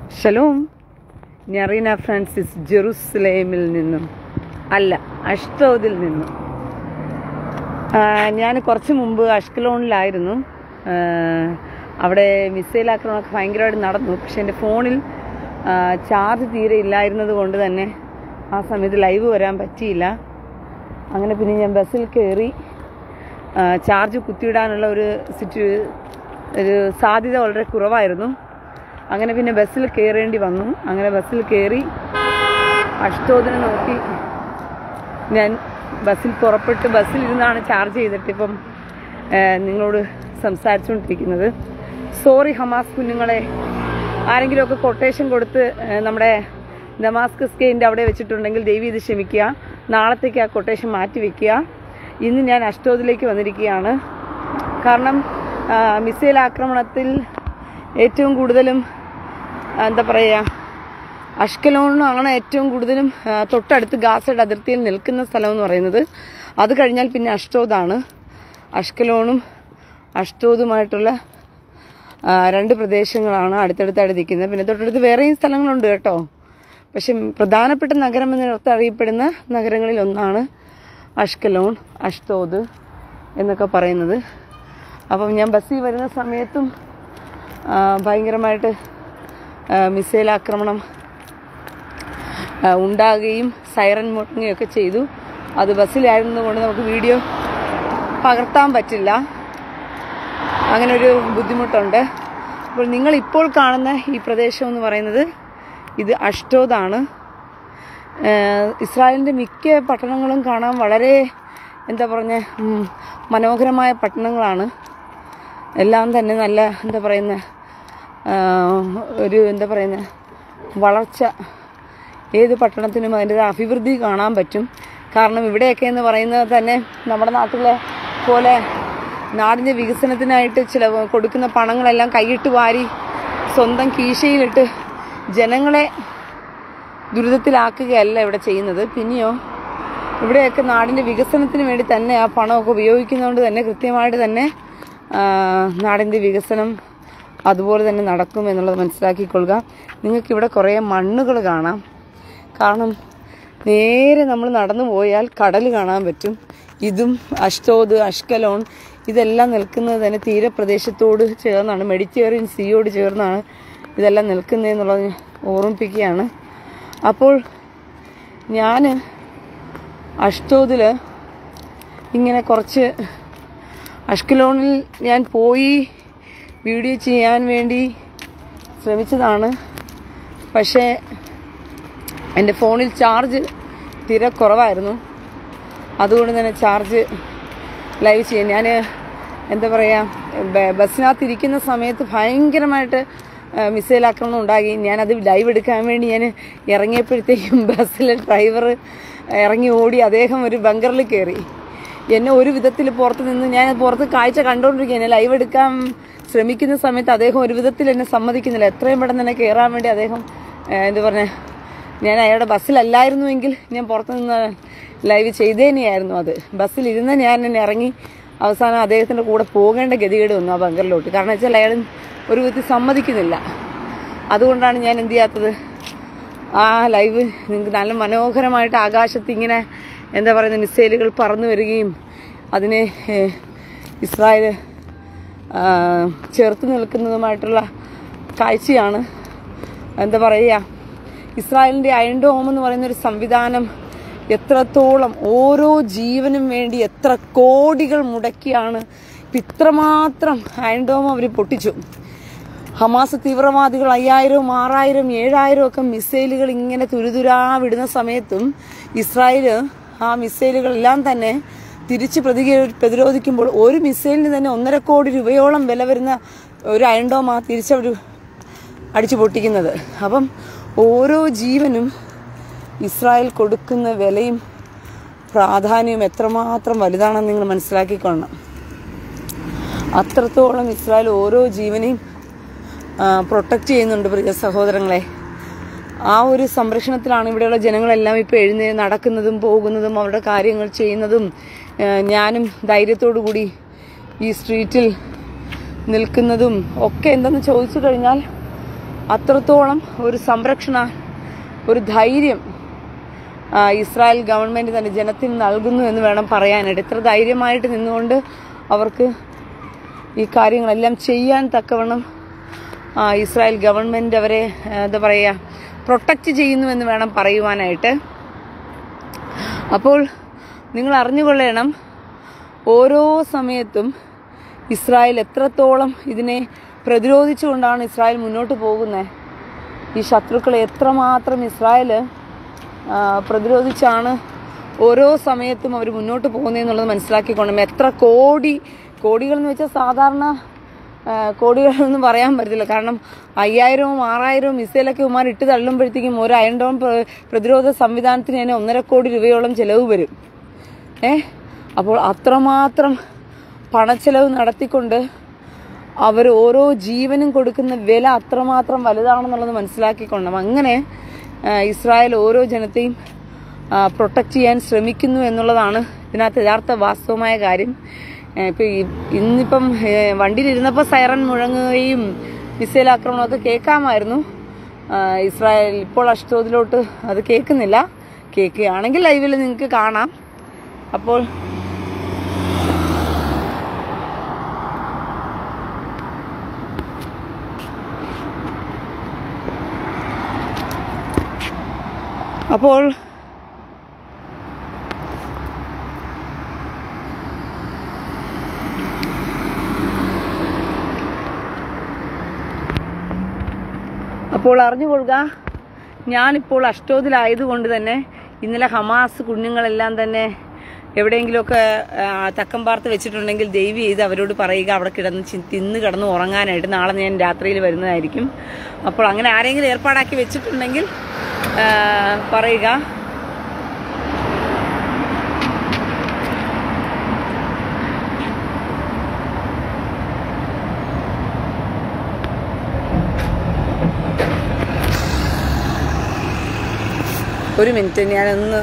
Shalom ഞറീന Francis ജെറുസലേമിൽ നിന്നും അല്ല അഷ്തോദിൽ നിന്നും ഞാൻ കുറച്ച് മുമ്പ് അഷ്കലോണിലായിരുന്നു ആ, അവിടെ മിസൈൽ ആക്രമണമൊക്കെ ഭയങ്കരമായിട്ട് നടന്നു പക്ഷെ എൻ്റെ ഫോണിൽ ആ, ചാർജ് തീരെ ഇല്ലായിരുന്നത് കൊണ്ട് തന്നെ ആ സമയത്ത് ലൈവ് വരാൻ പറ്റിയില്ല അങ്ങനെ പിന്നെ ഞാൻ ബസ്സിൽ കയറി ആ, ചാർജ് കുത്തിയിടാനുള്ള ഒരു സിറ്റു ഒരു സാധ്യത വളരെ കുറവായിരുന്നു അങ്ങനെ പിന്നെ ബസ്സിൽ കയറേണ്ടി വന്നു അങ്ങനെ ബസ്സിൽ കയറി അഷ്ടോദിനെ നോക്കി ഞാൻ ബസ്സിൽ പുറപ്പെട്ട് ബസ്സിൽ ഇരുന്നാണ് ചാർജ് ചെയ്തിട്ട് ഇപ്പം ആ, നിങ്ങളോട് സംസാരിച്ചുകൊണ്ടിരിക്കുന്നത് സോറി ഹമാസ് കുഞ്ഞുങ്ങളെ ആരെങ്കിലുമൊക്കെ കൊട്ടേഷൻ കൊടുത്ത് ആ, നമ്മുടെ ദമാസ്കസ് കെയിൻ്റെ അവിടെ വെച്ചിട്ടുണ്ടെങ്കിൽ ദൈവം ഇത് ക്ഷമിക്കുക നാളത്തേക്ക് ആ കൊട്ടേഷൻ മാറ്റി വെക്കുക ഇന്ന് ഞാൻ അഷ്ടോദിലേക്ക് വന്നിരിക്കുകയാണ് കാരണം ആ, മിസൈൽ ആക്രമണത്തിൽ ഏറ്റവും കൂടുതലും ആ, എന്താ പറയുക അഷ്കലോണിലാണ് ഏറ്റവും കൂടുതലും ആ, തൊട്ടടുത്ത് ഗാസയുടെ അതിർത്തിയിൽ നിൽക്കുന്ന സ്ഥലം എന്ന് പറയുന്നത് അത് കഴിഞ്ഞാൽ പിന്നെ അഷ്ടോദാണ് അഷ്കലോണും അഷ്ടോദുമായിട്ടുള്ള ആ, രണ്ട് പ്രദേശങ്ങളാണ് അടുത്തടുത്തായിട്ട് നിൽക്കുന്നത് പിന്നെ തൊട്ടടുത്ത് വേറെയും സ്ഥലങ്ങളുണ്ട് കേട്ടോ പക്ഷെ പ്രധാനപ്പെട്ട നഗരം എന്നിടത്ത് അറിയപ്പെടുന്ന നഗരങ്ങളിൽ ഒന്നാണ് അഷ്കലോൺ അഷ്തോദ് എന്നൊക്കെ പറയുന്നത് അപ്പം ഞാൻ ബസ്സിൽ വരുന്ന സമയത്തും ആ, ഭയങ്കരമായിട്ട് ആ, മിസൈൽ ആക്രമണം ആ, ഉണ്ടാകുകയും സൈറൻ മുട്ടുകയൊക്കെ ചെയ്തു അത് ബസ്സിലായിരുന്നതുകൊണ്ട് നമുക്ക് വീഡിയോ പകർത്താൻ പറ്റില്ല അങ്ങനെ ഒരു ബുദ്ധിമുട്ടുണ്ട് അപ്പോൾ നിങ്ങൾ ഇപ്പോൾ കാണുന്ന ഈ പ്രദേശം എന്ന് പറയുന്നത് ഇത് അഷ്ടോദാണ് ഏഹ് ഇസ്രായേലിൻ്റെ മിക്ക പട്ടണങ്ങളും കാണാൻ വളരെ എന്താ പറഞ്ഞ ഉം, മനോഹരമായ പട്ടണങ്ങളാണ് എല്ലാം തന്നെ നല്ല എന്താ പറയുന്ന ഒരു എന്താ പറയുന്ന വളർച്ച ഏത് പട്ടണത്തിനും അതിൻ്റെ അഭിവൃദ്ധി കാണാൻ പറ്റും കാരണം ഇവിടെയൊക്കെ എന്ന് പറയുന്നത് തന്നെ നമ്മുടെ നാട്ടിലെ പോലെ നാടിൻ്റെ വികസനത്തിനായിട്ട് ചില കൊടുക്കുന്ന പണങ്ങളെല്ലാം കൈയിട്ട് വാരി സ്വന്തം കീശയിലിട്ട് ജനങ്ങളെ ദുരിതത്തിലാക്കുകയല്ല ഇവിടെ ചെയ്യുന്നത് പിന്നെയോ ഇവിടെയൊക്കെ നാടിൻ്റെ വികസനത്തിന് വേണ്ടി തന്നെ ആ പണമൊക്കെ ഉപയോഗിക്കുന്നതുകൊണ്ട് തന്നെ കൃത്യമായിട്ട് തന്നെ ആ, നാടിൻ്റെ വികസനം അതുപോലെ തന്നെ നടക്കും എന്നുള്ളത് മനസ്സിലാക്കിക്കൊള്ളുക നിങ്ങൾക്ക് ഇവിടെ കുറേ മണ്ണുകൾ കാണാം കാരണം നേരെ നമ്മൾ നടന്നു പോയാൽ കടൽ കാണാൻ പറ്റും ഇതും അഷ്ടോദ് അഷ്കലോൺ ഇതെല്ലാം നിൽക്കുന്നത് തന്നെ തീരപ്രദേശത്തോട് ചേർന്നാണ് മെഡിറ്ററേനിയൻ സീയോട് ചേർന്നാണ് ഇതെല്ലാം നിൽക്കുന്നതെന്നുള്ളത് ഞാൻ ഓർമ്മിപ്പിക്കുകയാണ് അപ്പോൾ ഞാൻ അഷ്ടോദിൽ ഇങ്ങനെ കുറച്ച് അഷ്കലോണിൽ ഞാൻ പോയി വീഡിയോ ചെയ്യാൻ വേണ്ടി ശ്രമിച്ചതാണ് പക്ഷേ എൻ്റെ ഫോണിൽ ചാർജ് തീരെ കുറവായിരുന്നു അതുകൊണ്ട് തന്നെ ചാർജ് ലൈവ് ചെയ്യാൻ ഞാൻ എന്താ പറയുക ബസ്സിനകത്ത് ഇരിക്കുന്ന സമയത്ത് ഭയങ്കരമായിട്ട് ആ, മിസൈൽ ആക്രമണം ഉണ്ടാകി ഞാനത് ലൈവ് എടുക്കാൻ വേണ്ടി ഞാൻ ഇറങ്ങിയപ്പോഴത്തേക്കും ബസ്സിലെ ഡ്രൈവർ ഇറങ്ങി ഓടി അദ്ദേഹം ഒരു ബങ്കറിൽ കയറി എന്നെ ഒരു വിധത്തിൽ പുറത്ത് നിന്ന് ഞാൻ പുറത്ത് കാഴ്ച കണ്ടുകൊണ്ടിരിക്കുക എന്നെ ലൈവ് എടുക്കാൻ ശ്രമിക്കുന്ന സമയത്ത് അദ്ദേഹം ഒരു വിധത്തിൽ എന്നെ സമ്മതിക്കുന്നില്ല എത്രയും പെട്ടെന്ന് തന്നെ കയറാൻ വേണ്ടി അദ്ദേഹം ആ, എന്താ പറഞ്ഞ ഞാൻ അയാളുടെ ബസ്സിലല്ലായിരുന്നുവെങ്കിൽ ഞാൻ പുറത്തു നിന്ന് ലൈവ് ചെയ്തേനെയായിരുന്നു അത് ബസ്സിലിരുന്ന് ഞാൻ എന്നെ ഇറങ്ങി അവസാനം അദ്ദേഹത്തിൻ്റെ കൂടെ പോകേണ്ട ഗതികേട് വന്നു ആ ബങ്കറിലോട്ട് കാരണം വെച്ചാൽ അയാൾ ഒരു വിധത്തിൽ സമ്മതിക്കുന്നില്ല അതുകൊണ്ടാണ് ഞാൻ എന്ത് ചെയ്യാത്തത് ആ ലൈവ് നിങ്ങൾക്ക് നല്ല മനോഹരമായിട്ട് ആകാശത്ത് ഇങ്ങനെ എന്താ പറയുന്ന മിസൈലുകൾ പറന്നു വരികയും അതിനെ ഏഹ്, ഇസ്രായേൽ ആ, ചേർത്ത് നിൽക്കുന്നതുമായിട്ടുള്ള കാഴ്ചയാണ് എന്താ പറയുക ഇസ്രായേലിൻ്റെ അയൺ ഡോം എന്ന് പറയുന്ന ഒരു സംവിധാനം എത്രത്തോളം ഓരോ ജീവനും വേണ്ടി എത്ര കോടികൾ മുടക്കിയാണ് ഇപ്പം ഇത്രമാത്രം അയൺ ഡോം അവർ പൊട്ടിച്ചു ഹമാസ് തീവ്രവാദികൾ അയ്യായിരവും ആറായിരം ഏഴായിരം ഒക്കെ മിസൈലുകൾ ഇങ്ങനെ തുരുതുരാ വിടുന്ന സമയത്തും ഇസ്രായേൽ ആ മിസൈലുകളെല്ലാം തന്നെ തിരിച്ച് പ്രതിക പ്രതിരോധിക്കുമ്പോൾ ഒരു മിസൈലിന് തന്നെ ഒന്നര കോടി രൂപയോളം വില വരുന്ന ഒരു അയൺഡോമാ തിരിച്ചവർ അടിച്ചു പൊട്ടിക്കുന്നത് അപ്പം ഓരോ ജീവനും ഇസ്രായേൽ കൊടുക്കുന്ന വിലയും പ്രാധാന്യവും എത്രമാത്രം വലുതാണെന്ന് നിങ്ങൾ മനസ്സിലാക്കിക്കൊള്ളണം അത്രത്തോളം ഇസ്രായേൽ ഓരോ ജീവനെയും പ്രൊട്ടക്റ്റ് ചെയ്യുന്നുണ്ട് പ്രിയ സഹോദരങ്ങളെ ആ ഒരു സംരക്ഷണത്തിലാണ് ഇവിടെയുള്ള ജനങ്ങളെല്ലാം ഇപ്പോൾ എഴുന്നേ നടക്കുന്നതും പോകുന്നതും അവരുടെ കാര്യങ്ങൾ ചെയ്യുന്നതും ആ, ഞാനും ധൈര്യത്തോടു കൂടി ഈ സ്ട്രീറ്റിൽ നിൽക്കുന്നതും ഒക്കെ എന്തെന്ന് ചോദിച്ചു കഴിഞ്ഞാൽ അത്രത്തോളം ഒരു സംരക്ഷണ ഒരു ധൈര്യം ആ, ഇസ്രായേൽ ഗവൺമെന്റ് തന്നെ ജനത്തിന് നൽകുന്നു എന്ന് വേണം പറയാനായിട്ട് ഇത്ര ധൈര്യമായിട്ട് നിന്നുകൊണ്ട് അവർക്ക് ഈ കാര്യങ്ങളെല്ലാം ചെയ്യാൻ തക്കവണ്ണം ആ, ഇസ്രായേൽ ഗവൺമെന്റ് അവരെ ആ, എന്താ പറയുക പ്രൊട്ടക്റ്റ് ചെയ്യുന്നു എന്ന് വേണം പറയുവാനായിട്ട് അപ്പോൾ നിങ്ങൾ അറിഞ്ഞുകൊള്ളണം ഓരോ സമയത്തും ഇസ്രായേൽ എത്രത്തോളം ഇതിനെ പ്രതിരോധിച്ചുകൊണ്ടാണ് ഇസ്രായേൽ മുന്നോട്ട് പോകുന്നത് ഈ ശത്രുക്കളെ എത്രമാത്രം ഇസ്രായേൽ ആ, പ്രതിരോധിച്ചാണ് ഓരോ സമയത്തും അവർ മുന്നോട്ട് പോകുന്നതെന്നുള്ളത് മനസ്സിലാക്കിക്കൊണ്ടും എത്ര കോടി കോടികൾ എന്ന് വെച്ചാൽ സാധാരണ ആ, കോടികളൊന്നും പറയാൻ പറ്റത്തില്ല കാരണം അയ്യായിരവും ആറായിരവും മിസൈലൊക്കെ ഉമാർ ഇട്ട് തള്ളുമ്പോഴത്തേക്കും ഒരു അയൺ ഡോൺ പ്ര- പ്രതിരോധ സംവിധാനത്തിന് തന്നെ ഒന്നര കോടി രൂപയോളം ചെലവ് വരും ഏ അപ്പോൾ അത്രമാത്രം പണച്ചെലവ് നടത്തിക്കൊണ്ട് അവർ ഓരോ ജീവനും കൊടുക്കുന്ന വില അത്രമാത്രം വലുതാണെന്നുള്ളത് മനസ്സിലാക്കിക്കൊണ്ടും അങ്ങനെ ആ, ഇസ്രായേൽ ഓരോ ജനത്തെയും പ്രൊട്ടക്റ്റ് ചെയ്യാൻ ശ്രമിക്കുന്നു എന്നുള്ളതാണ് ഇതിനകത്ത് യഥാർത്ഥ വാസ്തവമായ കാര്യം ഏ, ഇപ്പൊ ഈ- ഇന്നിപ്പം ഏ, വണ്ടിയിലിരുന്നപ്പോൾ സൈറൻ മുഴങ്ങുകയും മിസൈൽ ആക്രമണമൊക്കെ കേൾക്കാമായിരുന്നു ആ, ഇസ്രായേൽ ഇപ്പോൾ അഷ്ടോതിലോട്ട് അത് കേൾക്കുന്നില്ല കേൾക്കുകയാണെങ്കിൽ ലൈവിൽ നിങ്ങൾക്ക് കാണാം അപ്പോൾ അപ്പോൾ അപ്പോൾ അറിഞ്ഞുകൊള്ളുക ഞാനിപ്പോൾ അഷ്ടോതിലായതുകൊണ്ട് തന്നെ ഇന്നലെ ഹമാസ് കുഞ്ഞുങ്ങളെല്ലാം തന്നെ എവിടെയെങ്കിലുമൊക്കെ ആ, തക്കം പാർത്ത് വെച്ചിട്ടുണ്ടെങ്കിൽ ദൈവം ചെയ്ത് അവരോട് പറയുക അവിടെ കിടന്ന് ചി- തിന്ന് കിടന്ന് ഉറങ്ങാനായിട്ട് നാളെ ഞാൻ രാത്രിയിൽ വരുന്നതായിരിക്കും അപ്പോൾ അങ്ങനെ ആരെങ്കിലും ഏർപ്പാടാക്കി വെച്ചിട്ടുണ്ടെങ്കിൽ ആ, പറയുക ഒരു മിനിറ്റ് ഞാനൊന്ന്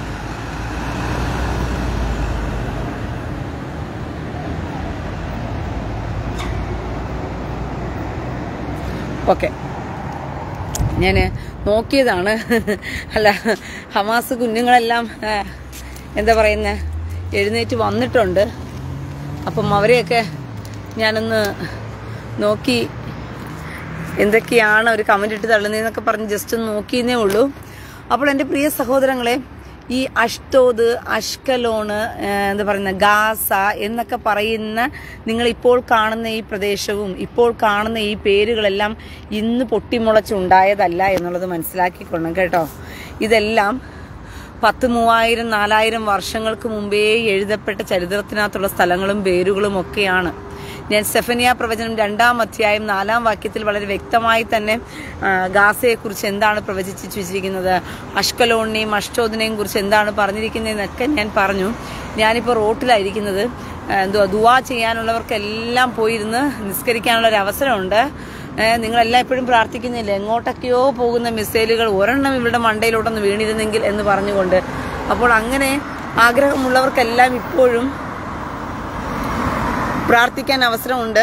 ഓക്കെ ഞാൻ നോക്കിയതാണ് അല്ല ഹമാസ് കുഞ്ഞുങ്ങളെല്ലാം ആ, എന്താ പറയുന്നത് എഴുന്നേറ്റ് വന്നിട്ടുണ്ട് അപ്പം അവരെയൊക്കെ ഞാനൊന്ന് നോക്കി എന്തൊക്കെയാണ് അവർ കമന്റ് ഇട്ട് തള്ളുന്നതെന്നൊക്കെ പറഞ്ഞ് ജസ്റ്റ് ഒന്ന് നോക്കിയെന്നേ ഉള്ളൂ അപ്പോൾ എൻ്റെ പ്രിയ സഹോദരങ്ങളെ ഈ അഷ്തോദ് അഷ്കലോണ് ഏഹ്, എന്താ പറയുന്ന ഗാസ എന്നൊക്കെ പറയുന്ന നിങ്ങൾ ഇപ്പോൾ കാണുന്ന ഈ പ്രദേശവും ഇപ്പോൾ കാണുന്ന ഈ പേരുകളെല്ലാം ഇന്ന് പൊട്ടിമുളച്ചുണ്ടായതല്ല എന്നുള്ളത് മനസ്സിലാക്കിക്കൊള്ളണം കേട്ടോ ഇതെല്ലാം പത്ത് മൂവായിരം നാലായിരം വർഷങ്ങൾക്ക് മുമ്പേ എഴുതപ്പെട്ട ചരിത്രത്തിനകത്തുള്ള സ്ഥലങ്ങളും പേരുകളും ഒക്കെയാണ് ഞാൻ സെഫനിയ പ്രവചനം രണ്ടാം അധ്യായം നാലാം വാക്യത്തിൽ വളരെ വ്യക്തമായി തന്നെ ആ, ഗാസയെക്കുറിച്ച് എന്താണ് പ്രവചിച്ചു വെച്ചിരിക്കുന്നത് അഷ്കലോണിനെയും അഷ്ടോദിനെയും കുറിച്ച് എന്താണ് പറഞ്ഞിരിക്കുന്നതെന്നൊക്കെ ഞാൻ പറഞ്ഞു ഞാനിപ്പോൾ റോട്ടിലായിരിക്കുന്നത് ആ, എന്തുവാ ദുവാ ചെയ്യാനുള്ളവർക്കെല്ലാം പോയിരുന്ന് നിസ്കരിക്കാനുള്ള ഒരു അവസരമുണ്ട് ഏഹ് നിങ്ങളെല്ലാം എപ്പോഴും പ്രാർത്ഥിക്കുന്നില്ല എങ്ങോട്ടൊക്കെയോ പോകുന്ന മിസൈലുകൾ ഒരെണ്ണം ഇവരുടെ മണ്ടയിലോട്ടൊന്ന് വീണിരുന്നെങ്കിൽ എന്ന് പറഞ്ഞുകൊണ്ട് അപ്പോൾ അങ്ങനെ ആഗ്രഹമുള്ളവർക്കെല്ലാം ഇപ്പോഴും പ്രാർത്ഥിക്കാൻ അവസരമുണ്ട്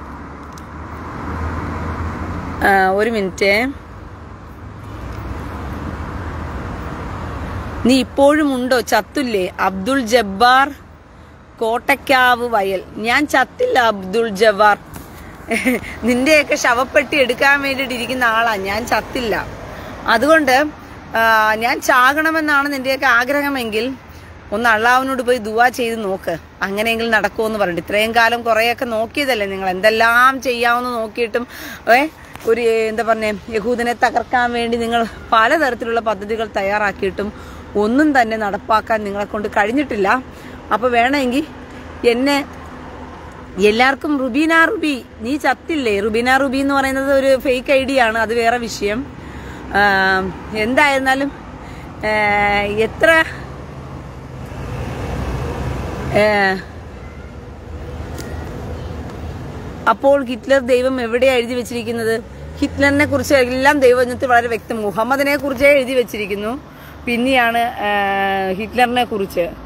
ആ, ഒരു മിനിറ്റ് നീ ഇപ്പോഴും ഉണ്ടോ ചത്തില്ലേ അബ്ദുൾ ജബ്ബാർ കോട്ടയ്ക്കാവ് വയൽ ഞാൻ ചത്തില്ല അബ്ദുൾ ജബ്ബാർ നിന്റെയൊക്കെ ശവപ്പെട്ടി എടുക്കാൻ വേണ്ടിയിട്ട് ഇരിക്കുന്ന ആളാ ഞാൻ ചത്തില്ല അതുകൊണ്ട് ആ, ഞാൻ ചാകണമെന്നാണ് നിന്റെയൊക്കെ ആഗ്രഹമെങ്കിൽ ഒന്ന് അള്ളാവിനോട് പോയി ദുവാ ചെയ്ത് നോക്ക് അങ്ങനെയെങ്കിൽ നടക്കുമെന്ന് പറഞ്ഞിട്ട് ഇത്രയും കാലം കുറേയൊക്കെ നോക്കിയതല്ലേ നിങ്ങൾ എന്തെല്ലാം ചെയ്യാമെന്ന് നോക്കിയിട്ടും ഏ ഒരു എന്താ പറഞ്ഞേ യഹൂദനെ തകർക്കാൻ വേണ്ടി നിങ്ങൾ പലതരത്തിലുള്ള പദ്ധതികൾ തയ്യാറാക്കിയിട്ടും ഒന്നും തന്നെ നടപ്പാക്കാൻ നിങ്ങളെ കൊണ്ട് കഴിഞ്ഞിട്ടില്ല അപ്പൊ വേണമെങ്കിൽ എന്നെ എല്ലാവർക്കും റുബീന റുബി നീ ചത്തില്ലേ റുബീന റുബി എന്ന് പറയുന്നത് ഒരു ഫേക്ക് ഐഡിയ ആണ് അത് വേറെ വിഷയം ആ, എന്തായിരുന്നാലും ആ, എത്ര ആ, അപ്പോൾ ഹിറ്റ്ലർ ദൈവം എവിടെയാണ് എഴുതി വെച്ചിരിക്കുന്നത് ഹിറ്റ്ലറിനെ കുറിച്ച് എല്ലാം ദൈവജനത്തിൽ വളരെ വ്യക്തം മുഹമ്മദിനെ കുറിച്ചേ എഴുതി വെച്ചിരിക്കുന്നു പിന്നെയാണ് ആ, ഹിറ്റ്ലറിനെ കുറിച്ച്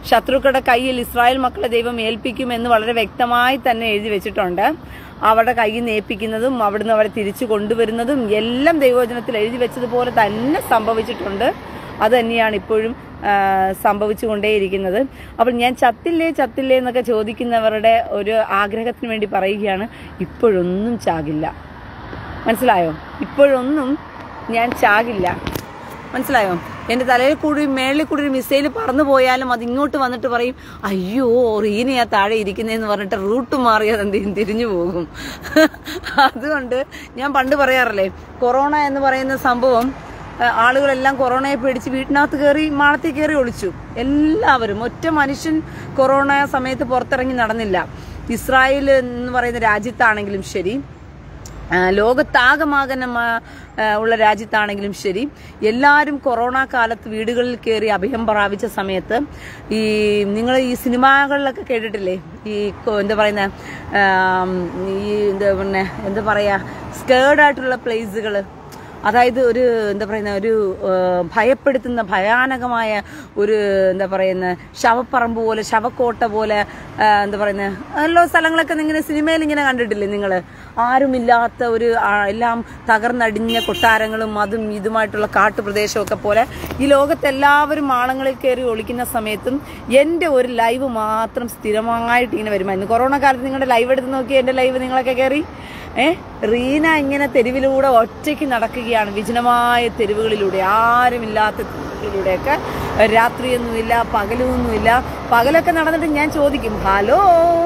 ശത്രുക്കളുടെ കയ്യിൽ ഇസ്രായേൽ മക്കളെ ദൈവം ഏൽപ്പിക്കുമെന്ന് വളരെ വ്യക്തമായി തന്നെ എഴുതി വെച്ചിട്ടുണ്ട് അവരുടെ കയ്യിൽ നിന്ന് ഏൽപ്പിക്കുന്നതും അവിടുന്ന് അവരെ തിരിച്ചു കൊണ്ടുവരുന്നതും എല്ലാം ദൈവവചനത്തിൽ എഴുതി വെച്ചതുപോലെ തന്നെ സംഭവിച്ചിട്ടുണ്ട് അത് തന്നെയാണ് ഇപ്പോഴും ആ, സംഭവിച്ചുകൊണ്ടേയിരിക്കുന്നത് അപ്പോൾ ഞാൻ ചത്തില്ലേ ചത്തില്ലേ എന്നൊക്കെ ചോദിക്കുന്നവരുടെ ഒരു ആഗ്രഹത്തിന് വേണ്ടി പറയുകയാണ് ഇപ്പോഴൊന്നും ചാകില്ല മനസ്സിലായോ ഇപ്പോഴൊന്നും ഞാൻ ചാകില്ല മനസ്സിലായോ എന്റെ തലയിൽ കൂടി മേളിൽ കൂടി ഒരു മിസൈൽ പറന്നു പോയാലും അത് ഇങ്ങോട്ട് വന്നിട്ട് പറയും അയ്യോ റീനയാ താഴെ ഇരിക്കുന്നതെന്ന് പറഞ്ഞിട്ട് റൂട്ട് മാറി അത് എന്ത് ചെയ്യും തിരിഞ്ഞു പോകും അതുകൊണ്ട് ഞാൻ പണ്ട് പറയാറില്ലേ കൊറോണ എന്ന് പറയുന്ന സംഭവം ആ, ആളുകളെല്ലാം കൊറോണയെ പേടിച്ച് വീട്ടിനകത്ത് കയറി മാളത്തിൽ കയറി ഒളിച്ചു എല്ലാവരും ഒറ്റ മനുഷ്യൻ കൊറോണ സമയത്ത് പുറത്തിറങ്ങി നടന്നില്ല ഇസ്രായേൽ എന്ന് പറയുന്ന രാജ്യത്താണെങ്കിലും ശരി ആ, ലോകത്താകമാകനം ആ, ആ, ഉള്ള രാജ്യത്താണെങ്കിലും ശരി എല്ലാവരും കൊറോണ കാലത്ത് വീടുകളിൽ കയറി അഭയം പ്രാപിച്ച സമയത്ത് ഈ നിങ്ങൾ ഈ സിനിമകളിലൊക്കെ കേട്ടിട്ടില്ലേ ഈ കൊ- എന്താ പറയുന്ന ആം, ഈ എന്താ പിന്നെ എന്താ പറയാ സ്കേർഡായിട്ടുള്ള പ്ലേസുകൾ അതായത് ഒരു എന്താ പറയുന്ന ഒരു ആ, ഭയപ്പെടുത്തുന്ന ഭയാനകമായ ഒരു എന്താ പറയുന്ന ശവപ്പറമ്പ് പോലെ ശവക്കോട്ട പോലെ ആ, എന്താ പറയുന്ന എല്ലാ സ്ഥലങ്ങളൊക്കെ ഇങ്ങനെ സിനിമയിൽ ഇങ്ങനെ കണ്ടിട്ടില്ലേ നിങ്ങൾ ആരുമില്ലാത്ത ഒരു ആ, എല്ലാം തകർന്നടിഞ്ഞ കൊട്ടാരങ്ങളും അതും ഇതുമായിട്ടുള്ള കാട്ടുപ്രദേശമൊക്കെ പോലെ ഈ ലോകത്ത് എല്ലാവരും മാളങ്ങളിൽ കയറി ഒളിക്കുന്ന സമയത്തും എൻ്റെ ഒരു ലൈവ് മാത്രം സ്ഥിരമായിട്ട് ഇങ്ങനെ വരുമായിരുന്നു കൊറോണ കാലത്ത് നിങ്ങളുടെ ലൈവ് എടുത്ത് നോക്കി എൻ്റെ ലൈവ് നിങ്ങളൊക്കെ കയറി ഏ റീന ഇങ്ങനെ തെരുവിലൂടെ ഒറ്റയ്ക്ക് നടക്കുകയാണ് വിജനമായ തെരുവുകളിലൂടെ ആരുമില്ലാത്ത തെരുവുകളിലൂടെയൊക്കെ രാത്രിയൊന്നുമില്ല പകലൊന്നുമില്ല പകലൊക്കെ നടന്നിട്ട് ഞാൻ ചോദിക്കും ഹലോ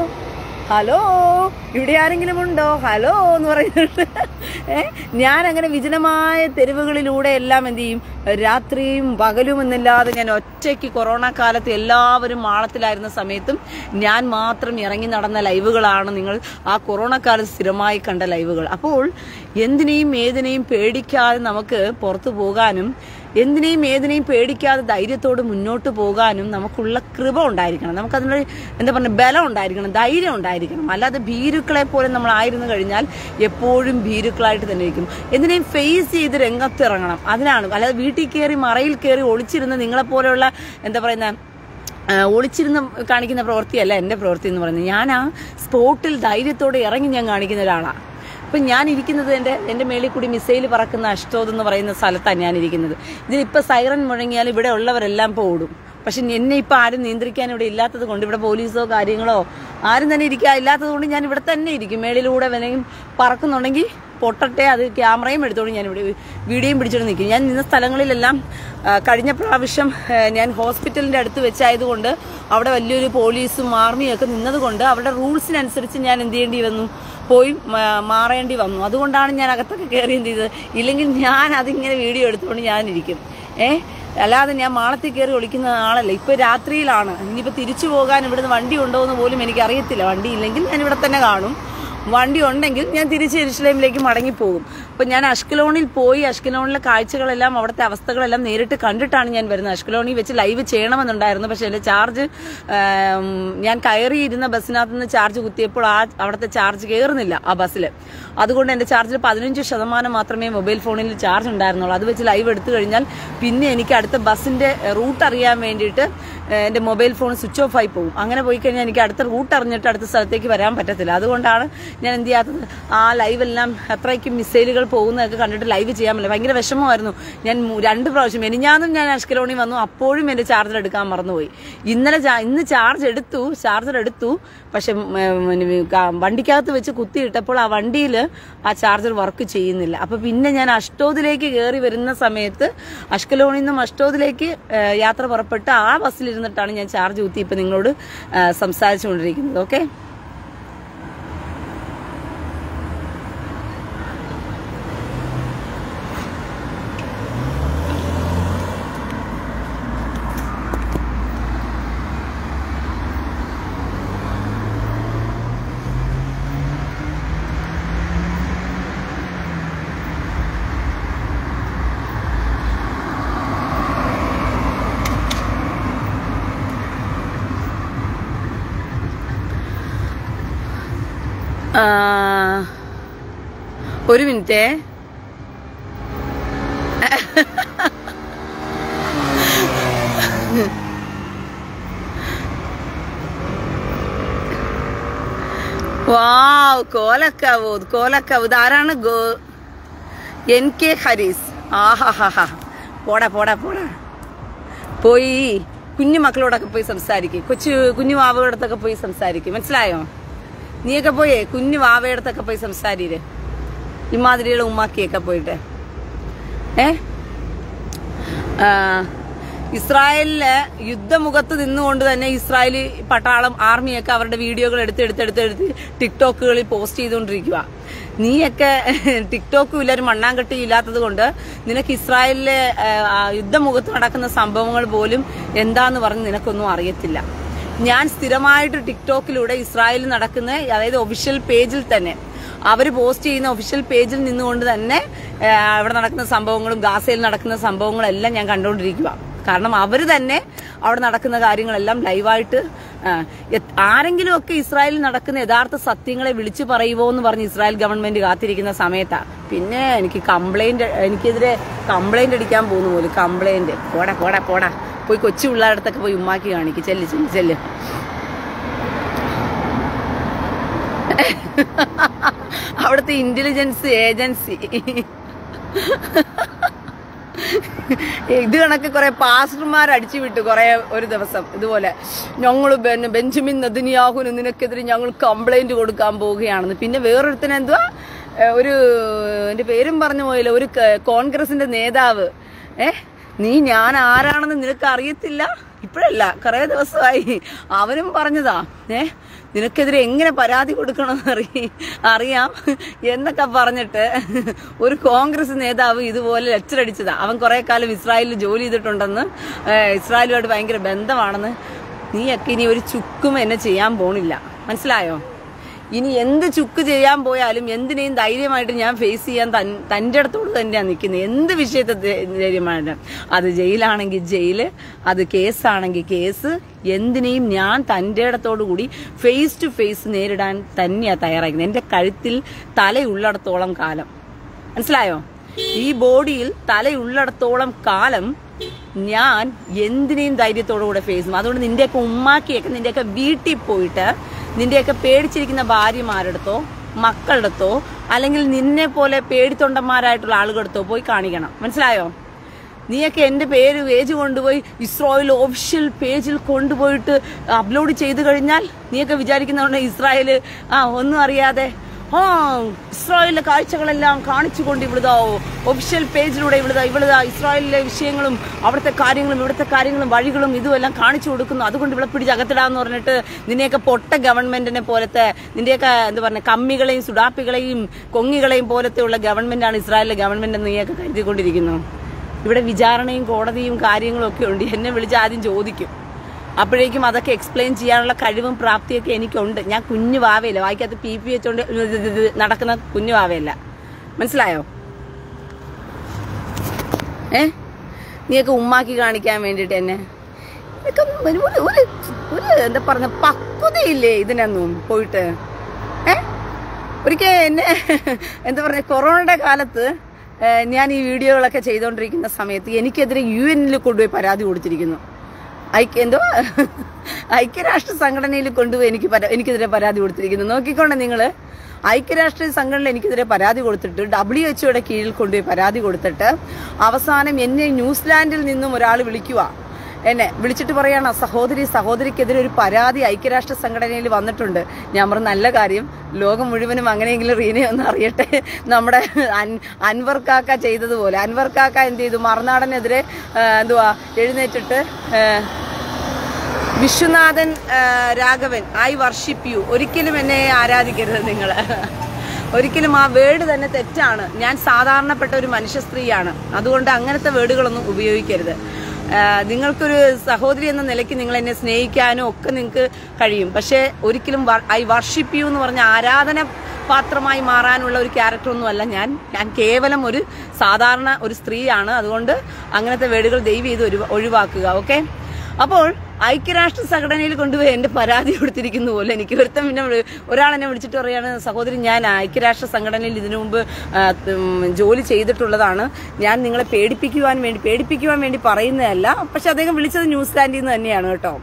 ഹലോ ഇവിടെ ആരെങ്കിലും ഉണ്ടോ ഹലോ എന്ന് പറയുന്നുണ്ട് ഏ ഞാൻ അങ്ങനെ വിജനമായ തെരുവുകളിലൂടെ എല്ലാം എന്ത് ചെയ്യും രാത്രിയും പകലും എന്നില്ലാതെ ഞാൻ ഒറ്റയ്ക്ക് കൊറോണ കാലത്ത് എല്ലാവരും മാളത്തിലായിരുന്ന സമയത്തും ഞാൻ മാത്രം ഇറങ്ങി നടന്ന ലൈവുകളാണ് നിങ്ങൾ ആ കൊറോണ കാലത്ത് സ്ഥിരമായി കണ്ട ലൈവുകൾ അപ്പോൾ എന്തിനേയും ഏതിനെയും പേടിക്കാതെ നമുക്ക് പുറത്തു പോകാനും എന്തിനേയും ഏതിനെയും പേടിക്കാതെ ധൈര്യത്തോട് മുന്നോട്ട് പോകാനും നമുക്കുള്ള കൃപ ഉണ്ടായിരിക്കണം നമുക്കതിനൊരു എന്താ പറയുക ബലം ഉണ്ടായിരിക്കണം ധൈര്യം ഉണ്ടായിരിക്കണം അല്ലാതെ ഭീരുക്കളെ പോലെ നമ്മൾ ആയിരുന്നു കഴിഞ്ഞാൽ എപ്പോഴും ഭീരുക്കളായിട്ട് തന്നെ ഇരിക്കും എന്തിനേയും ഫേസ് ചെയ്ത് രംഗത്തിറങ്ങണം അതിനാണ് അല്ലാതെ വീട്ടിൽ കയറി മറയിൽ കയറി ഒളിച്ചിരുന്ന് നിങ്ങളെപ്പോലെയുള്ള എന്താ പറയുന്ന ആ, ഒളിച്ചിരുന്ന് കാണിക്കുന്ന പ്രവൃത്തിയല്ല എൻ്റെ പ്രവൃത്തി എന്ന് പറയുന്നത് ഞാൻ ആ സ്പോട്ടിൽ ധൈര്യത്തോടെ ഇറങ്ങി ഞാൻ കാണിക്കുന്ന ഒരാളാണ് ഇപ്പം ഞാൻ ഇരിക്കുന്നത് എൻ്റെ എൻ്റെ മേളിൽ കൂടി മിസൈൽ പറക്കുന്ന അഷ്ടോത് എന്ന് പറയുന്ന സ്ഥലത്താണ് ഞാൻ ഇരിക്കുന്നത് ഇതിലിപ്പോൾ സൈറൻ മുഴങ്ങിയാൽ ഇവിടെ ഉള്ളവരെല്ലാം ഇപ്പോൾ ഓടും പക്ഷെ എന്നെ ഇപ്പം ആരും നിയന്ത്രിക്കാൻ ഇവിടെ ഇല്ലാത്തത് കൊണ്ട് ഇവിടെ പോലീസോ കാര്യങ്ങളോ ആരും തന്നെ ഇരിക്കുക ഇല്ലാത്തത് കൊണ്ട് ഞാൻ ഇവിടെ തന്നെ ഇരിക്കും മേളിലൂടെ വനെയും പറക്കുന്നുണ്ടെങ്കിൽ പൊട്ടട്ടെ അത് ക്യാമറയും എടുത്തോണ്ട് ഞാൻ ഇവിടെ വീഡിയോയും പിടിച്ചോണ്ട് നിൽക്കും ഞാൻ നിന്ന സ്ഥലങ്ങളിലെല്ലാം ആ, കഴിഞ്ഞ പ്രാവശ്യം ആ, ഞാൻ ഹോസ്പിറ്റലിന്റെ അടുത്ത് വെച്ചായതുകൊണ്ട് അവിടെ വലിയൊരു പോലീസും ആർമിയും ഒക്കെ നിന്നതുകൊണ്ട് അവരുടെ റൂൾസിനനുസരിച്ച് ഞാൻ എന്ത് ചെയ്യേണ്ടി വന്നു പോയി മാ- മാറേണ്ടി വന്നു അതുകൊണ്ടാണ് ഞാൻ അകത്തൊക്കെ കയറി എന്ത് ചെയ്തത് ഇല്ലെങ്കിൽ ഞാൻ അതിങ്ങനെ വീഡിയോ എടുത്തുകൊണ്ട് ഞാനിരിക്കും ഏ അല്ലാതെ ഞാൻ മാളത്തിൽ കയറി ഒളിക്കുന്ന ആളല്ല ഇപ്പൊ രാത്രിയിലാണ് ഇനിയിപ്പോ തിരിച്ചു പോകാൻ ഇവിടുന്ന് വണ്ടി ഉണ്ടോ എന്ന് പോലും എനിക്ക് അറിയത്തില്ല വണ്ടി ഇല്ലെങ്കിൽ ഞാൻ ഇവിടെ തന്നെ കാണും വണ്ടി ഉണ്ടെങ്കിൽ ഞാൻ തിരിച്ച് എരുസലേമിലേക്ക് മടങ്ങിപ്പോകും അപ്പം ഞാൻ അഷ്കലോണിൽ പോയി അഷ്കലോണിലെ കാഴ്ചകളെല്ലാം അവിടുത്തെ അവസ്ഥകളെല്ലാം നേരിട്ട് കണ്ടിട്ടാണ് ഞാൻ വരുന്നത് അഷ്കലോണിൽ വെച്ച് ലൈവ് ചെയ്യണമെന്നുണ്ടായിരുന്നു പക്ഷേ എൻ്റെ ചാർജ് ആം, ഞാൻ കയറിയിരുന്ന ബസ്സിനകത്ത് നിന്ന് ചാർജ് കുത്തിയപ്പോൾ ആ അവിടുത്തെ ചാർജ് കയറുന്നില്ല ആ ബസ്സിൽ അതുകൊണ്ട് എൻ്റെ ചാർജിൽ പതിനഞ്ച് ശതമാനം മാത്രമേ മൊബൈൽ ഫോണിൽ ചാർജ് ഉണ്ടായിരുന്നുള്ളൂ അത് വെച്ച് ലൈവ് എടുത്തു കഴിഞ്ഞാൽ പിന്നെ എനിക്ക് അടുത്ത ബസ്സിൻ്റെ റൂട്ട് അറിയാൻ വേണ്ടിയിട്ട് ഏഹ്, എൻ്റെ മൊബൈൽ ഫോൺ സ്വിച്ച് ഓഫ് ആയി പോകും അങ്ങനെ പോയി കഴിഞ്ഞാൽ എനിക്ക് അടുത്ത റൂട്ട് അറിഞ്ഞിട്ട് അടുത്ത സ്ഥലത്തേക്ക് വരാൻ പറ്റത്തില്ല അതുകൊണ്ടാണ് ഞാൻ എന്ത് ചെയ്യാത്തത് ആ ലൈവ് എല്ലാം അത്രയ്ക്കും മിസൈലുകൾ പോകുന്നതൊക്കെ കണ്ടിട്ട് ലൈവ് ചെയ്യാൻ പറ്റില്ല ഭയങ്കര വിഷമമായിരുന്നു ഞാൻ മു- രണ്ട് പ്രാവശ്യം എനിഞ്ഞാന്നും ഞാൻ അഷ്കലോണി വന്നു അപ്പോഴും എൻ്റെ ചാർജർ എടുക്കാൻ മറന്നുപോയി ഇന്നലെ ചാ- ഇന്ന് ചാർജ് എടുത്തു ചാർജർ എടുത്തു പക്ഷെ ഉം, ഉം, ക- വണ്ടിക്കകത്ത് വെച്ച് കുത്തിയിട്ടപ്പോൾ ആ വണ്ടിയിൽ ആ ചാർജർ വർക്ക് ചെയ്യുന്നില്ല അപ്പൊ പിന്നെ ഞാൻ അഷ്ടോദിലേക്ക് കയറി വരുന്ന സമയത്ത് അഷ്കലോണിൽ നിന്നും അഷ്ടോദിലേക്ക് ഏഹ്, യാത്ര പുറപ്പെട്ട് ആ ബസ്സിലിരുന്നിട്ടാണ് ഞാൻ ചാർജ് കുത്തി ഇപ്പൊ നിങ്ങളോട് ഏഹ്, സംസാരിച്ചുകൊണ്ടിരിക്കുന്നത് ഓക്കെ ഒരു മിനിറ്റേ വാവ് കോലക്കാവ് കോലക്കാവ് ഇതാരാണ് ഗോ എൻ കെ ഹരീസ് ആഹാഹാ പോടാ പോടാ പോടാ പോയി കുഞ്ഞു മക്കളോടൊക്കെ പോയി സംസാരിക്കും കൊച്ചു കുഞ്ഞു വാവയോടത്തൊക്കെ പോയി സംസാരിക്കും മനസ്സിലായോ നീയൊക്കെ പോയേ കുഞ്ഞു വാവയടുത്തൊക്കെ പോയി സംസാരിര് ഇമാതിരിയുടെ ഉമ്മാക്കിയൊക്കെ പോയിട്ട് ഏ ആ, ഇസ്രായേലില് യുദ്ധമുഖത്ത് നിന്നുകൊണ്ട് തന്നെ ഇസ്രായേൽ പട്ടാളം ആർമിയൊക്കെ അവരുടെ വീഡിയോകൾ എടുത്ത് എടുത്ത് എടുത്ത് എടുത്ത് ടിക്ടോക്കുകളിൽ പോസ്റ്റ് ചെയ്തുകൊണ്ടിരിക്കുക നീയൊക്കെ ടിക്ടോക്കും ഇല്ല ഒരു മണ്ണാങ്കട്ടിയും ഇല്ലാത്തത് കൊണ്ട് നിനക്ക് ഇസ്രായേലിലെ ആ, ആ, യുദ്ധമുഖത്ത് നടക്കുന്ന സംഭവങ്ങൾ പോലും എന്താന്ന് പറഞ്ഞ് നിനക്കൊന്നും അറിയത്തില്ല ഞാൻ സ്ഥിരമായിട്ട് ടിക്ടോക്കിലൂടെ ഇസ്രായേലിൽ നടക്കുന്ന അതായത് ഒഫീഷ്യൽ പേജിൽ തന്നെ അവർ പോസ്റ്റ് ചെയ്യുന്ന ഒഫീഷ്യൽ പേജിൽ നിന്നുകൊണ്ട് തന്നെ ആ, അവിടെ നടക്കുന്ന സംഭവങ്ങളും ഗാസയിൽ നടക്കുന്ന സംഭവങ്ങളും എല്ലാം ഞാൻ കണ്ടുകൊണ്ടിരിക്കുക കാരണം അവർ തന്നെ അവിടെ നടക്കുന്ന കാര്യങ്ങളെല്ലാം ലൈവായിട്ട് ആ, എത്- ആരെങ്കിലും ഒക്കെ ഇസ്രായേലിൽ നടക്കുന്ന യഥാർത്ഥ സത്യങ്ങളെ വിളിച്ചു പറയുമോ എന്ന് പറഞ്ഞ് ഇസ്രായേൽ ഗവൺമെന്റ് കാത്തിരിക്കുന്ന സമയത്താ പിന്നെ എനിക്ക് കംപ്ലൈന്റ് എനിക്കെതിരെ കംപ്ലൈന്റ് അടിക്കാൻ പോകുന്നു പോലും കംപ്ലൈന്റ് പോടാ പോടാ പോടാ പോയി കൊച്ചു പിള്ളേരടുത്തൊക്കെ പോയി ഉമ്മാക്കി കാണിക്കും ചെല്ല് ചെല്ല് ചെല്ല് അവിടുത്തെ ഇന്റലിജൻസ് ഏജൻസി ഇത് കണക്ക് കുറെ പാസ്റ്റർമാർ അടിച്ചു വിട്ടു കുറെ ഒരു ദിവസം ഇതുപോലെ ഞങ്ങൾ ബെഞ്ചമിൻ നദിനിയാഹുന് നിനക്കെതിരെ ഞങ്ങൾ കംപ്ലൈന്റ് കൊടുക്കാൻ പോവുകയാണെന്ന് പിന്നെ വേറൊരുത്തിന് എന്തുവാ ഏ, ഒരു എന്റെ പേരും പറഞ്ഞു പോയില്ല ഒരു ക- കോൺഗ്രസിന്റെ നേതാവ് ഏ നീ ഞാൻ ആരാണെന്ന് നിനക്ക് അറിയത്തില്ല ഇപ്പോഴല്ല കുറെ ദിവസമായി അവനും പറഞ്ഞതാ ഏ നിനക്കെതിരെ എങ്ങനെ പരാതി കൊടുക്കണമെന്ന് അറി അറിയാം എന്നൊക്കെ പറഞ്ഞിട്ട് ഒരു കോൺഗ്രസ് നേതാവ് ഇതുപോലെ ലെക്ചർ അടിച്ചതാ അവൻ കുറെ കാലം ഇസ്രായേലിൽ ജോലി ചെയ്തിട്ടുണ്ടെന്ന് ഏഹ് ഇസ്രായേലുമായിട്ട് ഭയങ്കര ബന്ധമാണെന്ന് നീയൊക്കെ ഇനി ഒരു ചുക്കും എന്നെ ചെയ്യാൻ പോണില്ല മനസ്സിലായോ ഇനി എന്ത് ചുക്ക് ചെയ്യാൻ പോയാലും എന്തിനേയും ധൈര്യമായിട്ട് ഞാൻ ഫേസ് ചെയ്യാൻ തൻ തൻ്റെ അടുത്തോട് തന്നെയാണ് നിൽക്കുന്നത് എന്ത് വിഷയത്തെ ധൈ- ധൈര്യമായിട്ട് അത് ജയിലാണെങ്കിൽ ജയില് അത് കേസാണെങ്കിൽ കേസ് എന്തിനേയും ഞാൻ തൻ്റെ ഇടത്തോടു കൂടി ഫേസ് ടു ഫേസ് നേരിടാൻ തന്നെയാണ് തയ്യാറാക്കുന്നത് എൻ്റെ കഴുത്തിൽ തലയുള്ളിടത്തോളം കാലം മനസ്സിലായോ ഈ ബോഡിയിൽ തലയുള്ളിടത്തോളം കാലം ഞാൻ എന്തിനേയും ധൈര്യത്തോടു കൂടെ ഫേസ് ചെയ്യും അതുകൊണ്ട് നിന്റെയൊക്കെ ഉമ്മാക്കിയൊക്കെ നിന്റെയൊക്കെ വീട്ടിൽ പോയിട്ട് നിന്റെയൊക്കെ പേടിച്ചിരിക്കുന്ന ഭാര്യമാരടുത്തോ മക്കളുടെ അടുത്തോ അല്ലെങ്കിൽ നിന്നെ പോലെ പേടിത്തൊണ്ടന്മാരായിട്ടുള്ള ആളുകളടുത്തോ പോയി കാണിക്കണം മനസ്സിലായോ നീയൊക്കെ എന്റെ പേര് പേജ് കൊണ്ടുപോയി ഇസ്രായേൽ ഒഫീഷ്യൽ പേജിൽ കൊണ്ടുപോയിട്ട് അപ്ലോഡ് ചെയ്തു കഴിഞ്ഞാൽ നീയൊക്കെ വിചാരിക്കുന്നതുകൊണ്ട് ഇസ്രായേൽ ആ ഒന്നും അറിയാതെ ആ ഇസ്രായേലിലെ കാഴ്ചകളെല്ലാം കാണിച്ചുകൊണ്ട് ഇവിടുതാ ഒഫീഷ്യൽ പേജിലൂടെ ഇവിടുതാ ഇവിടുതാ ഇസ്രായേലിലെ വിഷയങ്ങളും അവിടുത്തെ കാര്യങ്ങളും ഇവിടുത്തെ കാര്യങ്ങളും വഴികളും ഇതുമെല്ലാം കാണിച്ചു കൊടുക്കുന്നു അതുകൊണ്ട് ഇവിടെ പിടിച്ച് അകത്തിടാന്ന് പറഞ്ഞിട്ട് നിന്നെയൊക്കെ പൊട്ട ഗവൺമെന്റിനെ പോലത്തെ നിന്റെയൊക്കെ എന്താ പറയുക കമ്മികളെയും സുഡാപ്പികളെയും കൊങ്ങികളെയും പോലത്തെ ഉള്ള ഗവൺമെന്റാണ് ഇസ്രായേലിലെ ഗവൺമെന്റ് എന്ന് നീയൊക്കെ കരുതിക്കൊണ്ടിരിക്കുന്നു ഇവിടെ വിചാരണയും കോടതിയും കാര്യങ്ങളും ഒക്കെ ഉണ്ട് എന്നെ വിളിച്ച് ആദ്യം ചോദിക്കും അപ്പോഴേക്കും അതൊക്കെ എക്സ്പ്ലെയിൻ ചെയ്യാനുള്ള കഴിവും പ്രാപ്തിയൊക്കെ എനിക്കുണ്ട് ഞാൻ കുഞ്ഞു വാവയില്ല വായിക്കകത്ത് പി പി വെച്ചോണ്ട് ഇത് ഇത് ഇത് നടക്കുന്ന കുഞ്ഞു വാവയല്ല മനസ്സിലായോ ഏ നീയൊക്കെ ഉമ്മാക്കി കാണിക്കാൻ വേണ്ടിട്ട് എന്നെ നിനക്ക് ഒരു ഒരു ഒരു ഒരു എന്താ പറഞ്ഞ പക്വതയില്ലേ ഇതിനൊന്നും പോയിട്ട് ഏ ഒരിക്കൽ എന്നെ എന്താ പറഞ്ഞ കൊറോണയുടെ കാലത്ത് ഏ, ഞാൻ ഈ വീഡിയോകളൊക്കെ ചെയ്തുകൊണ്ടിരിക്കുന്ന സമയത്ത് എനിക്കെതിരെ യു എനിൽ കൊണ്ടുപോയി പരാതി കൊടുത്തിരിക്കുന്നു ഐക്യ എന്തോ ഐക്യരാഷ്ട്ര സംഘടനയിൽ കൊണ്ടുപോയി എനിക്ക് പരാ- എനിക്കെതിരെ പരാതി കൊടുത്തിരിക്കുന്നു നോക്കിക്കൊണ്ട് നിങ്ങൾ ഐക്യരാഷ്ട്ര സംഘടന എനിക്കെതിരെ പരാതി കൊടുത്തിട്ട് ഡബ്ല്യു എച്ച്ഒയുടെ കീഴിൽ കൊണ്ടുപോയി പരാതി കൊടുത്തിട്ട് അവസാനം എന്നെ ന്യൂസിലാൻഡിൽ നിന്നും ഒരാൾ വിളിക്കുക എന്നെ വിളിച്ചിട്ട് പറയാണ് സഹോദരി സഹോദരിക്കെതിരെ ഒരു പരാതി ഐക്യരാഷ്ട്ര സംഘടനയിൽ വന്നിട്ടുണ്ട് ഞാൻ പറഞ്ഞ നല്ല കാര്യം ലോകം മുഴുവനും അങ്ങനെയെങ്കിലും റീനെ ഒന്ന് അറിയട്ടെ നമ്മുടെ അൻ- അൻവർ കാക്ക ചെയ്തതുപോലെ അൻവർ കാക്ക എന്ത് ചെയ്തു മറുനാടനെതിരെ ആ, എന്തുവാ എഴുന്നേറ്റിട്ട് ആ, വിശ്വനാഥൻ ആ, രാഘവൻ ഐ വർഷിപ്പ് യു ഒരിക്കലും എന്നെ ആരാധിക്കരുത് നിങ്ങൾ ഒരിക്കലും ആ വേർഡ് തന്നെ തെറ്റാണ് ഞാൻ സാധാരണപ്പെട്ട ഒരു മനുഷ്യ സ്ത്രീയാണ് അതുകൊണ്ട് അങ്ങനത്തെ വേർഡുകളൊന്നും ഉപയോഗിക്കരുത് ആ, നിങ്ങൾക്കൊരു സഹോദരി എന്ന നിലയ്ക്ക് നിങ്ങൾ എന്നെ സ്നേഹിക്കാനും ഒക്കെ നിങ്ങൾക്ക് കഴിയും പക്ഷേ ഒരിക്കലും ഐ വർഷിപ്പ് യു എന്ന് പറഞ്ഞ ആരാധന പാത്രമായി മാറാനുള്ള ഒരു ക്യാരക്ടർ അല്ല ഞാൻ ഞാൻ കേവലം ഒരു സാധാരണ ഒരു സ്ത്രീയാണ് അതുകൊണ്ട് അങ്ങനത്തെ വേർഡുകൾ ദയവ് ചെയ്ത് ഒഴിവ- ഒഴിവാക്കുക ഓക്കെ അപ്പോൾ ഐക്യരാഷ്ട്ര സംഘടനയിൽ കൊണ്ടുപോയി എന്റെ പരാതി കൊടുത്തിരിക്കുന്ന പോലെ എനിക്ക് ഒരുത്തം പിന്നെ വിളി- ഒരാൾ എന്നെ വിളിച്ചിട്ട് പറയാണ് സഹോദരി ഞാൻ ഐക്യരാഷ്ട്ര സംഘടനയിൽ ഇതിനു മുമ്പ് ആ, ഉം, ജോലി ചെയ്തിട്ടുള്ളതാണ് ഞാൻ നിങ്ങളെ പേടിപ്പിക്കുവാൻ വേണ്ടി പേടിപ്പിക്കുവാൻ വേണ്ടി പറയുന്നതല്ല പക്ഷെ അദ്ദേഹം വിളിച്ചത് ന്യൂസിലാൻഡിൽ നിന്ന് തന്നെയാണ് കേട്ടോ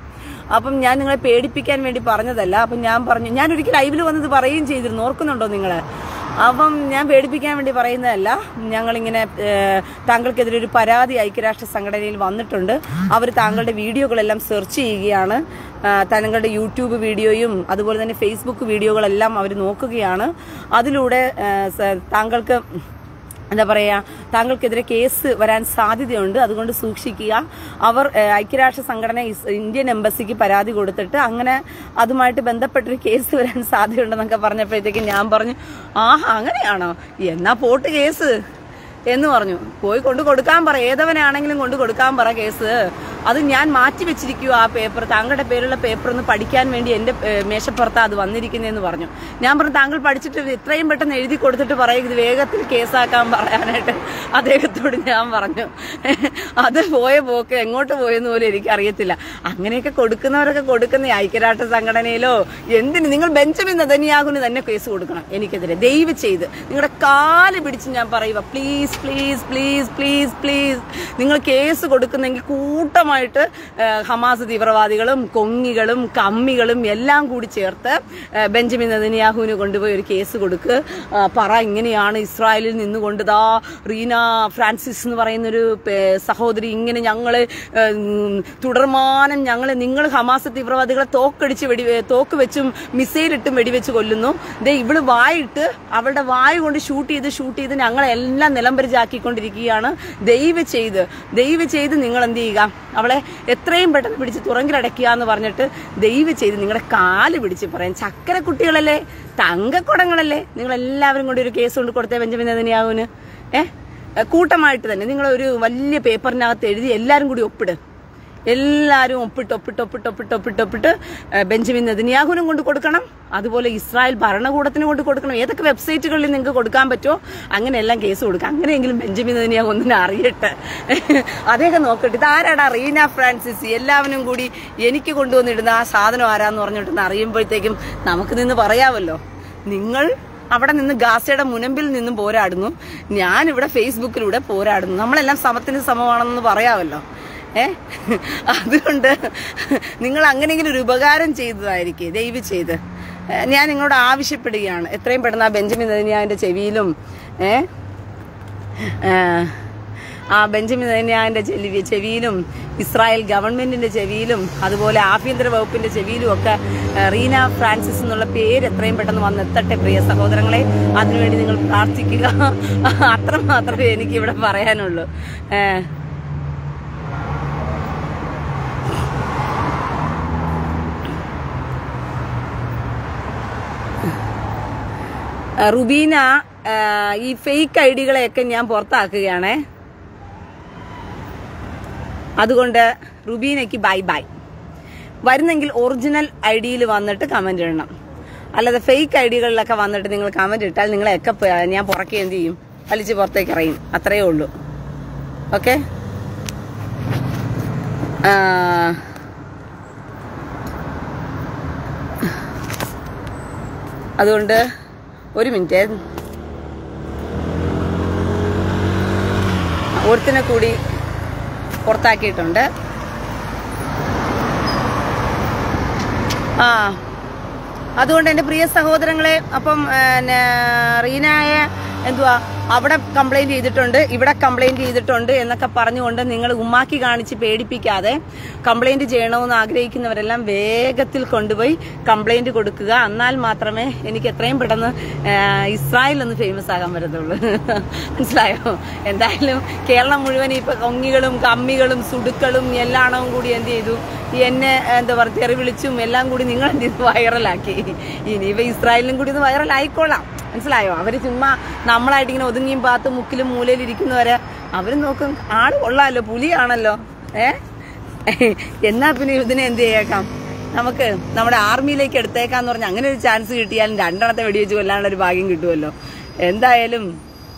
അപ്പം ഞാൻ നിങ്ങളെ പേടിപ്പിക്കാൻ വേണ്ടി പറഞ്ഞതല്ല അപ്പം ഞാൻ പറഞ്ഞു ഞാൻ ഒരിക്കൽ ലൈവിൽ വന്നത് പറയുകയും ചെയ്തിരുന്നു ഓർക്കുന്നുണ്ടോ നിങ്ങള് അപ്പം ഞാൻ പേടിപ്പിക്കാൻ വേണ്ടി പറയുന്നതല്ല ഞങ്ങളിങ്ങനെ ഏഹ്, താങ്കൾക്കെതിരെ ഒരു പരാതി ഐക്യരാഷ്ട്ര സംഘടനയിൽ വന്നിട്ടുണ്ട് അവർ താങ്കളുടെ വീഡിയോകളെല്ലാം സെർച്ച് ചെയ്യുകയാണ് ആ, താങ്കളുടെ യൂട്യൂബ് വീഡിയോയും അതുപോലെ തന്നെ ഫേസ്ബുക്ക് വീഡിയോകളെല്ലാം അവർ നോക്കുകയാണ് അതിലൂടെ ഏഹ്, സ- താങ്കൾക്ക് എന്താ പറയാ താങ്കൾക്കെതിരെ കേസ് വരാൻ സാധ്യതയുണ്ട് അതുകൊണ്ട് സൂക്ഷിക്കുക അവർ ഏഹ്, ഐക്യരാഷ്ട്ര സംഘടന ഇസ് ഇന്ത്യൻ എംബസിക്ക് പരാതി കൊടുത്തിട്ട് അങ്ങനെ അതുമായിട്ട് ബന്ധപ്പെട്ടൊരു കേസ് വരാൻ സാധ്യതയുണ്ടെന്നൊക്കെ പറഞ്ഞപ്പോഴത്തേക്ക് ഞാൻ പറഞ്ഞു ആഹാ അങ്ങനെയാണോ എന്നാ പോട്ട് കേസ് എന്ന് പറഞ്ഞു പോയി കൊണ്ട് കൊടുക്കാൻ പറ ഏതവനാണെങ്കിലും കൊണ്ട് കൊടുക്കാൻ പറ കേസ് അത് ഞാൻ മാറ്റി വെച്ചിരിക്കുക ആ പേപ്പർ താങ്കളുടെ പേരുള്ള പേപ്പർ ഒന്ന് പഠിക്കാൻ വേണ്ടി എന്റെ ഏഹ്, മേശപ്പുറത്താ അത് വന്നിരിക്കുന്നതെന്ന് പറഞ്ഞു ഞാൻ പറഞ്ഞു താങ്കൾ പഠിച്ചിട്ട് ഇത് ഇത്രയും പെട്ടെന്ന് എഴുതി കൊടുത്തിട്ട് പറയും ഇത് വേഗത്തിൽ കേസാക്കാൻ പറയാനായിട്ട് അദ്ദേഹത്തോട് ഞാൻ പറഞ്ഞു അത് പോയ പോക്ക് എങ്ങോട്ട് പോയെന്ന് പോലും എനിക്ക് അറിയത്തില്ല അങ്ങനെയൊക്കെ കൊടുക്കുന്നവരൊക്കെ കൊടുക്കുന്ന ഈ ഐക്യരാഷ്ട്ര സംഘടനയിലോ എന്തിന് നിങ്ങൾ ബെഞ്ചമിൻ നെതന്യാഹുവിന് തന്നെ കേസ് കൊടുക്കണം എനിക്കെതിരെ ദയവ് ചെയ്ത് നിങ്ങളുടെ കാല് പിടിച്ച് ഞാൻ പറയുക please please please please please നിങ്ങൾ കേസ് കൊടുക്കുന്നെങ്കിൽ കൂട്ടമായിട്ട് ആ, ഹമാസ് തീവ്രവാദികളും കൊങ്ങികളും കമ്മികളും എല്ലാം കൂടി ചേർത്ത് ആ, ബെഞ്ചമിൻ നെതന്യാഹുവിന് കൊണ്ടുപോയി ഒരു കേസ് കൊടുക്ക് ആ, പറ ഇങ്ങനെയാണ് ഇസ്രായേലിൽ നിന്നുകൊണ്ട് ദാ റീന ഫ്രാൻസിസ് എന്ന് പറയുന്നൊരു പേ- സഹോദരി ഇങ്ങനെ ഞങ്ങള് ഉം, തുടർമാനം ഞങ്ങള് നിങ്ങൾ ഹമാസ് തീവ്രവാദികളെ തോക്കടിച്ച് വെടി തോക്ക് വെച്ചും മിസൈലിട്ടും വെടിവെച്ച് കൊല്ലുന്നു ദേ ഇവള് വായിട്ട് അവളുടെ വായു കൊണ്ട് ഷൂട്ട് ചെയ്ത് ഷൂട്ട് ചെയ്ത് ഞങ്ങളെ എല്ലാം നിലംപരിചാക്കിക്കൊണ്ടിരിക്കുകയാണ് ദയവ് ചെയ്ത് ദയവ് ചെയ്ത് നിങ്ങൾ എന്ത് ചെയ്യുക അവളെ എത്രയും പെട്ടെന്ന് പിടിച്ച് തുറങ്കിലടയ്ക്കുക എന്ന് പറഞ്ഞിട്ട് ദയവ് ചെയ്ത് നിങ്ങളുടെ കാല് പിടിച്ച് പറയാം ചക്കര കുട്ടികളല്ലേ തങ്കക്കുടങ്ങളല്ലേ നിങ്ങൾ എല്ലാവരും കൂടി ഒരു കേസ് കൊണ്ട് കൊടുത്തേ ബെഞ്ചമിൻ നെതന്യാഹുവിന് ഏഹ് കൂട്ടമായിട്ട് തന്നെ നിങ്ങൾ ഒരു വലിയ പേപ്പറിനകത്ത് എഴുതി എല്ലാവരും കൂടി ഒപ്പിട് എല്ലാവരും ഒപ്പിട്ട് ഒപ്പിട്ട് ഒപ്പിട്ട് ഒപ്പിട്ട് ഒപ്പിട്ട് ഒപ്പിട്ട് ഏഹ്, ബെഞ്ചമിൻ നെതന്യാഹുവിനും കൊണ്ട് കൊടുക്കണം അതുപോലെ ഇസ്രായേൽ ഭരണകൂടത്തിന് കൊണ്ട് കൊടുക്കണം ഏതൊക്കെ വെബ്സൈറ്റുകളിൽ നിങ്ങൾക്ക് കൊടുക്കാൻ പറ്റുമോ അങ്ങനെയെല്ലാം കേസ് കൊടുക്കാം അങ്ങനെയെങ്കിലും ബെഞ്ചമിൻ നെതന്യാഹു ഒന്നിനെ അറിയട്ടെ അദ്ദേഹം നോക്കട്ടെ ഇതാരാടാ റീന ഫ്രാൻസിസ് എല്ലാവരും കൂടി എനിക്ക് കൊണ്ടുവന്നിടുന്ന ആ സാധനം ആരാന്ന് പറഞ്ഞിട്ട് അറിയുമ്പോഴത്തേക്കും നമുക്ക് നിന്ന് പറയാമല്ലോ നിങ്ങൾ അവിടെ നിന്ന് ഗാസയുടെ മുനമ്പിൽ നിന്നും പോരാടുന്നു ഞാൻ ഇവിടെ ഫേസ്ബുക്കിലൂടെ പോരാടുന്നു നമ്മളെല്ലാം സമത്തിന് സമമാണെന്ന് പറയാമല്ലോ ഏ അതുകൊണ്ട് നിങ്ങൾ അങ്ങനെയെങ്കിലും ഒരു ഉപകാരം ചെയ്തതായിരിക്കും ദയവ് ചെയ്ത് ഏ, ഞാൻ നിങ്ങളോട് ആവശ്യപ്പെടുകയാണ് എത്രയും പെട്ടെന്ന് ആ ബെഞ്ചമിൻ നെതന്യാഹുവിന്റെ ചെവിയിലും ഏ ഏ, ആ ബെഞ്ചമിൻ നെതന്യാഹുവിന്റെ ചെവി ചെവിയിലും ഇസ്രായേൽ ഗവൺമെന്റിന്റെ ചെവിയിലും അതുപോലെ ആഭ്യന്തര വകുപ്പിന്റെ ചെവിയിലും ഒക്കെ ഏ, റീന ഫ്രാൻസിസ് എന്നുള്ള പേര് എത്രയും പെട്ടെന്ന് വന്നെത്തട്ടെ പ്രിയ സഹോദരങ്ങളെ അതിനുവേണ്ടി നിങ്ങൾ പ്രാർത്ഥിക്കുക അത്ര മാത്രമേ എനിക്ക് ഇവിടെ പറയാനുള്ളൂ ഏഹ് ആ, റുബീന ആ, ഈ ഫേക്ക് ഐഡികളെയൊക്കെ ഞാൻ പുറത്താക്കുകയാണേ അതുകൊണ്ട് റുബീനയ്ക്ക് ബൈ ബൈ വരുന്നെങ്കിൽ ഒറിജിനൽ ഐ ഡിയിൽ വന്നിട്ട് കമന്റ് ഇടണം അല്ലാതെ ഫേക്ക് ഐഡികളിലൊക്കെ വന്നിട്ട് നിങ്ങൾ കമന്റ് ഇട്ടാൽ നിങ്ങളെയൊക്കെ പ- ഞാൻ പുറക്കെ എന്ത് ചെയ്യും വലിച്ച് പുറത്തേക്ക് എറിയും അത്രയേ ഉള്ളൂ ഓക്കെ അതുകൊണ്ട് ഒരു മിനിറ്റ് ഒരുത്തിനെ കൂടി പുറത്താക്കിയിട്ടുണ്ട് ആ അതുകൊണ്ട് എൻ്റെ പ്രിയ സഹോദരങ്ങളെ അപ്പം പിന്നെ റീനായെ എന്തുവാ അവിടെ കംപ്ലൈന്റ് ചെയ്തിട്ടുണ്ട് ഇവിടെ കംപ്ലൈന്റ് ചെയ്തിട്ടുണ്ട് എന്നൊക്കെ പറഞ്ഞുകൊണ്ട് നിങ്ങൾ ഉമ്മാക്കി കാണിച്ച് പേടിപ്പിക്കാതെ കംപ്ലൈന്റ് ചെയ്യണമെന്ന് ആഗ്രഹിക്കുന്നവരെല്ലാം വേഗത്തിൽ കൊണ്ടുപോയി കംപ്ലൈന്റ് കൊടുക്കുക എന്നാൽ മാത്രമേ എനിക്ക് എത്രയും പെട്ടെന്ന് ആ, ഇസ്രായേൽ ഒന്ന് ഫേമസ് ആകാൻ പറ്റത്തുള്ളൂ മനസ്സിലായോ എന്തായാലും കേരളം മുഴുവൻ ഇപ്പൊ കൊങ്ങികളും കമ്മികളും സുടുക്കളും എല്ലാണവും കൂടി എന്ത് ചെയ്തു ഈ എന്നെ എന്താ പറയുക തെറി വിളിച്ചും എല്ലാം കൂടി നിങ്ങൾ എന്ത് ചെയ്തു വൈറലാക്കി ഇനിയിപ്പോ ഇസ്രായേലിനും കൂടി ഇത് വൈറലായിക്കോളാം മനസ്സിലായോ അവര് ചുമ്മാ നമ്മളായിട്ട് ഇങ്ങനെ ഒതുങ്ങിയും പാത്ത് മുക്കിലും മൂലയിൽ ഇരിക്കുന്നവരെ അവര് നോക്കും ആള് കൊള്ളാലോ പുലിയാണല്ലോ ഏ എന്നാ പിന്നെ ഇതിനെ എന്ത് ചെയ്യേക്കാം നമുക്ക് നമ്മുടെ ആർമിയിലേക്ക് എടുത്തേക്കാന്ന് പറഞ്ഞ അങ്ങനെ ഒരു ചാൻസ് കിട്ടിയാലും രണ്ടെണ്ണത്തെ വെടിവെച്ച് കൊല്ലാനുള്ള ഒരു ഭാഗ്യം കിട്ടുമല്ലോ എന്തായാലും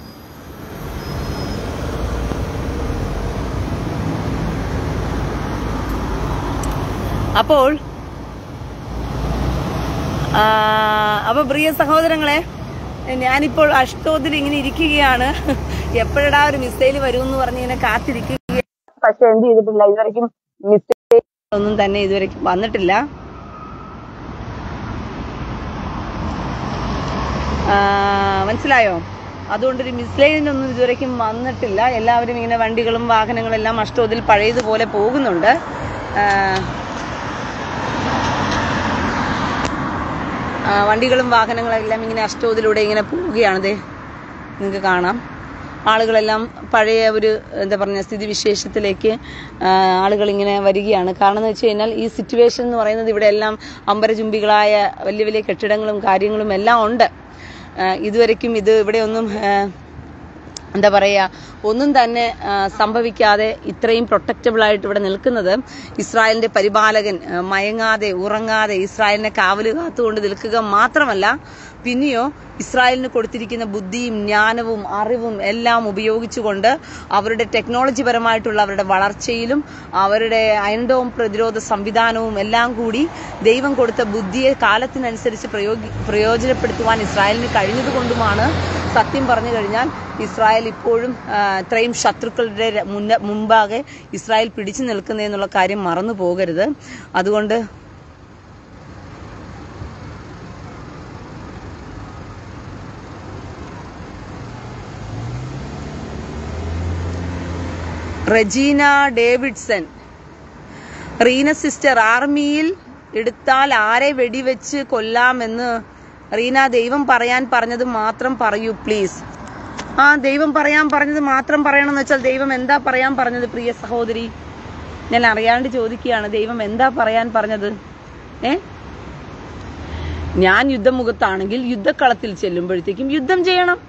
അപ്പോൾ ആ, അപ്പൊ പ്രിയ സഹോദരങ്ങളെ ഞാനിപ്പോൾ അഷ്ടോതിൽ ഇങ്ങനെ ഇരിക്കുകയാണ് എപ്പോഴടാ ഒരു മിസൈൽ വരും എന്ന് പറഞ്ഞ് ഇങ്ങനെ കാത്തിരിക്കുകയാണ് പക്ഷെ എന്ത് ചെയ്തിട്ടില്ല ഇതുവരെയും മിസൈൽ ഒന്നും തന്നെ ഇതുവരെ വന്നിട്ടില്ല ആ, മനസ്സിലായോ അതുകൊണ്ടൊരു മിസ്ലൈനിങ് ഒന്നും ഇതുവരെയ്ക്കും വന്നിട്ടില്ല എല്ലാവരും ഇങ്ങനെ വണ്ടികളും വാഹനങ്ങളും എല്ലാം അഷ്ടോതിൽ പഴയതുപോലെ പോകുന്നുണ്ട് ആ, ആ, വണ്ടികളും വാഹനങ്ങളും എല്ലാം ഇങ്ങനെ അഷ്ടോതിലൂടെ ഇങ്ങനെ പോവുകയാണ് ദേ നിങ്ങൾക്ക് കാണാം ആളുകളെല്ലാം പഴയ ഒരു എന്താ പറയുക സ്ഥിതിവിശേഷത്തിലേക്ക് ആ, ആളുകൾ ഇങ്ങനെ വരികയാണ് കാരണം എന്ന് വെച്ച് കഴിഞ്ഞാൽ ഈ സിറ്റുവേഷൻ എന്ന് പറയുന്നത് ഇവിടെ എല്ലാം അമ്പരചുംബികളായ വലിയ വലിയ കെട്ടിടങ്ങളും കാര്യങ്ങളും എല്ലാം ഉണ്ട് ആ, ഇതുവരെയ്ക്കും ഇത് ഇവിടെ ഒന്നും ആ, എന്താ പറയുക ഒന്നും തന്നെ ആ, സംഭവിക്കാതെ ഇത്രയും പ്രൊട്ടക്റ്റബിൾ ആയിട്ട് ഇവിടെ നിൽക്കുന്നത് ഇസ്രായേലിന്റെ പരിപാലകൻ ആ, മയങ്ങാതെ ഉറങ്ങാതെ ഇസ്രായേലിനെ കാവല് കാത്തുകൊണ്ട് നിൽക്കുക മാത്രമല്ല പിന്നെയോ ഇസ്രായേലിന് കൊടുത്തിരിക്കുന്ന ബുദ്ധിയും ജ്ഞാനവും അറിവും എല്ലാം ഉപയോഗിച്ചുകൊണ്ട് അവരുടെ ടെക്നോളജി പരമായിട്ടുള്ള അവരുടെ വളർച്ചയിലും അവരുടെ അയൻഡോം പ്രതിരോധ സംവിധാനവും എല്ലാം കൂടി ദൈവം കൊടുത്ത ബുദ്ധിയെ കാലത്തിനനുസരിച്ച് പ്രയോഗി പ്രയോജനപ്പെടുത്തുവാൻ ഇസ്രായേലിന് കഴിഞ്ഞതുകൊണ്ടുമാണ് സത്യം പറഞ്ഞു കഴിഞ്ഞാൽ ഇസ്രായേൽ ഇപ്പോഴും ആ, ഇത്രയും ശത്രുക്കളുടെ ര- മുന്ന മുമ്പാകെ ഇസ്രായേൽ പിടിച്ചു നിൽക്കുന്നതെന്നുള്ള കാര്യം മറന്നു പോകരുത് അതുകൊണ്ട് റെജീന ഡേവിഡ്സൺ റീന സിസ്റ്റർ ആർമിയിൽ എടുത്താൽ ആരെ വെടിവെച്ച് കൊല്ലാമെന്ന് റീന ദൈവം പറയാൻ പറഞ്ഞത് മാത്രം പറയൂ പ്ലീസ് ആ ദൈവം പറയാൻ പറഞ്ഞത് മാത്രം പറയണമെന്ന് വെച്ചാൽ ദൈവം എന്താ പറയാൻ പറഞ്ഞത് പ്രിയ സഹോദരി ഞാൻ അറിയാണ്ട് ചോദിക്കുകയാണ് ദൈവം എന്താ പറയാൻ പറഞ്ഞത് ഏ ഞാൻ യുദ്ധമുഖത്താണെങ്കിൽ യുദ്ധക്കളത്തിൽ ചെല്ലുമ്പോഴത്തേക്കും യുദ്ധം ചെയ്യണം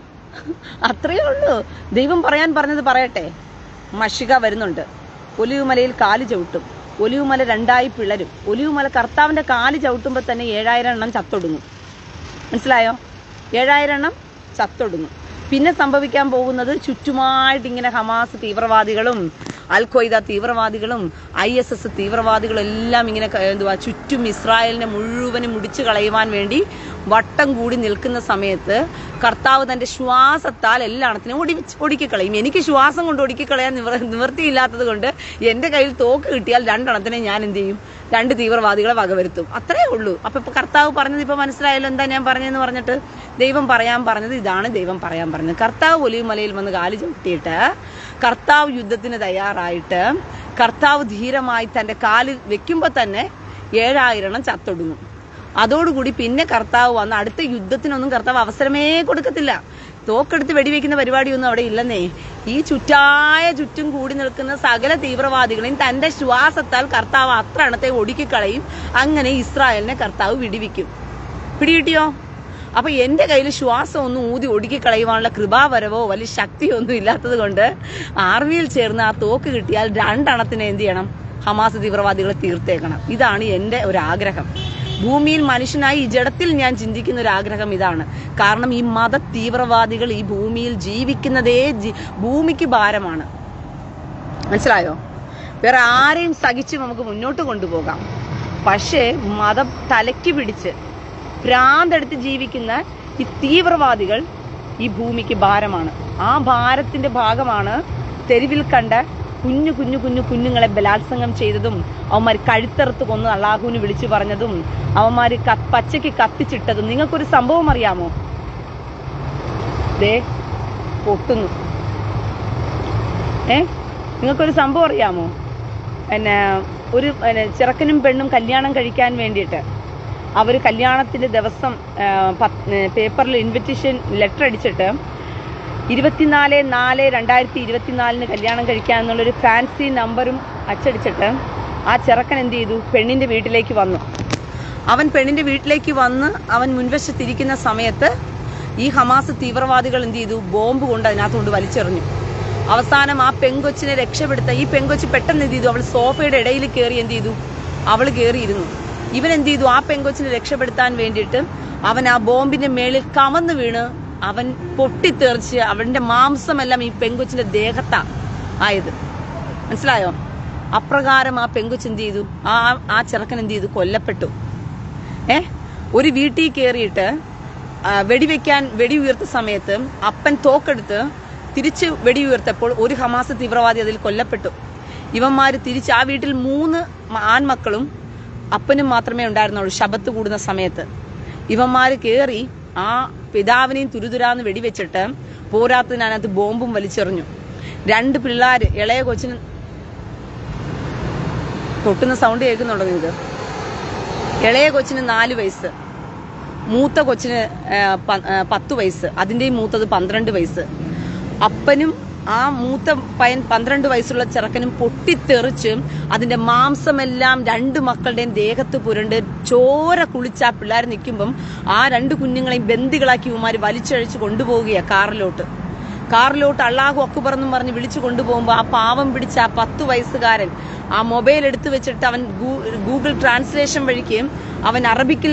അത്രയേ ഉള്ളൂ ദൈവം പറയാൻ പറഞ്ഞത് പറയട്ടെ മഷിക വരുന്നുണ്ട് ഒലിവുമലയിൽ കാല് ചവിട്ടും ഒലിവുമല രണ്ടായി പിളരും ഒലിവുമല കർത്താവിന്റെ കാല് ചവിട്ടുമ്പോൾ തന്നെ ഏഴായിരം എണ്ണം ചത്തൊടുങ്ങും മനസ്സിലായോ ഏഴായിരം എണ്ണം ചത്തൊടുങ്ങും പിന്നെ സംഭവിക്കാൻ പോകുന്നത് ചുറ്റുമായിട്ട് ഇങ്ങനെ ഹമാസ് തീവ്രവാദികളും അൽ ഖ്വയ്ദ തീവ്രവാദികളും ഐ എസ് എസ് തീവ്രവാദികളും എല്ലാം ഇങ്ങനെ ക- എന്തുവാ ചുറ്റും ഇസ്രായേലിനെ മുഴുവനും മുടിച്ചു കളയുവാൻ വേണ്ടി വട്ടം കൂടി നിൽക്കുന്ന സമയത്ത് കർത്താവ് തന്റെ ശ്വാസത്താൽ എല്ലാണത്തിനും ഒടി ഒടുക്കിക്കളയും എനിക്ക് ശ്വാസം കൊണ്ട് ഒടുക്കിക്കളയാൻ നിവർ നിവൃത്തിയില്ലാത്തത് കൊണ്ട് എന്റെ കയ്യിൽ തോക്ക് കിട്ടിയാൽ രണ്ടെണ്ണത്തിനെ ഞാൻ എന്ത് ചെയ്യും രണ്ട് തീവ്രവാദികളെ വകവരുത്തും അത്രേ ഉള്ളൂ അപ്പൊ ഇപ്പൊ കർത്താവ് പറഞ്ഞത് ഇപ്പൊ മനസ്സിലായല്ലോ എന്താ ഞാൻ പറഞ്ഞതെന്ന് പറഞ്ഞിട്ട് ദൈവം പറയാൻ പറഞ്ഞത് ഇതാണ് ദൈവം പറയാൻ പറഞ്ഞത് കർത്താവ് ഒലിവുമലയിൽ വന്ന് കാല് ചവിട്ടിയിട്ട് കർത്താവ് യുദ്ധത്തിന് തയ്യാറായിട്ട് കർത്താവ് ധീരമായി തന്റെ കാല് വെക്കുമ്പോ തന്നെ ഏഴായിരണം ചത്തൊടുങ്ങും അതോടുകൂടി പിന്നെ കർത്താവ് വന്ന് അടുത്ത യുദ്ധത്തിനൊന്നും കർത്താവ് അവസരമേ കൊടുക്കത്തില്ല തോക്കെടുത്ത് വെടിവെക്കുന്ന പരിപാടിയൊന്നും അവിടെ ഇല്ലെന്നേ ഈ ചുറ്റായ ചുറ്റും കൂടി നിൽക്കുന്ന സകല തീവ്രവാദികളെയും തന്റെ ശ്വാസത്താൽ കർത്താവ് അത്ര എണ്ണത്തെ ഒടുക്കിക്കളയും അങ്ങനെ ഇസ്രായേലിനെ കർത്താവ് വിടിവിക്കും പിടികിട്ടിയോ അപ്പൊ എന്റെ കയ്യിൽ ശ്വാസം ഒന്നും ഊതി ഒടുക്കി കളയുവാനുള്ള കൃപാവരവോ വലിയ ശക്തിയോ ഒന്നും ഇല്ലാത്തത് കൊണ്ട് ആർമിയിൽ ചേർന്ന് ആ തോക്ക് കിട്ടിയാൽ രണ്ടെണ്ണത്തിന് എന്ത് ചെയ്യണം ഹമാസ് തീവ്രവാദികളെ തീർത്തേക്കണം ഇതാണ് എന്റെ ഒരു ആഗ്രഹം ഭൂമിയിൽ മനുഷ്യനായി ഈ ജഡത്തിൽ ഞാൻ ചിന്തിക്കുന്ന ഒരു ആഗ്രഹം ഇതാണ് കാരണം ഈ മത തീവ്രവാദികൾ ഈ ഭൂമിയിൽ ജീവിക്കുന്നതേ ജി- ഭൂമിക്ക് ഭാരമാണ് മനസ്സിലായോ വേറെ ആരെയും സഹിച്ച് നമുക്ക് മുന്നോട്ട് കൊണ്ടുപോകാം പക്ഷേ മതം തലയ്ക്ക് പിടിച്ച് ഭ്രാന്തെടുത്ത് ജീവിക്കുന്ന ഈ തീവ്രവാദികൾ ഈ ഭൂമിക്ക് ഭാരമാണ് ആ ഭാരത്തിന്റെ ഭാഗമാണ് തെരുവിൽ കണ്ട കുഞ്ഞു കുഞ്ഞു കുഞ്ഞു കുഞ്ഞുങ്ങളെ ബലാത്സംഗം ചെയ്തതും അവന്മാർ കഴുത്തറുത്ത് കൊന്ന് അള്ളാഹുവിന് വിളിച്ചു പറഞ്ഞതും അവന്മാര് ക- പച്ചയ്ക്ക് കത്തിച്ചിട്ടതും നിങ്ങൾക്കൊരു സംഭവം അറിയാമോ ദേ പൊട്ടുന്നു ഏ നിങ്ങൾക്കൊരു സംഭവം അറിയാമോ പിന്നെ ഒരു പിന്നെ ചെറുക്കനും പെണ്ണും കല്യാണം കഴിക്കാൻ വേണ്ടിയിട്ട് അവർ കല്യാണത്തിന്റെ ദിവസം ആ, പത്ത്- ഏ, പേപ്പറിൽ ഇൻവിറ്റേഷൻ ലെറ്റർ അടിച്ചിട്ട് ഇരുപത്തിനാല് നാല് രണ്ടായിരത്തി ഇരുപത്തിനാലിന് കല്യാണം കഴിക്കാൻ എന്നുള്ളൊരു ഫാൻസി നമ്പറും അച്ചടിച്ചിട്ട് ആ ചെറുക്കൻ എന്ത് ചെയ്തു പെണ്ണിന്റെ വീട്ടിലേക്ക് വന്നു അവൻ പെണ്ണിന്റെ വീട്ടിലേക്ക് വന്ന് അവൻ മുൻവശത്തിരിക്കുന്ന സമയത്ത് ഈ ഹമാസ് തീവ്രവാദികൾ എന്ത് ചെയ്തു ബോംബ് കൊണ്ട് അതിനകത്ത് കൊണ്ട് വലിച്ചെറിഞ്ഞു അവസാനം ആ പെങ്കൊച്ചിനെ രക്ഷപ്പെടുത്താൻ ഈ പെങ്കൊച്ച് പെട്ടെന്ന് എന്ത് ചെയ്തു അവൾ സോഫയുടെ ഇടയിൽ കയറി എന്ത് ചെയ്തു അവൾ കയറിയിരുന്നു ഇവൻ എന്ത് ചെയ്തു ആ പെങ്കൊച്ചിനെ രക്ഷപ്പെടുത്താൻ വേണ്ടിയിട്ട് അവൻ ആ ബോംബിന്റെ മേളിൽ കമന്ന് വീണ് അവൻ പൊട്ടിത്തെറിച്ച് അവന്റെ മാംസമെല്ലാം ഈ പെങ്കൊച്ചിന്റെ ദേഹത്താ ആയത് മനസ്സിലായോ അപ്രകാരം ആ പെങ്കൊച്ച് എന്ത് ചെയ്തു ആ ആ ചെറുക്കൻ എന്ത് ചെയ്തു കൊല്ലപ്പെട്ടു ഏ ഒരു വീട്ടിൽ കയറിയിട്ട് ആ, വെടിവെക്കാൻ വെടി ഉയർത്ത സമയത്ത് അപ്പൻ തോക്കെടുത്ത് തിരിച്ച് വെടി ഉയർത്തപ്പോൾ ഒരു ഹമാസ് തീവ്രവാദി അതിൽ കൊല്ലപ്പെട്ടു ഇവന്മാര് തിരിച്ച് ആ വീട്ടിൽ മൂന്ന് മ- ആൺമക്കളും അപ്പനും മാത്രമേ ഉണ്ടായിരുന്നുള്ളൂ ശബത്ത് കൂടുന്ന സമയത്ത് ഇവന്മാര് കേറി ആ പിതാവിനെയും തുരുതുരാന്ന് വെടിവെച്ചിട്ട് പോരാത്തതിന് അതിനകത്ത് ബോംബും വലിച്ചെറിഞ്ഞു രണ്ട് പിള്ളേര് ഇളയ കൊച്ചിന് പൊട്ടുന്ന സൗണ്ട് കേൾക്കുന്നുണ്ടോ നിങ്ങൾക്ക് ഇളയ കൊച്ചിന് നാല് വയസ്സ് മൂത്ത കൊച്ചിന് ആ, പ- ആ, പത്ത് വയസ്സ് അതിന്റെയും മൂത്തത് പന്ത്രണ്ട് വയസ്സ് അപ്പനും ആ മൂത്ത പയ്യൻ പന്ത്രണ്ട് വയസ്സുള്ള ചെറുക്കനും പൊട്ടിത്തെറിച്ച് അതിന്റെ മാംസമെല്ലാം രണ്ട് മക്കളുടെയും ദേഹത്ത് പുരണ്ട് ചോര കുളിച്ച ആ പിള്ളേർ നിൽക്കുമ്പം ആ രണ്ട് കുഞ്ഞുങ്ങളെയും ബന്ദികളാക്കി ഇവന്മാര് വലിച്ചഴിച്ച് കൊണ്ടുപോവുകയാ കാറിലോട്ട് കാറിലോട്ട് അള്ളാഹു അക്ബർ എന്നും പറഞ്ഞ് വിളിച്ചു കൊണ്ടുപോകുമ്പോൾ ആ പാവം പിടിച്ച ആ പത്ത് വയസ്സുകാരൻ ആ മൊബൈൽ എടുത്തു വെച്ചിട്ട് അവൻ ഗൂ- ഗൂഗിൾ ട്രാൻസ്ലേഷൻ വഴിക്ക് അവൻ അറബിക്കിൽ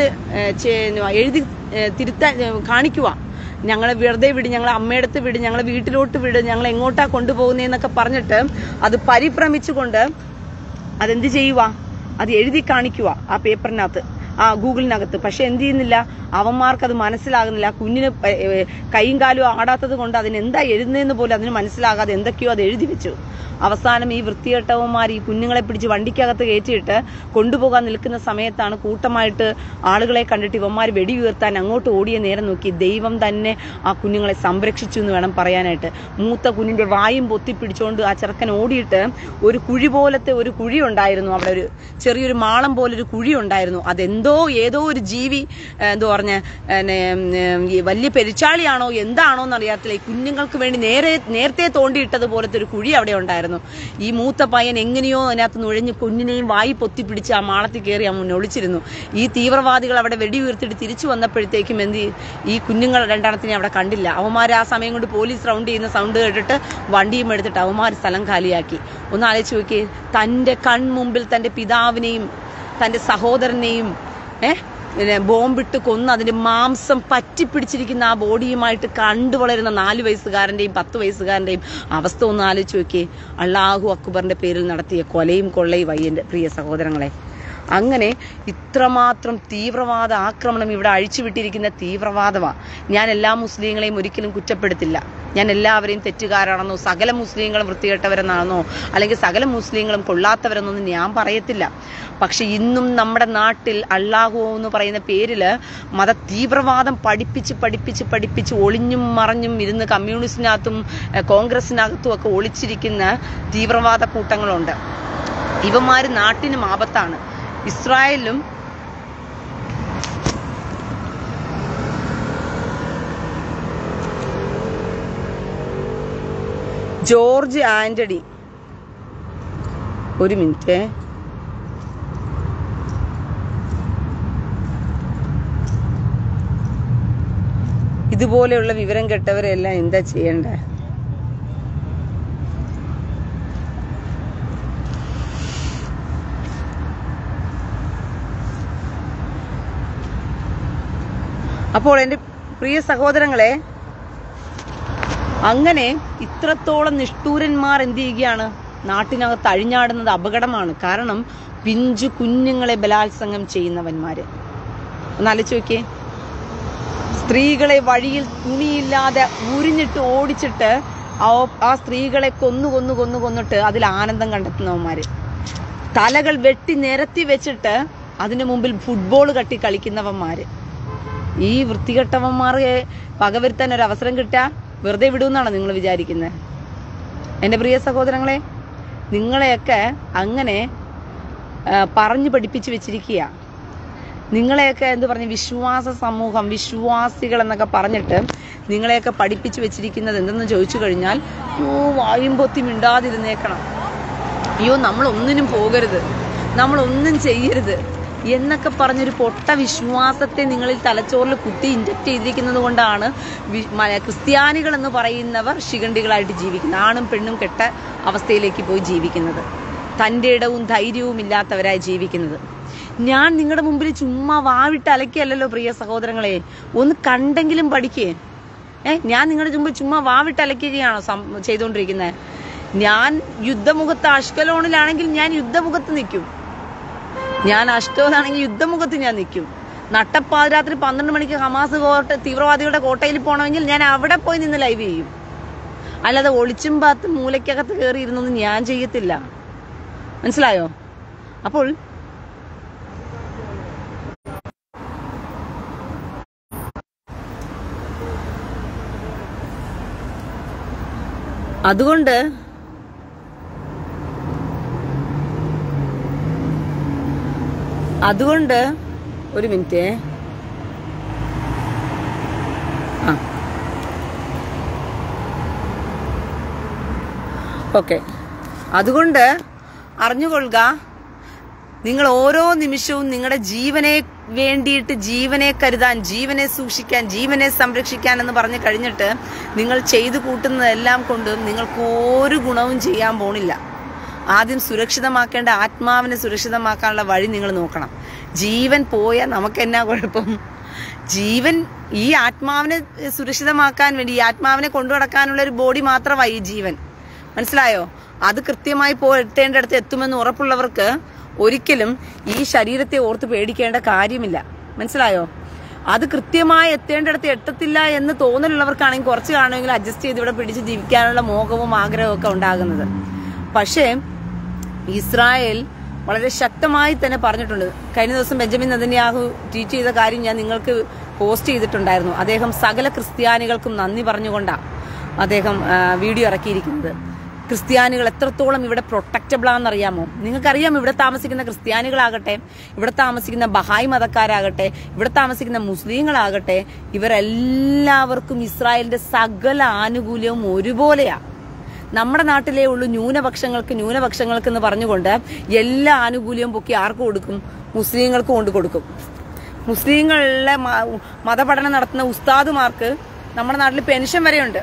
എഴുതി ഏ, തിരുത്താൻ ഏ, കാണിക്കുക ഞങ്ങളെ വെറുതെ വിട് ഞങ്ങളെ അമ്മയടുത്ത് വിട് ഞങ്ങളെ വീട്ടിലോട്ട് വിട് ഞങ്ങൾ എങ്ങോട്ടാ കൊണ്ടുപോകുന്നതെന്നൊക്കെ പറഞ്ഞിട്ട് അത് പരിഭ്രമിച്ചുകൊണ്ട് അതെന്ത് ചെയ്യുക അത് എഴുതി കാണിക്കുക ആ പേപ്പറിനകത്ത് ആ ഗൂഗിളിനകത്ത് പക്ഷെ എന്ത് ചെയ്യുന്നില്ല അവന്മാർക്ക് അത് മനസ്സിലാകുന്നില്ല ആ കുഞ്ഞിന് പ- ഏ, കൈയും കാലും ആടാത്തത് കൊണ്ട് അതിന് എന്താ എഴുതുന്നതെന്ന് പോലും അതിന് മനസ്സിലാകാതെ എന്തൊക്കെയോ അത് എഴുതി വെച്ചു അവസാനം ഈ വൃത്തികെട്ടവന്മാർ ഈ കുഞ്ഞുങ്ങളെ പിടിച്ച് വണ്ടിക്കകത്ത് കയറ്റിയിട്ട് കൊണ്ടുപോകാൻ നിൽക്കുന്ന സമയത്താണ് കൂട്ടമായിട്ട് ആളുകളെ കണ്ടിട്ട് ഇവന്മാർ വെടി ഉയർത്താൻ അങ്ങോട്ട് ഓടിയ നേരം നോക്കി ദൈവം തന്നെ ആ കുഞ്ഞുങ്ങളെ സംരക്ഷിച്ചു എന്ന് വേണം പറയാനായിട്ട് മൂത്ത കുഞ്ഞിന്റെ വായും പൊത്തിപ്പിടിച്ചുകൊണ്ട് ആ ചെറുക്കൻ ഓടിയിട്ട് ഒരു കുഴി പോലത്തെ ഒരു കുഴി ഉണ്ടായിരുന്നു അവിടെ ഒരു ചെറിയൊരു മാളം പോലെ ഒരു കുഴി ഉണ്ടായിരുന്നു അതെന്തോ ഏതോ ഒരു ജീവി ഏഹ്, എന്തോ പറഞ്ഞ ഏഹ്, ഉം, ഈ വലിയ പെരിച്ചാളിയാണോ എന്താണോ എന്നറിയാത്തില്ല ഈ കുഞ്ഞുങ്ങൾക്ക് വേണ്ടി നേരെ നേരത്തെ തോണ്ടിയിട്ടത് പോലത്തെ ഒരു കുഴി അവിടെ ഉണ്ടായിരുന്നു ഈ മൂത്ത പയ്യൻ എങ്ങനെയോ അതിനകത്ത് നുഴഞ്ഞ് കുഞ്ഞിനെയും വായി പൊത്തിപ്പിടിച്ച് ആ മാളത്തിൽ കയറി അവൻ ഒളിച്ചിരുന്നു ഈ തീവ്രവാദികൾ അവിടെ വെടി ഉയർത്തിയിട്ട് തിരിച്ചു വന്നപ്പോഴത്തേക്കും എന്ത് ചെയ്യും? ഈ കുഞ്ഞുങ്ങൾ രണ്ടെണ്ണത്തിനെ അവിടെ കണ്ടില്ല അവന്മാർ ആ സമയം കൊണ്ട് പോലീസ് റൗണ്ട് ചെയ്യുന്ന സൗണ്ട് കേട്ടിട്ട് വണ്ടിയും എടുത്തിട്ട് അവന്മാർ സ്ഥലം കാലിയാക്കി ഒന്ന് ആലോചിച്ച് നോക്കിയേ തന്റെ കൺമുമ്പിൽ തന്റെ പിതാവിനെയും തന്റെ സഹോദരനെയും ഏഹ് പിന്നെ ബോംബിട്ട് കൊന്ന് അതിന്റെ മാംസം പറ്റിപ്പിടിച്ചിരിക്കുന്ന ആ ബോഡിയുമായിട്ട് കണ്ടു വളരുന്ന നാല് വയസ്സുകാരന്റെയും പത്ത് വയസ്സുകാരന്റെയും അവസ്ഥ ഒന്ന് ആലോചിച്ച് നോക്കിയേ അള്ളാഹു അക്ബറിന്റെ പേരിൽ നടത്തിയ കൊലയും കൊള്ളയും വയ്യന്റെ പ്രിയ സഹോദരങ്ങളെ അങ്ങനെ ഇത്രമാത്രം തീവ്രവാദ ആക്രമണം ഇവിടെ അഴിച്ചുവിട്ടിരിക്കുന്ന തീവ്രവാദമാണ് ഞാൻ എല്ലാ മുസ്ലിങ്ങളെയും ഒരിക്കലും കുറ്റപ്പെടുത്തില്ല ഞാൻ എല്ലാവരെയും തെറ്റുകാരാണെന്നോ സകല മുസ്ലിങ്ങളും വൃത്തികെട്ടവരെന്നാണെന്നോ അല്ലെങ്കിൽ സകല മുസ്ലിങ്ങളും കൊള്ളാത്തവരെന്നൊന്നും ഞാൻ പറയത്തില്ല പക്ഷെ ഇന്നും നമ്മുടെ നാട്ടിൽ അള്ളാഹു എന്ന് പറയുന്ന പേരില് മത തീവ്രവാദം പഠിപ്പിച്ച് പഠിപ്പിച്ച് പഠിപ്പിച്ച് ഒളിഞ്ഞും മറഞ്ഞും ഇരുന്ന് കമ്മ്യൂണിസ്റ്റിനകത്തും ഏഹ്, കോൺഗ്രസിനകത്തും ഒക്കെ ഒളിച്ചിരിക്കുന്ന തീവ്രവാദ കൂട്ടങ്ങളുണ്ട് ഇവന്മാര് നാട്ടിനും ആപത്താണ് ഇസ്രായേലിലും ജോർജ് ആന്റണി ഒരു മിനിറ്റ് ഇതുപോലെയുള്ള വിവരം കെട്ടവരെല്ലാം എന്താ ചെയ്യണ്ടേ അപ്പോൾ എൻ്റെ പ്രിയ സഹോദരങ്ങളെ അങ്ങനെ ഇത്രത്തോളം നിഷ്ഠൂരന്മാർ എന്ത് ചെയ്യുകയാണ് നാട്ടിനകത്ത് അഴിഞ്ഞാടുന്നത് അപകടമാണ് കാരണം പിഞ്ചു കുഞ്ഞുങ്ങളെ ബലാത്സംഗം ചെയ്യുന്നവന്മാര് ഒന്ന് ആലോചിച്ച് നോക്കിയേ സ്ത്രീകളെ വഴിയിൽ തുണിയില്ലാതെ ഉരിഞ്ഞിട്ട് ഓടിച്ചിട്ട് ആ ആ സ്ത്രീകളെ കൊന്നു കൊന്നു കൊന്നു കൊന്നിട്ട് അതിൽ ആനന്ദം കണ്ടെത്തുന്നവന്മാര് തലകൾ വെട്ടി നിരത്തി വെച്ചിട്ട് അതിനു മുമ്പിൽ ഫുട്ബോൾ കട്ടി കളിക്കുന്നവന്മാര് ഈ വൃത്തികെട്ടവന്മാരെ പകവരുത്താൻ ഒരു അവസരം കിട്ടാ വെറുതെ വിടുമെന്നാണോ നിങ്ങൾ വിചാരിക്കുന്നത് എൻ്റെ പ്രിയ സഹോദരങ്ങളെ നിങ്ങളെയൊക്കെ അങ്ങനെ ആ, പറഞ്ഞു പഠിപ്പിച്ച് വെച്ചിരിക്കുക നിങ്ങളെയൊക്കെ എന്ത് പറഞ്ഞു വിശ്വാസ സമൂഹം വിശ്വാസികൾ എന്നൊക്കെ പറഞ്ഞിട്ട് നിങ്ങളെയൊക്കെ പഠിപ്പിച്ച് വെച്ചിരിക്കുന്നത് എന്തെന്ന് ചോദിച്ചു കഴിഞ്ഞാൽ യോ വായും പൊത്തി മിണ്ടാതിരുന്നേക്കണം അയ്യോ നമ്മൾ ഒന്നിനും പോകരുത് നമ്മൾ ഒന്നും ചെയ്യരുത് എന്നൊക്കെ പറഞ്ഞൊരു പൊട്ട വിശ്വാസത്തെ നിങ്ങളിൽ തലച്ചോറിൽ കുത്തി ഇൻജക്ട് ചെയ്തിരിക്കുന്നത് കൊണ്ടാണ് വി- മ- ക്രിസ്ത്യാനികൾ എന്ന് പറയുന്നവർ ശിഖണ്ഡികളായിട്ട് ജീവിക്കുന്നത് ആണും പെണ്ണും കെട്ട അവസ്ഥയിലേക്ക് പോയി ജീവിക്കുന്നത് തൻ്റെ ഇടവും ധൈര്യവും ഇല്ലാത്തവരായി ജീവിക്കുന്നത് ഞാൻ നിങ്ങളുടെ മുമ്പിൽ ചുമ്മാ വാവിട്ട് അലക്കിയല്ലോ പ്രിയ സഹോദരങ്ങളെ ഒന്ന് കണ്ടെങ്കിലും പഠിക്കേ ഏ ഞാൻ നിങ്ങളുടെ മുമ്പിൽ ചുമ്മാ വാവിട്ട് അലക്കുകയാണോ സം- ചെയ്തുകൊണ്ടിരിക്കുന്നത് ഞാൻ യുദ്ധമുഖത്ത് അഷ്കലോണിലാണെങ്കിൽ ഞാൻ യുദ്ധമുഖത്ത് നിൽക്കും ഞാൻ അഷ്ടോലാണെങ്കിൽ യുദ്ധമുഖത്ത് ഞാൻ നിൽക്കും നട്ടപ്പാതിരാത്രി പന്ത്രണ്ട് മണിക്ക് ഹമാസ് കോട്ട തീവ്രവാദികളുടെ കോട്ടയിൽ പോകണമെങ്കിൽ ഞാൻ അവിടെ പോയി നിന്ന് ലൈവ് ചെയ്യും അല്ലാതെ ഒളിച്ചും പാത്ത് മൂലയ്ക്കകത്ത് കയറി ഇരുന്നൊന്നും ഞാൻ ചെയ്യത്തില്ല മനസ്സിലായോ അപ്പോൾ അതുകൊണ്ട് അതുകൊണ്ട് ഒരു മിനിറ്റ് ആ ഓക്കെ അതുകൊണ്ട് അറിഞ്ഞുകൊള്ളുക നിങ്ങൾ ഓരോ നിമിഷവും നിങ്ങളുടെ ജീവനെ വേണ്ടിയിട്ട് ജീവനെ കരുതാൻ ജീവനെ സൂക്ഷിക്കാൻ ജീവനെ സംരക്ഷിക്കാൻ എന്ന് പറഞ്ഞു കഴിഞ്ഞിട്ട് നിങ്ങൾ ചെയ്തു കൂട്ടുന്നതെല്ലാം കൊണ്ടും നിങ്ങൾക്ക് ഒരു ഗുണവും ചെയ്യാൻ പോണില്ല ആദ്യം സുരക്ഷിതമാക്കേണ്ട ആത്മാവിനെ സുരക്ഷിതമാക്കാനുള്ള വഴി നിങ്ങൾ നോക്കണം ജീവൻ പോയാൽ നമുക്ക് എന്നാ കുഴപ്പം ജീവൻ ഈ ആത്മാവിനെ സുരക്ഷിതമാക്കാൻ വേണ്ടി ഈ ആത്മാവിനെ കൊണ്ടു നടക്കാനുള്ള ഒരു ബോഡി മാത്രമായി ഈ ജീവൻ മനസ്സിലായോ അത് കൃത്യമായി പോ എത്തേണ്ടടുത്ത് എത്തുമെന്ന് ഉറപ്പുള്ളവർക്ക് ഒരിക്കലും ഈ ശരീരത്തെ ഓർത്ത് പേടിക്കേണ്ട കാര്യമില്ല മനസ്സിലായോ അത് കൃത്യമായി എത്തേണ്ടടുത്ത് എത്തത്തില്ല എന്ന് തോന്നലുള്ളവർക്കാണെങ്കിൽ കുറച്ച് കാണുമെങ്കിൽ അഡ്ജസ്റ്റ് ചെയ്ത് ഇവിടെ പിടിച്ച് ജീവിക്കാനുള്ള മോഹവും ആഗ്രഹവും ഒക്കെ ഉണ്ടാകുന്നത് പക്ഷേ ഇസ്രായേൽ വളരെ ശക്തമായി തന്നെ പറഞ്ഞിട്ടുണ്ട് കഴിഞ്ഞ ദിവസം ബെഞ്ചമിൻ നദന്യാഹു ട്വീറ്റ് ചെയ്ത കാര്യം ഞാൻ നിങ്ങൾക്ക് പോസ്റ്റ് ചെയ്തിട്ടുണ്ടായിരുന്നു അദ്ദേഹം സകല ക്രിസ്ത്യാനികൾക്കും നന്ദി പറഞ്ഞുകൊണ്ടാണ് അദ്ദേഹം ആ, വീഡിയോ ഇറക്കിയിരിക്കുന്നത് ക്രിസ്ത്യാനികൾ എത്രത്തോളം ഇവിടെ പ്രൊട്ടക്റ്റബിൾ ആണെന്നറിയാമോ നിങ്ങൾക്കറിയാം ഇവിടെ താമസിക്കുന്ന ക്രിസ്ത്യാനികളാകട്ടെ ഇവിടെ താമസിക്കുന്ന ബഹായ് മതക്കാരാകട്ടെ ഇവിടെ താമസിക്കുന്ന മുസ്ലിങ്ങളാകട്ടെ ഇവരെല്ലാവർക്കും ഇസ്രായേലിന്റെ സകല ആനുകൂല്യവും ഒരുപോലെയാ നമ്മുടെ നാട്ടിലേ ഉള്ളൂ ന്യൂനപക്ഷങ്ങൾക്ക് ന്യൂനപക്ഷങ്ങൾക്ക് എന്ന് പറഞ്ഞുകൊണ്ട് എല്ലാ ആനുകൂല്യവും പൊക്കി ആർക്ക് കൊടുക്കും മുസ്ലിങ്ങൾക്ക് കൊണ്ട് കൊടുക്കും മുസ്ലിങ്ങളിലെ മ- മതപഠനം നടത്തുന്ന ഉസ്താദുമാർക്ക് നമ്മുടെ നാട്ടിൽ പെൻഷൻ വരെയുണ്ട്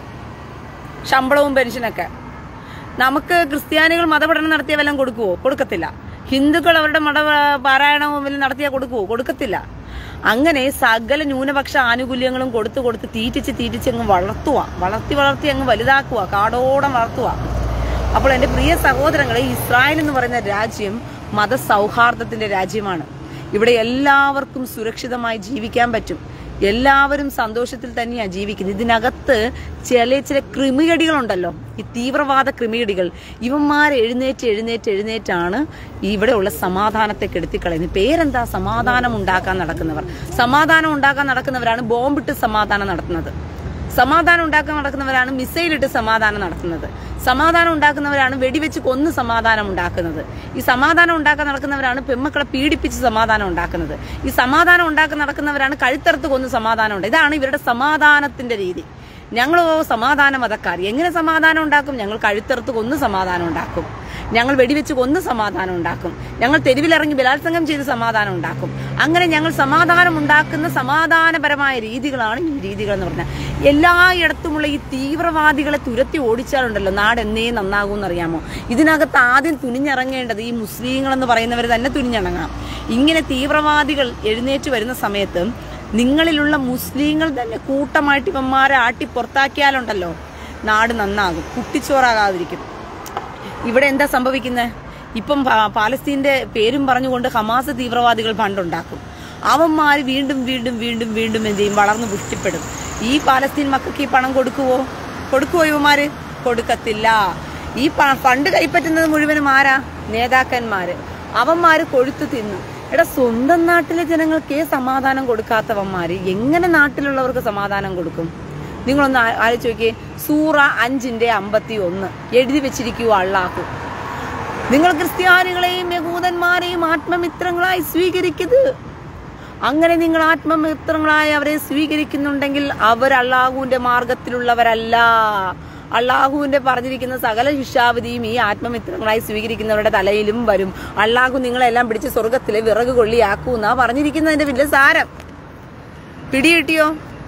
ശമ്പളവും പെൻഷനൊക്കെ നമുക്ക് ക്രിസ്ത്യാനികൾ മതപഠനം നടത്തിയ വല്ലതും കൊടുക്കുവോ കൊടുക്കത്തില്ല ഹിന്ദുക്കൾ അവരുടെ മത പാരായണവും വല്ലതും നടത്തിയാൽ കൊടുക്കുവോ കൊടുക്കത്തില്ല അങ്ങനെ സകല ന്യൂനപക്ഷ ആനുകൂല്യങ്ങളും കൊടുത്തു കൊടുത്ത് തീറ്റിച്ച് തീറ്റിച്ച് അങ്ങ് വളർത്തുക വളർത്തി വളർത്തി അങ്ങ് വലുതാക്കുക കാടോടം വളർത്തുക അപ്പോൾ എൻ്റെ പ്രിയ സഹോദരങ്ങളെ ഇസ്രായേൽ എന്ന് പറയുന്ന രാജ്യം മതസൗഹാർദ്ദത്തിന്റെ രാജ്യമാണ് ഇവിടെ എല്ലാവർക്കും സുരക്ഷിതമായി ജീവിക്കാൻ പറ്റും എല്ലാവരും സന്തോഷത്തിൽ തന്നെയാണ് ജീവിക്കുന്നത് ഇതിനകത്ത് ചില ചില കൃമികടികളുണ്ടല്ലോ ഈ തീവ്രവാദ കൃമികടികൾ ഇവന്മാർ എഴുന്നേറ്റ് എഴുന്നേറ്റ് എഴുന്നേറ്റാണ് ഇവിടെയുള്ള സമാധാനത്തെ കെടുത്തിക്കളയുന്നത് പേരെന്താ സമാധാനം ഉണ്ടാക്കാൻ നടക്കുന്നവർ സമാധാനം ഉണ്ടാക്കാൻ നടക്കുന്നവരാണ് ബോംബിട്ട് സമാധാനം നടത്തുന്നത് സമാധാനം ഉണ്ടാക്കാൻ നടക്കുന്നവരാണ് മിസൈലിട്ട് സമാധാനം നടത്തുന്നത് സമാധാനം ഉണ്ടാക്കുന്നവരാണ് വെടിവെച്ച് കൊന്ന് സമാധാനം ഉണ്ടാക്കുന്നത് ഈ സമാധാനം ഉണ്ടാക്കാൻ നടക്കുന്നവരാണ് പെമ്മക്കളെ പീഡിപ്പിച്ച് സമാധാനം ഉണ്ടാക്കുന്നത് ഈ സമാധാനം ഉണ്ടാക്കാൻ നടക്കുന്നവരാണ് കഴുത്തറുത്ത് കൊന്ന് സമാധാനം ഉണ്ട് ഇതാണ് ഇവരുടെ സമാധാനത്തിന്റെ രീതി ഞങ്ങളോ സമാധാന മതക്കാർ എങ്ങനെ സമാധാനം ഉണ്ടാക്കും ഞങ്ങൾ കഴുത്തറുത്ത് കൊന്ന് സമാധാനം ഉണ്ടാക്കും ഞങ്ങൾ വെടിവെച്ച് കൊന്ന് സമാധാനം ഉണ്ടാക്കും ഞങ്ങൾ തെരുവിലിറങ്ങി ബലാത്സംഗം ചെയ്ത് സമാധാനം ഉണ്ടാക്കും അങ്ങനെ ഞങ്ങൾ സമാധാനം ഉണ്ടാക്കുന്ന സമാധാനപരമായ രീതികളാണ് ഈ രീതികൾ എന്ന് പറഞ്ഞാൽ എല്ലായിടത്തുമുള്ള ഈ തീവ്രവാദികളെ തുരത്തി ഓടിച്ചാലുണ്ടല്ലോ നാട് എന്നേ നന്നാകും എന്നറിയാമോ ഇതിനകത്ത് ആദ്യം തുനിഞ്ഞിറങ്ങേണ്ടത് ഈ മുസ്ലിങ്ങൾ എന്ന് പറയുന്നവർ തന്നെ തുനിഞ്ഞിറങ്ങണം ഇങ്ങനെ തീവ്രവാദികൾ എഴുന്നേറ്റ് വരുന്ന സമയത്ത് നിങ്ങളിലുള്ള മുസ്ലിങ്ങൾ തന്നെ കൂട്ടമായിട്ട് ഇവന്മാരെ ആട്ടി പുറത്താക്കിയാലുണ്ടല്ലോ നാട് നന്നാകും കുട്ടിച്ചോറാകാതിരിക്കും ഇവിടെ എന്താ സംഭവിക്കുന്നത് ഇപ്പം പാ- പാലസ്തീന്റെ പേരും പറഞ്ഞുകൊണ്ട് ഹമാസ് തീവ്രവാദികൾ ഫണ്ടുണ്ടാക്കും അവന്മാർ വീണ്ടും വീണ്ടും വീണ്ടും വീണ്ടും എന്ത് ചെയ്യും വളർന്നു പുഷ്ടിപ്പെടും ഈ പാലസ്തീൻ മക്കൾക്ക് ഈ പണം കൊടുക്കുവോ കൊടുക്കുവോ ഇവന്മാര് കൊടുക്കത്തില്ല ഈ പ- ഫണ്ട് കൈപ്പറ്റുന്നത് മുഴുവനും ആരാ നേതാക്കന്മാര് അവന്മാര് കൊഴുത്തു തിന്നു എടാ സ്വന്തം നാട്ടിലെ ജനങ്ങൾക്കേ സമാധാനം കൊടുക്കാത്തവന്മാര് എങ്ങനെ നാട്ടിലുള്ളവർക്ക് സമാധാനം കൊടുക്കും നിങ്ങളൊന്ന് ആ- ആലോചിച്ച് നോക്കിയേ സൂറ അഞ്ചിന്റെ അമ്പത്തി ഒന്ന് എഴുതി വെച്ചിരിക്കുക അള്ളാഹു നിങ്ങൾ ക്രിസ്ത്യാനികളെയും യഹൂദന്മാരെയും ആത്മമിത്രങ്ങളായി സ്വീകരിക്കരുത് അങ്ങനെ നിങ്ങൾ ആത്മമിത്രങ്ങളായി അവരെ സ്വീകരിക്കുന്നുണ്ടെങ്കിൽ അവർ അള്ളാഹുവിന്റെ മാർഗത്തിലുള്ളവരല്ല അള്ളാഹുവിന്റെ പറഞ്ഞിരിക്കുന്ന സകല ശിക്ഷാവിധിയും ഈ ആത്മമിത്രങ്ങളായി സ്വീകരിക്കുന്നവരുടെ തലയിലും വരും അള്ളാഹു നിങ്ങളെല്ലാം പിടിച്ച് സ്വർഗത്തിലെ വിറക് കൊള്ളിയാക്കൂന്നാ പറഞ്ഞിരിക്കുന്നതിന്റെ വലിയ സാരം പിടികിട്ടിയോ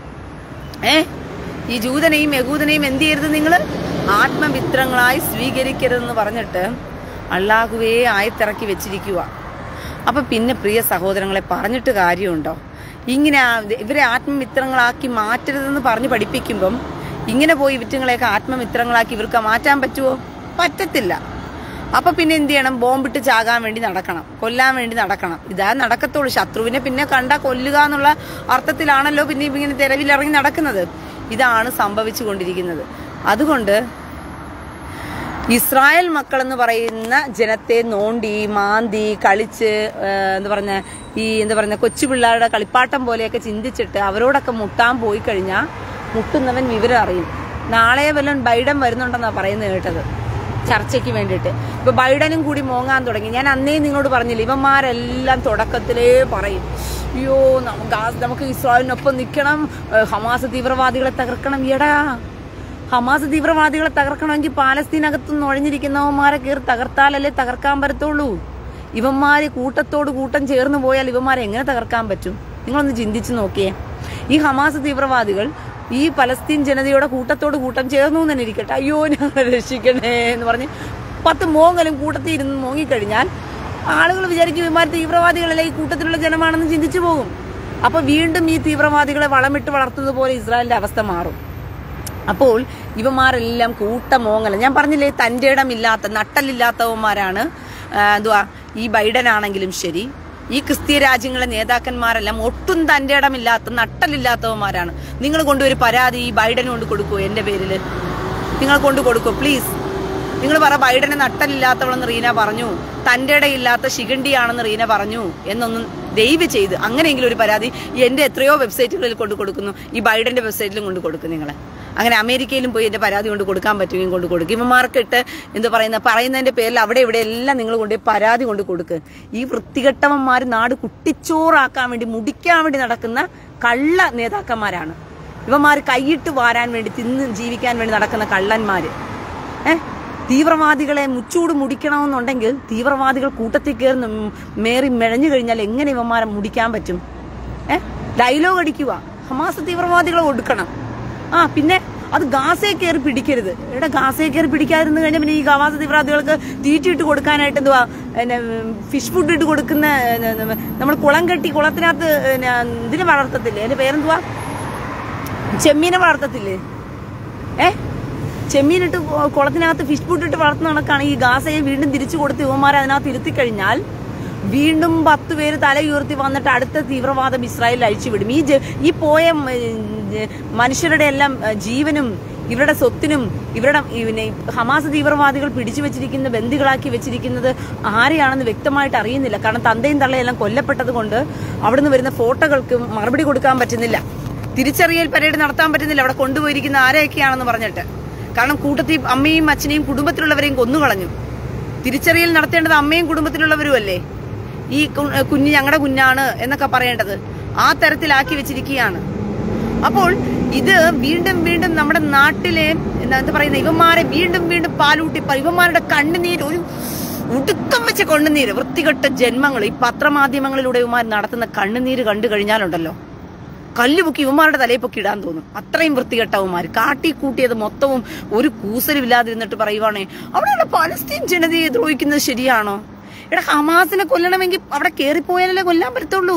ഏ ഈ ജൂതനെയും യകൂദനെയും എന്ത് ചെയ്യരുത് നിങ്ങൾ ആത്മമിത്രങ്ങളായി സ്വീകരിക്കരുതെന്ന് പറഞ്ഞിട്ട് അള്ളാഹുവേ ആയത്തിറക്കി വെച്ചിരിക്കുക അപ്പൊ പിന്നെ പ്രിയ സഹോദരങ്ങളെ പറഞ്ഞിട്ട് കാര്യമുണ്ടോ ഇങ്ങനെ ആ- ഇവരെ ആത്മമിത്രങ്ങളാക്കി മാറ്റരുതെന്ന് പറഞ്ഞ് പഠിപ്പിക്കുമ്പം ഇങ്ങനെ പോയി വിറ്റുങ്ങളെയൊക്കെ ആത്മമിത്രങ്ങളാക്കി ഇവർക്ക് മാറ്റാൻ പറ്റുമോ പറ്റത്തില്ല അപ്പൊ പിന്നെ എന്ത് ചെയ്യണം ബോംബിട്ട് ചാകാൻ വേണ്ടി നടക്കണം കൊല്ലാൻ വേണ്ടി നടക്കണം ഇതാ നടക്കത്തുള്ളൂ ശത്രുവിനെ പിന്നെ കണ്ട കൊല്ലുക എന്നുള്ള അർത്ഥത്തിലാണല്ലോ പിന്നെ ഇങ്ങനെ തെരവിലിറങ്ങി നടക്കുന്നത് ഇതാണ് സംഭവിച്ചു കൊണ്ടിരിക്കുന്നത് അതുകൊണ്ട് ഇസ്രായേൽ മക്കൾ എന്ന് പറയുന്ന ജനത്തെ നോണ്ടി മാന്തി കളിച്ച് ആ, എന്താ പറഞ്ഞ ഈ എന്താ പറയുന്ന കൊച്ചു പിള്ളേരുടെ കളിപ്പാട്ടം പോലെയൊക്കെ ചിന്തിച്ചിട്ട് അവരോടൊക്കെ മുട്ടാൻ പോയി കഴിഞ്ഞാൽ മുട്ടുന്നവൻ വിവരം അറിയും നാളെ വല്ലതും ബൈഡൻ വരുന്നുണ്ടെന്നാ പറയുന്നത് കേട്ടത് ചർച്ചയ്ക്ക് വേണ്ടിയിട്ട് ഇപ്പൊ ബൈഡനും കൂടി മോങ്ങാൻ തുടങ്ങി ഞാൻ അന്നേ നിങ്ങളോട് പറഞ്ഞില്ല ഇവന്മാരെല്ലാം തുടക്കത്തിലേ പറയും അയ്യോ നമുക്ക് ആ- നമുക്ക് ഇസ്രായേലിനൊപ്പം നിൽക്കണം ഏഹ് ഹമാസ് തീവ്രവാദികളെ തകർക്കണം എടാ ഹമാസ് തീവ്രവാദികളെ തകർക്കണമെങ്കിൽ പാലസ്തീനകത്ത് നുഴഞ്ഞിരിക്കുന്നവന്മാരെ കയറി തകർത്താലല്ലേ തകർക്കാൻ പറ്റത്തുള്ളൂ ഇവന്മാര് കൂട്ടത്തോട് കൂട്ടം ചേർന്ന് പോയാൽ ഇവന്മാരെ എങ്ങനെ തകർക്കാൻ പറ്റും നിങ്ങളൊന്ന് ചിന്തിച്ചു നോക്കിയേ ഈ ഹമാസ് തീവ്രവാദികൾ ഈ പലസ്തീൻ ജനതയുടെ കൂട്ടത്തോട് കൂട്ടം ചേർന്നു എന്ന് തന്നെ ഇരിക്കട്ടെ അയ്യോ ഞങ്ങളെ രക്ഷിക്കണേ എന്ന് പറഞ്ഞ് പത്ത് മോങ്ങലും കൂട്ടത്തിൽ ഇരുന്ന് മോങ്ങിക്കഴിഞ്ഞാൽ ആളുകൾ വിചാരിക്കും ഇവന്മാർ തീവ്രവാദികളല്ല ഈ കൂട്ടത്തിലുള്ള ജനമാണെന്ന് ചിന്തിച്ചു പോകും അപ്പൊ വീണ്ടും ഈ തീവ്രവാദികളെ വളമിട്ട് വളർത്തുന്നത് പോലെ ഇസ്രായേലിന്റെ അവസ്ഥ മാറും അപ്പോൾ ഇവന്മാരെല്ലാം കൂട്ടമോങ്ങല ഞാൻ പറഞ്ഞില്ലേ തൻ്റെ ഇടമില്ലാത്ത നട്ടലില്ലാത്തവന്മാരാണ് ആ, എന്തുവാ ഈ ബൈഡൻ ആണെങ്കിലും ശരി ഈ ക്രിസ്തീയ രാജ്യങ്ങളെ നേതാക്കന്മാരെല്ലാം ഒട്ടും തൻ്റെ ഇടമില്ലാത്ത നട്ടലില്ലാത്തവന്മാരാണ് നിങ്ങൾ കൊണ്ടൊരു പരാതി ഈ ബൈഡന് കൊണ്ട് കൊടുക്കുമോ എൻ്റെ പേരിൽ നിങ്ങൾ കൊണ്ട് കൊടുക്കുമോ പ്ലീസ് നിങ്ങൾ പറ ബൈഡന് നട്ടലില്ലാത്തവളെന്ന് റീന പറഞ്ഞു തൻ്റെ ഇടയില്ലാത്ത ശിഖണ്ഡിയാണെന്ന് റീന പറഞ്ഞു എന്നൊന്നും ദയവ് ചെയ്ത് അങ്ങനെയെങ്കിലും ഒരു പരാതി എൻ്റെ എത്രയോ വെബ്സൈറ്റുകളിൽ കൊണ്ട് കൊടുക്കുന്നു ഈ ബൈഡന്റെ വെബ്സൈറ്റിലും കൊണ്ട് കൊടുക്കും നിങ്ങൾ അങ്ങനെ അമേരിക്കയിലും പോയി എൻ്റെ പരാതി കൊണ്ട് കൊടുക്കാൻ പറ്റുമെങ്കിൽ കൊണ്ട് കൊടുക്കും ഇവന്മാർക്ക് ഇട്ട് എന്താ പറയുന്ന പറയുന്നതിന്റെ പേരിൽ അവിടെ ഇവിടെ എല്ലാം നിങ്ങൾ കൊണ്ട് പരാതി കൊണ്ട് കൊടുക്ക് ഈ വൃത്തികെട്ടവന്മാർ നാട് കുട്ടിച്ചോറാക്കാൻ വേണ്ടി മുടിക്കാൻ വേണ്ടി നടക്കുന്ന കള്ള നേതാക്കന്മാരാണ് ഇവന്മാർ കൈയിട്ട് വാരാൻ വേണ്ടി തിന്ന് ജീവിക്കാൻ വേണ്ടി നടക്കുന്ന കള്ളന്മാര് ഏഹ് തീവ്രവാദികളെ മുച്ചൂട് മുടിക്കണമെന്നുണ്ടെങ്കിൽ തീവ്രവാദികൾ കൂട്ടത്തിൽ കയറി മേറി മെഴഞ്ഞു കഴിഞ്ഞാൽ എങ്ങനെ ഇവന്മാരെ മുടിക്കാൻ പറ്റും ഏഹ് ഡയലോഗ് അടിക്കുക ഹമാസ് തീവ്രവാദികളെ ഒടുക്കണം ആ പിന്നെ അത് ഗാസയെ കയറി പിടിക്കരുത് ഇവിടെ ഗാസയെ കയറി പിടിക്കാതിരുന്ന് കഴിഞ്ഞാൽ പിന്നെ ഈ ഗവാസ തീവ്രവാദികൾക്ക് തീറ്റിയിട്ട് കൊടുക്കാനായിട്ട് എന്തുവാ പിന്നെ ഫിഷ് ഫുഡ് ഇട്ട് കൊടുക്കുന്ന നമ്മൾ കുളം കെട്ടി കുളത്തിനകത്ത് പിന്നെ ഇതിന് വളർത്തത്തില്ലേ അതിന്റെ പേരെന്തുവാ ചെമ്മീനെ വളർത്തത്തില്ലേ ഏ ചെമ്മീനിട്ട് കൊ- കുളത്തിനകത്ത് ഫിഷ് ഫുഡ് ഇട്ട് വളർത്തുന്ന കണക്കാണ് ഈ ഗാസയെ വീണ്ടും തിരിച്ചു കൊടുത്ത് യുവമാരെ അതിനകത്ത് ഇരുത്തി കഴിഞ്ഞാൽ വീണ്ടും പത്ത് പേര് തല ഉയർത്തി വന്നിട്ട് അടുത്ത തീവ്രവാദം ഇസ്രായേലിൽ അഴിച്ചുവിടും ഈ ജ- ഈ പോയ ഉം, ഏ, മനുഷ്യരുടെ എല്ലാം ഏ, ജീവനും ഇവരുടെ സ്വത്തിനും ഇവരുടെ ഈ പിന്നെ ഹമാസ് തീവ്രവാദികൾ പിടിച്ചു വെച്ചിരിക്കുന്ന ബന്ദികളാക്കി വെച്ചിരിക്കുന്നത് ആരെയാണെന്ന് വ്യക്തമായിട്ട് അറിയുന്നില്ല കാരണം തന്തയും തള്ളയെല്ലാം കൊല്ലപ്പെട്ടത് കൊണ്ട് അവിടുന്ന് വരുന്ന ഫോട്ടോകൾക്ക് മറുപടി കൊടുക്കാൻ പറ്റുന്നില്ല തിരിച്ചറിയൽ പരേഡ് നടത്താൻ പറ്റുന്നില്ല അവിടെ കൊണ്ടുപോയിരിക്കുന്ന ആരെയൊക്കെയാണെന്ന് പറഞ്ഞിട്ട് കാരണം കൂട്ടത്തിൽ അമ്മയും അച്ഛനെയും കുടുംബത്തിലുള്ളവരെയും കൊന്നുകളഞ്ഞു തിരിച്ചറിയൽ നടത്തേണ്ടത് അമ്മയും കുടുംബത്തിലുള്ളവരും അല്ലേ ഈ കു- കുഞ്ഞ് ഞങ്ങളുടെ കുഞ്ഞാണ് എന്നൊക്കെ പറയേണ്ടത് ആ തരത്തിലാക്കി വെച്ചിരിക്കുകയാണ് അപ്പോൾ ഇത് വീണ്ടും വീണ്ടും നമ്മുടെ നാട്ടിലെ എന്താ എന്താ പറയുന്നത് ഇവന്മാരെ വീണ്ടും വീണ്ടും പാലൂട്ടി പ- ഇവന്മാരുടെ കണ്ണുനീര് ഒരു ഉടുക്കം വെച്ച കണ്ണുനീര് വൃത്തികെട്ട ജന്മങ്ങൾ ഈ പത്രമാധ്യമങ്ങളിലൂടെ ഇവന്മാർ നടത്തുന്ന കണ്ണുനീര് കണ്ടു കഴിഞ്ഞാലുണ്ടല്ലോ കല്ലുപൊക്കി ഇവന്മാരുടെ തലയിൽ പൊക്കി ഇടാൻ തോന്നും അത്രയും വൃത്തികെട്ടവന്മാർ കാട്ടി കൂട്ടിയത് മൊത്തവും ഒരു കൂസലില്ലാതിരുന്നിട്ട് പറയുവാണേ അവിടെയുള്ള പലസ്തീൻ ജനതയെ ദ്രോഹിക്കുന്നത് ശരിയാണോ എടാ ഹമാസിനെ കൊല്ലണമെങ്കിൽ അവിടെ കയറിപ്പോയാലല്ലേ കൊല്ലാൻ പറ്റത്തുള്ളൂ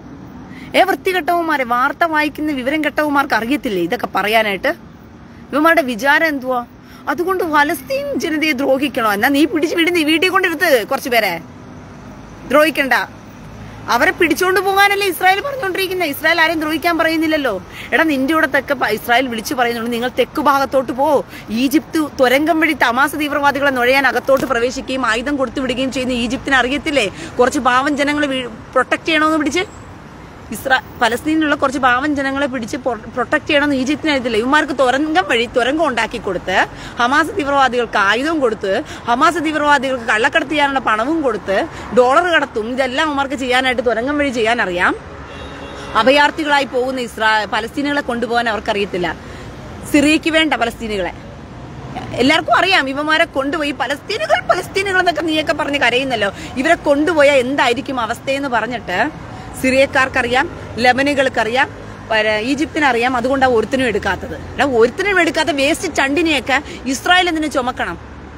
ഏ വൃത്തികെട്ടവന്മാരെ വാർത്ത വായിക്കുന്ന വിവരം കെട്ടവന്മാർക്ക് അറിയത്തില്ലേ ഇതൊക്കെ പറയാനായിട്ട് ഇവന്മാരുടെ വിചാരം എന്തുവാ അതുകൊണ്ട് ഫലസ്തീൻ ജനതയെ ദ്രോഹിക്കണോ എന്നാ നീ പിടിച്ച് വീട് നീ വീട്ടിൽ കൊണ്ടിരുത്ത് കുറച്ചു പേരെ ദ്രോഹിക്കണ്ട അവരെ പിടിച്ചോണ്ട് പോകാനല്ലേ ഇസ്രായേൽ പറഞ്ഞുകൊണ്ടിരിക്കുന്നത് ഇസ്രായേൽ ആരെയും ദ്രോഹിക്കാൻ പറയുന്നില്ലല്ലോ എടാ നിന്റെ കൂടെ തെക്ക് പ- ഇസ്രായേൽ വിളിച്ചു പറയുന്നുണ്ട് നിങ്ങൾ തെക്ക് ഭാഗത്തോട്ട് പോ ഈജിപ്ത് തുരങ്കം വഴി തമാസ തീവ്രവാദികളെ നുഴയാൻ അകത്തോട്ട് പ്രവേശിക്കുകയും ആയുധം കൊടുത്തു വിടുകയും ചെയ്യുന്ന ഈജിപ്തിന് അറിയത്തില്ലേ കുറച്ച് പാവം ജനങ്ങളെ പ്രൊട്ടക്ട് ചെയ്യണമെന്ന് പിടിച്ച് ഇസ്രാ പലസ്തീനിലുള്ള കുറച്ച് പാവം ജനങ്ങളെ പിടിച്ച് പ്രൊട്ടക്ട് ചെയ്യണമെന്ന് ഈജിപ്തിന് അറിയത്തില്ല ഇവന്മാർക്ക് തുരങ്കം വഴി തുരങ്കം ഉണ്ടാക്കി കൊടുത്ത് ഹമാസ് തീവ്രവാദികൾക്ക് ആയുധം കൊടുത്ത് ഹമാസ് തീവ്രവാദികൾക്ക് കള്ളക്കടത്ത് ചെയ്യാനുള്ള പണവും കൊടുത്ത് ഡോളർ കടത്തും ഇതെല്ലാം അവന്മാർക്ക് ചെയ്യാനായിട്ട് തുരങ്കം വഴി ചെയ്യാൻ അറിയാം അഭയാർത്ഥികളായി പോകുന്ന ഇസ്രാ പലസ്തീനുകളെ കൊണ്ടുപോകാൻ അവർക്കറിയത്തില്ല സിറിയയ്ക്ക് വേണ്ട പലസ്തീനുകളെ എല്ലാവർക്കും അറിയാം ഇവന്മാരെ കൊണ്ടുപോയി പലസ്തീനുകൾ പലസ്തീനുകൾ എന്നൊക്കെ നീയൊക്കെ പറഞ്ഞ് കരയുന്നല്ലോ ഇവരെ കൊണ്ടുപോയാൽ എന്തായിരിക്കും അവസ്ഥയെന്ന് പറഞ്ഞിട്ട് സിറിയക്കാർക്കറിയാം ലെബനുകൾക്കറിയാം പര- ഈജിപ്തിനറിയാം അതുകൊണ്ടാണ് ഒരുത്തിനും എടുക്കാത്തത് എടാ ഒരുത്തിനും എടുക്കാത്ത വേസ്റ്റ് ചണ്ടിനെയൊക്കെ ഇസ്രായേൽ എന്തിനു ചുമക്കണം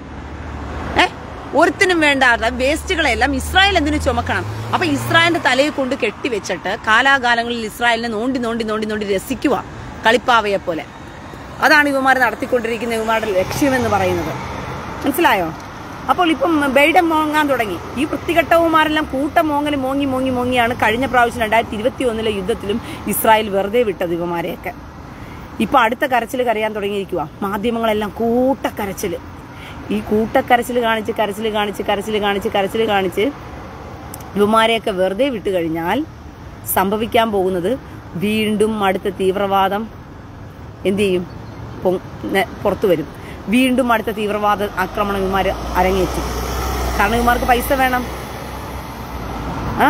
ഏ ഒരുത്തിനും വേണ്ടാത്ത വേസ്റ്റുകളെല്ലാം ഇസ്രായേൽ എന്തിനു ചുമക്കണം അപ്പൊ ഇസ്രായേലിന്റെ തലയെ കൊണ്ട് കെട്ടിവെച്ചിട്ട് കാലാകാലങ്ങളിൽ ഇസ്രായേലിനെ നോണ്ടി നോണ്ടി നോണ്ടി നോണ്ടി രസിക്കുക കളിപ്പാവയെ പോലെ അതാണ് ഇവന്മാർ നടത്തിക്കൊണ്ടിരിക്കുന്ന ഇവന്മാരുടെ ലക്ഷ്യമെന്ന് പറയുന്നത് മനസ്സിലായോ അപ്പോൾ ഇപ്പം ബൈഡൻ മോങ്ങാൻ തുടങ്ങി ഈ വൃത്തികെട്ടവന്മാരെല്ലാം കൂട്ടം മോങ്ങൽ മോങ്ങി മോങ്ങി മോങ്ങിയാണ് കഴിഞ്ഞ പ്രാവശ്യം രണ്ടായിരത്തി ഇരുപത്തി ഒന്നിലെ യുദ്ധത്തിലും ഇസ്രായേൽ വെറുതെ വിട്ടത് ഇവന്മാരെയൊക്കെ ഇപ്പൊ അടുത്ത കരച്ചിൽ കരയാൻ തുടങ്ങിയിരിക്കുക മാധ്യമങ്ങളെല്ലാം കൂട്ടക്കരച്ചിൽ ഈ കൂട്ടക്കരച്ചിൽ കാണിച്ച് കരച്ചിൽ കാണിച്ച് കരച്ചിൽ കാണിച്ച് കരച്ചിൽ കാണിച്ച് ഇവന്മാരെയൊക്കെ വെറുതെ വിട്ടു കഴിഞ്ഞാൽ സംഭവിക്കാൻ പോകുന്നത് വീണ്ടും അടുത്ത തീവ്രവാദം എന്ത് ചെയ്യും പൊ- നെ- പുറത്തു വരും വീണ്ടും അടുത്ത തീവ്രവാദ ആക്രമണം ഇവന്മാർ അരങ്ങേറ്റും കാരണം ഇവന്മാർക്ക് പൈസ വേണം ആ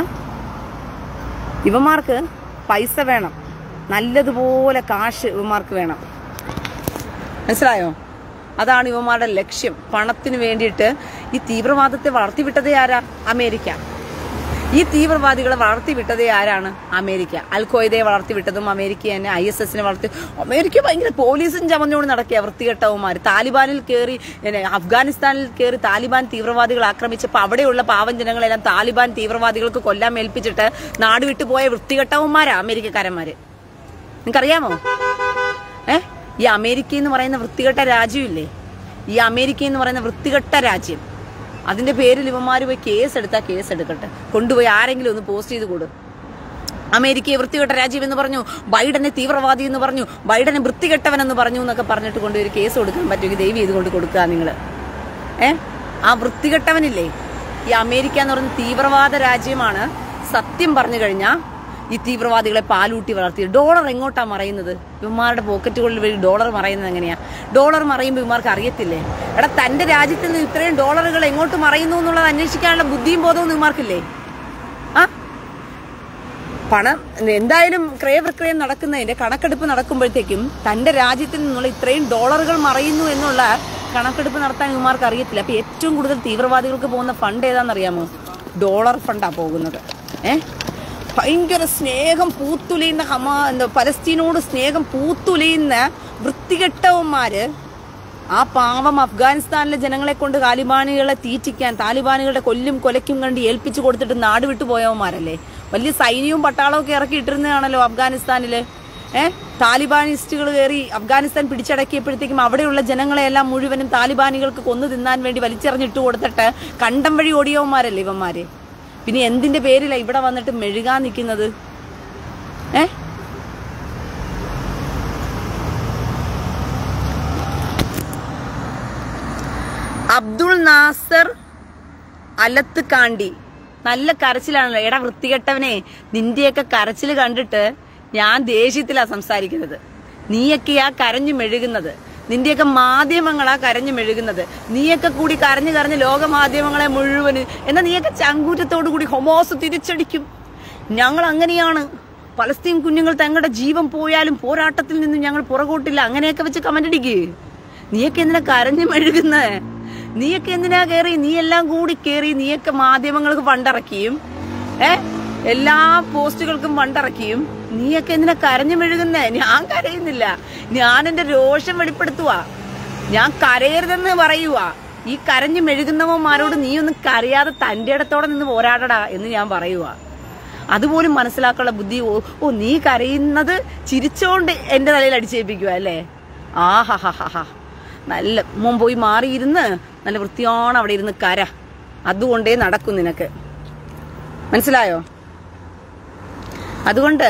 ഇവന്മാർക്ക് പൈസ വേണം നല്ലതുപോലെ കാശ് ഇവന്മാർക്ക് വേണം മനസ്സിലായോ അതാണ് ഇവന്മാരുടെ ലക്ഷ്യം പണത്തിന് വേണ്ടിയിട്ട് ഈ തീവ്രവാദത്തെ വളർത്തിവിട്ടതേ ആരാ അമേരിക്ക ഈ തീവ്രവാദികളെ വളർത്തിവിട്ടതേ ആരാണ് അമേരിക്ക അൽ ഖ്വയ്ദയെ വളർത്തിവിട്ടതും അമേരിക്ക തന്നെ ഐ എസ് എസിനെ വളർത്തി അമേരിക്ക ഭയങ്കര പോലീസും ചമഞ്ഞുകൊണ്ട് നടക്കുക വൃത്തികെട്ടവന്മാർ താലിബാനിൽ കയറി പിന്നെ അഫ്ഗാനിസ്ഥാനിൽ കയറി താലിബാൻ തീവ്രവാദികൾ ആക്രമിച്ചപ്പോൾ അവിടെയുള്ള പാവം ജനങ്ങളെല്ലാം താലിബാൻ തീവ്രവാദികൾക്ക് കൊല്ലാൻ ഏൽപ്പിച്ചിട്ട് നാട് വിട്ടുപോയ വൃത്തികെട്ടവന്മാരാ അമേരിക്കക്കാരന്മാര് നിങ്ങൾക്കറിയാമോ ഏ ഈ അമേരിക്ക എന്ന് പറയുന്ന വൃത്തികെട്ട രാജ്യമില്ലേ ഈ അമേരിക്ക എന്ന് പറയുന്ന വൃത്തികെട്ട രാജ്യം അതിന്റെ പേരിൽ ഇവന്മാർ പോയി കേസ് എടുത്താൽ കേസ് എടുക്കട്ടെ കൊണ്ടുപോയി ആരെങ്കിലും ഒന്ന് പോസ്റ്റ് ചെയ്ത് കൊടു അമേരിക്കയെ വൃത്തികെട്ട രാജ്യം എന്ന് പറഞ്ഞു ബൈഡനെ തീവ്രവാദി എന്ന് പറഞ്ഞു ബൈഡനെ വൃത്തികെട്ടവൻ എന്ന് പറഞ്ഞു എന്നൊക്കെ പറഞ്ഞിട്ട് കൊണ്ടുപോയി ഒരു കേസ് കൊടുക്കാൻ പറ്റുമെങ്കിൽ ദൈവം ചെയ്ത് കൊണ്ട് കൊടുക്കുക നിങ്ങൾ ഏ ആ വൃത്തികെട്ടവനില്ലേ ഈ അമേരിക്ക എന്ന് പറയുന്ന തീവ്രവാദ രാജ്യമാണ് സത്യം പറഞ്ഞു കഴിഞ്ഞാൽ ഈ തീവ്രവാദികളെ പാലൂട്ടി വളർത്തി ഡോളർ എങ്ങോട്ടാ മറയുന്നത് ഇവന്മാരുടെ പോക്കറ്റുകളിൽ വഴി ഡോളർ മറയുന്നത് എങ്ങനെയാ ഡോളർ മറയുമ്പോൾ ഇവന്മാർക്ക് അറിയത്തില്ലേ എടാ തന്റെ രാജ്യത്ത് നിന്ന് ഇത്രയും ഡോളറുകൾ എങ്ങോട്ട് മറയുന്നു എന്നുള്ളത് അന്വേഷിക്കാനുള്ള ബുദ്ധിയും ബോധവും ഇവന്മാർക്കില്ലേ ആ പണം എന്തായാലും ക്രയവിക്രയം നടക്കുന്നതിന്റെ കണക്കെടുപ്പ് നടക്കുമ്പോഴത്തേക്കും തന്റെ രാജ്യത്തിൽ നിന്നുള്ള ഇത്രയും ഡോളറുകൾ മറയുന്നു എന്നുള്ള കണക്കെടുപ്പ് നടത്താൻ ഇവന്മാർക്ക് അറിയത്തില്ല അപ്പൊ ഏറ്റവും കൂടുതൽ തീവ്രവാദികൾക്ക് പോകുന്ന ഫണ്ട് ഏതാണെന്നറിയാമോ ഡോളർ ഫണ്ടാ പോകുന്നത് ഏ ഭയങ്കര സ്നേഹം പൂത്തുലയുന്ന ഹമാ എന്താ പലസ്തീനോട് സ്നേഹം പൂത്തുലയുന്ന വൃത്തികെട്ടവന്മാര് ആ പാവം അഫ്ഗാനിസ്ഥാനിലെ ജനങ്ങളെ കൊണ്ട് താലിബാനികളെ തീറ്റിക്കാൻ താലിബാനികളുടെ കൊല്ലും കൊലയ്ക്കും കണ്ട് ഏൽപ്പിച്ചു കൊടുത്തിട്ട് നാട് വിട്ടു പോയവന്മാരല്ലേ വലിയ സൈന്യവും പട്ടാളവും ഒക്കെ ഇറക്കി ഇട്ടിരുന്നതാണല്ലോ അഫ്ഗാനിസ്ഥാനില് ഏഹ് താലിബാനിസ്റ്റുകൾ കയറി അഫ്ഗാനിസ്ഥാൻ പിടിച്ചടക്കിയപ്പോഴത്തേക്കും അവിടെയുള്ള ജനങ്ങളെല്ലാം മുഴുവനും താലിബാനികൾക്ക് കൊന്നു തിന്നാൻ വേണ്ടി വലിച്ചെറിഞ്ഞിട്ട് കൊടുത്തിട്ട് കണ്ടം വഴി ഓടിയവന്മാരല്ലേ ഇവന്മാര് പിന്നെ എന്തിന്റെ പേരിലാ ഇവിടെ വന്നിട്ട് മെഴുകാൻ നിൽക്കുന്നത് ഏഹ് അബ്ദുൾ നാസർ അലത്ത് കാണ്ടി നല്ല കരച്ചിലാണല്ലോ എടാ വൃത്തികെട്ടവനെ നിന്റെയൊക്കെ കരച്ചിൽ കണ്ടിട്ട് ഞാൻ ദേഷ്യത്തിലാ സംസാരിക്കുന്നത് നീയൊക്കെയാ കരഞ്ഞു മെഴുകുന്നത് നിന്റെയൊക്കെ മാധ്യമങ്ങളാ കരഞ്ഞു മെഴുകുന്നത് നീയൊക്കെ കൂടി കരഞ്ഞു കരഞ്ഞ് ലോക മാധ്യമങ്ങളെ മുഴുവന് എന്നാ നീയൊക്കെ ചങ്കൂറ്റത്തോടു കൂടി ഹൊമോസ് തിരിച്ചടിക്കും ഞങ്ങൾ അങ്ങനെയാണ് പലസ്തീൻ കുഞ്ഞുങ്ങൾ തങ്ങളുടെ ജീവൻ പോയാലും പോരാട്ടത്തിൽ നിന്നും ഞങ്ങൾ പുറകോട്ടില്ല അങ്ങനെയൊക്കെ വെച്ച് കമന്റ് അടിക്ക് നീയൊക്കെ എന്തിനാ കരഞ്ഞു മെഴുകുന്നേ നീയൊക്കെ എന്തിനാ കേറി നീ എല്ലാം കൂടി കേറി നീയൊക്കെ മാധ്യമങ്ങൾക്ക് ഫണ്ടിറക്കിയും ഏ എല്ലാ പോസ്റ്റുകൾക്കും ഫണ്ടിറക്കിയും നീയൊക്കെ എന്തിനാ കരഞ്ഞു മെഴുകുന്നേ ഞാൻ കരയുന്നില്ല ഞാൻ എന്റെ രോഷം വെളിപ്പെടുത്തുവാ ഞാൻ കരയരുതെന്ന് പറയുവാ ഈ കരഞ്ഞു മെഴുകുന്നവന്മാരോട് നീ ഒന്നും കരയാതെ തന്റെ ഇടത്തോടെ നിന്ന് പോരാടടാ എന്ന് ഞാൻ പറയുവാ അതുപോലും മനസ്സിലാക്കാനുള്ള ബുദ്ധി ഓ ഓ നീ കരയുന്നത് ചിരിച്ചോണ്ട് എന്റെ തലയിൽ അടിച്ചേൽപ്പിക്കുക അല്ലേ ആഹാ നല്ല മോൻ പോയി മാറിയിരുന്ന് നല്ല വൃത്തിയോണം അവിടെ ഇരുന്ന് കര അതുകൊണ്ടേ നടക്കും നിനക്ക് മനസ്സിലായോ അതുകൊണ്ട്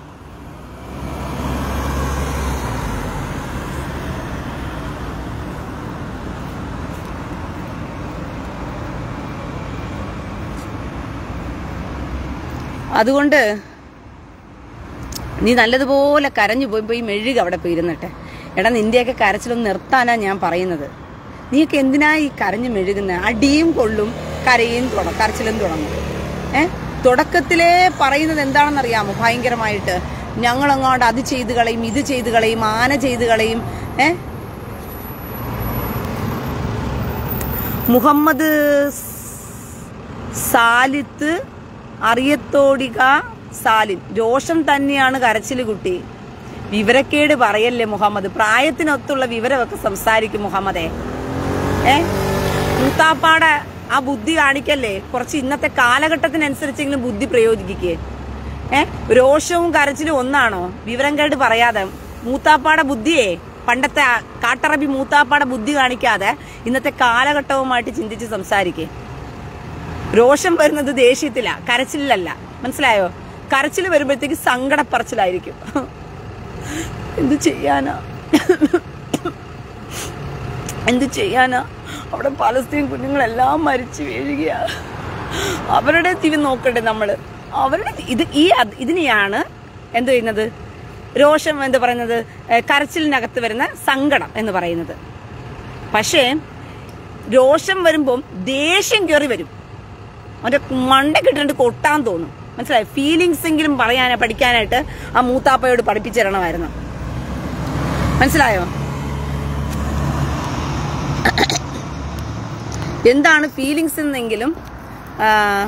അതുകൊണ്ട് നീ നല്ലതുപോലെ കരഞ്ഞു പോയി പോയി മെഴുക അവിടെ പോയി ഇരുന്നിട്ട് എടാ നിന്റെയൊക്കെ കരച്ചിലൊന്ന് നിർത്താനാ ഞാൻ പറയുന്നത് നീയൊക്കെ എന്തിനാ ഈ കരഞ്ഞു മെഴുകുന്ന അടിയും കൊള്ളും കരയും തുടങ്ങും കരച്ചിലും തുടങ്ങും ഏ തുടക്കത്തിലേ പറയുന്നത് എന്താണെന്നറിയാമോ ഭയങ്കരമായിട്ട് ഞങ്ങളങ്ങോട്ട് അത് ചെയ്ത് കളയും ഇത് ചെയ്ത് കളയും ആന ചെയ്ത് കളയും ഏ മുഹമ്മദ് സാലിത്ത് അറിയത്തോടിക സാലിൻ രോഷം തന്നെയാണ് കരച്ചിൽ കുട്ടി വിവരക്കേട് പറയല്ലേ മുഹമ്മദ് പ്രായത്തിനൊത്തുള്ള വിവരമൊക്കെ സംസാരിക്കും മുഹമ്മദേ ഏ മൂത്താപ്പാടെ ആ ബുദ്ധി കാണിക്കല്ലേ കുറച്ച് ഇന്നത്തെ കാലഘട്ടത്തിനനുസരിച്ചെങ്കിലും ബുദ്ധി പ്രയോഗിക്കേ ഏ രോഷവും കരച്ചിലും ഒന്നാണോ വിവരം കേട്ട് പറയാതെ മൂത്താപ്പാടെ ബുദ്ധിയെ പണ്ടത്തെ ആ കാട്ടറബി മൂത്താപ്പാടെ ബുദ്ധി കാണിക്കാതെ ഇന്നത്തെ കാലഘട്ടവുമായിട്ട് ചിന്തിച്ച് സംസാരിക്കേ രോഷം വരുന്നത് ദേഷ്യത്തില കരച്ചിലല്ല മനസ്സിലായോ കരച്ചിൽ വരുമ്പോഴത്തേക്ക് സങ്കടപ്പറച്ചിലായിരിക്കും എന്ത് ചെയ്യാനാ എന്ത് ചെയ്യാനാ അവിടെ പലസ്തീൻ കുഞ്ഞുങ്ങളെല്ലാം മരിച്ചു വീഴുകയാണ് അവരുടെ സ്ഥിതി നോക്കട്ടെ നമ്മൾ അവരുടെ ഇത് ഈ അത് ഇതിനെയാണ് എന്ത് ചെയ്യുന്നത് രോഷം എന്ന് പറയുന്നത് ഏ, കരച്ചിലിനകത്ത് വരുന്ന സങ്കടം എന്ന് പറയുന്നത് പക്ഷേ രോഷം വരുമ്പം ദേഷ്യം കയറി വരും അവന്റെ മണ്ട കിട്ടിട്ട് കൊട്ടാൻ തോന്നും മനസ്സിലായി ഫീലിങ്സ് എങ്കിലും പറയാൻ പഠിക്കാനായിട്ട് ആ മൂത്താപ്പയോട് പഠിപ്പിച്ചു തരണമായിരുന്നു മനസ്സിലായോ എന്താണ് ഫീലിങ്സ് എന്നെങ്കിലും ആ,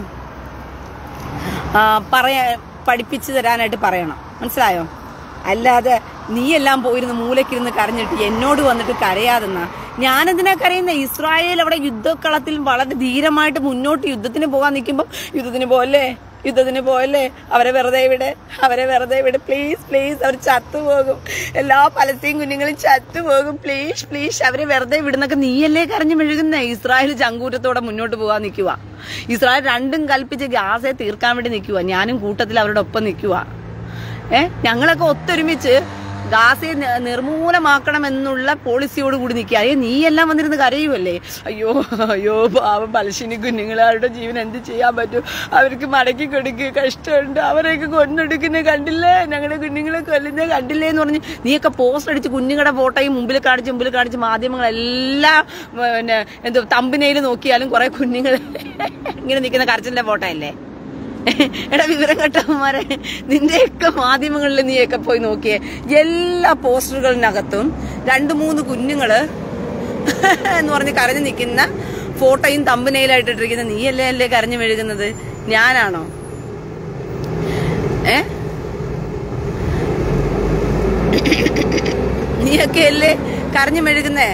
ആ, പറയാ പഠിപ്പിച്ചു തരാനായിട്ട് പറയണം മനസ്സിലായോ അല്ലാതെ നീയെല്ലാം പോയിരുന്ന് മൂലക്കിരുന്ന് കരഞ്ഞിട്ട് എന്നോട് വന്നിട്ട് കരയാതെന്നാ ഞാനെന്തിനാ കരയുന്ന ഇസ്രായേൽ അവിടെ യുദ്ധക്കളത്തിൽ വളരെ ധീരമായിട്ട് മുന്നോട്ട് യുദ്ധത്തിന് പോകാൻ നിൽക്കുമ്പോൾ യുദ്ധത്തിന് പോകല്ലേ യുദ്ധത്തിന് പോയല്ലേ അവരെ വെറുതെ വിട് അവരെ വെറുതെ വിട് പ്ലീസ് പ്ലീസ് അവർ ചത്തുപോകും എല്ലാ പലസ്തീൻ കുഞ്ഞുങ്ങളും ചത്തുപോകും പ്ലീസ് പ്ലീസ് അവരെ വെറുതെ വിടുന്നൊക്കെ നീയല്ലേ കരഞ്ഞു മെഴുകുന്ന ഇസ്രായേൽ ചങ്കൂറ്റത്തോടെ മുന്നോട്ട് പോകാൻ നിൽക്കുക ഇസ്രായേൽ രണ്ടും കൽപ്പിച്ച് ഗ്യാസെ തീർക്കാൻ വേണ്ടി നിൽക്കുക ഞാനും കൂട്ടത്തിൽ അവരുടെ ഒപ്പം നിൽക്കുക ഏ ഞങ്ങളൊക്കെ ഒത്തൊരുമിച്ച് ഗാസയെ നി- നിർമൂലമാക്കണം എന്നുള്ള പോളിസിയോട് കൂടി നിൽക്കുക അയ്യോ നീ എല്ലാം വന്നിരുന്ന് കരയുമല്ലേ അയ്യോ അയ്യോ പാവം പലശിനി കുഞ്ഞുങ്ങൾ അവരുടെ ജീവൻ എന്ത് ചെയ്യാൻ പറ്റും അവർക്ക് മടക്കി കൊടുക്കുക കഷ്ടമുണ്ട് അവരെയൊക്കെ കൊന്നെടുക്കുന്ന കണ്ടില്ലേ ഞങ്ങളുടെ കുഞ്ഞുങ്ങളെ കൊല്ലുന്ന കണ്ടില്ലേ എന്ന് പറഞ്ഞ് നീയൊക്കെ പോസ്റ്റ് അടിച്ച് കുഞ്ഞുങ്ങളുടെ ഫോട്ടോയും മുമ്പിൽ കാണിച്ച് മുമ്പിൽ കാണിച്ച് മാധ്യമങ്ങളെല്ലാം പിന്നെ എന്തോ തമ്പിനയിൽ നോക്കിയാലും കുറെ കുഞ്ഞുങ്ങൾ ഇങ്ങനെ നിൽക്കുന്ന കരച്ചിലിന്റെ ഫോട്ടോ അല്ലേ എടാ വിവരം കേട്ടവന്മാരെ നിന്റെയൊക്കെ മാധ്യമങ്ങളിൽ നീയൊക്കെ പോയി നോക്കിയേ എല്ലാ പോസ്റ്ററുകളിനകത്തും രണ്ട് മൂന്ന് കുഞ്ഞുങ്ങള് എന്ന് പറഞ്ഞ് കരഞ്ഞു നിൽക്കുന്ന ഫോട്ടോയും തമ്പനയിലായിട്ട് ഇട്ടിരിക്കുന്ന നീയല്ലേ അല്ലേ കരഞ്ഞു മെഴുകുന്നത് ഞാനാണോ ഏ നീയൊക്കെ അല്ലേ കരഞ്ഞു മെഴുകുന്നേ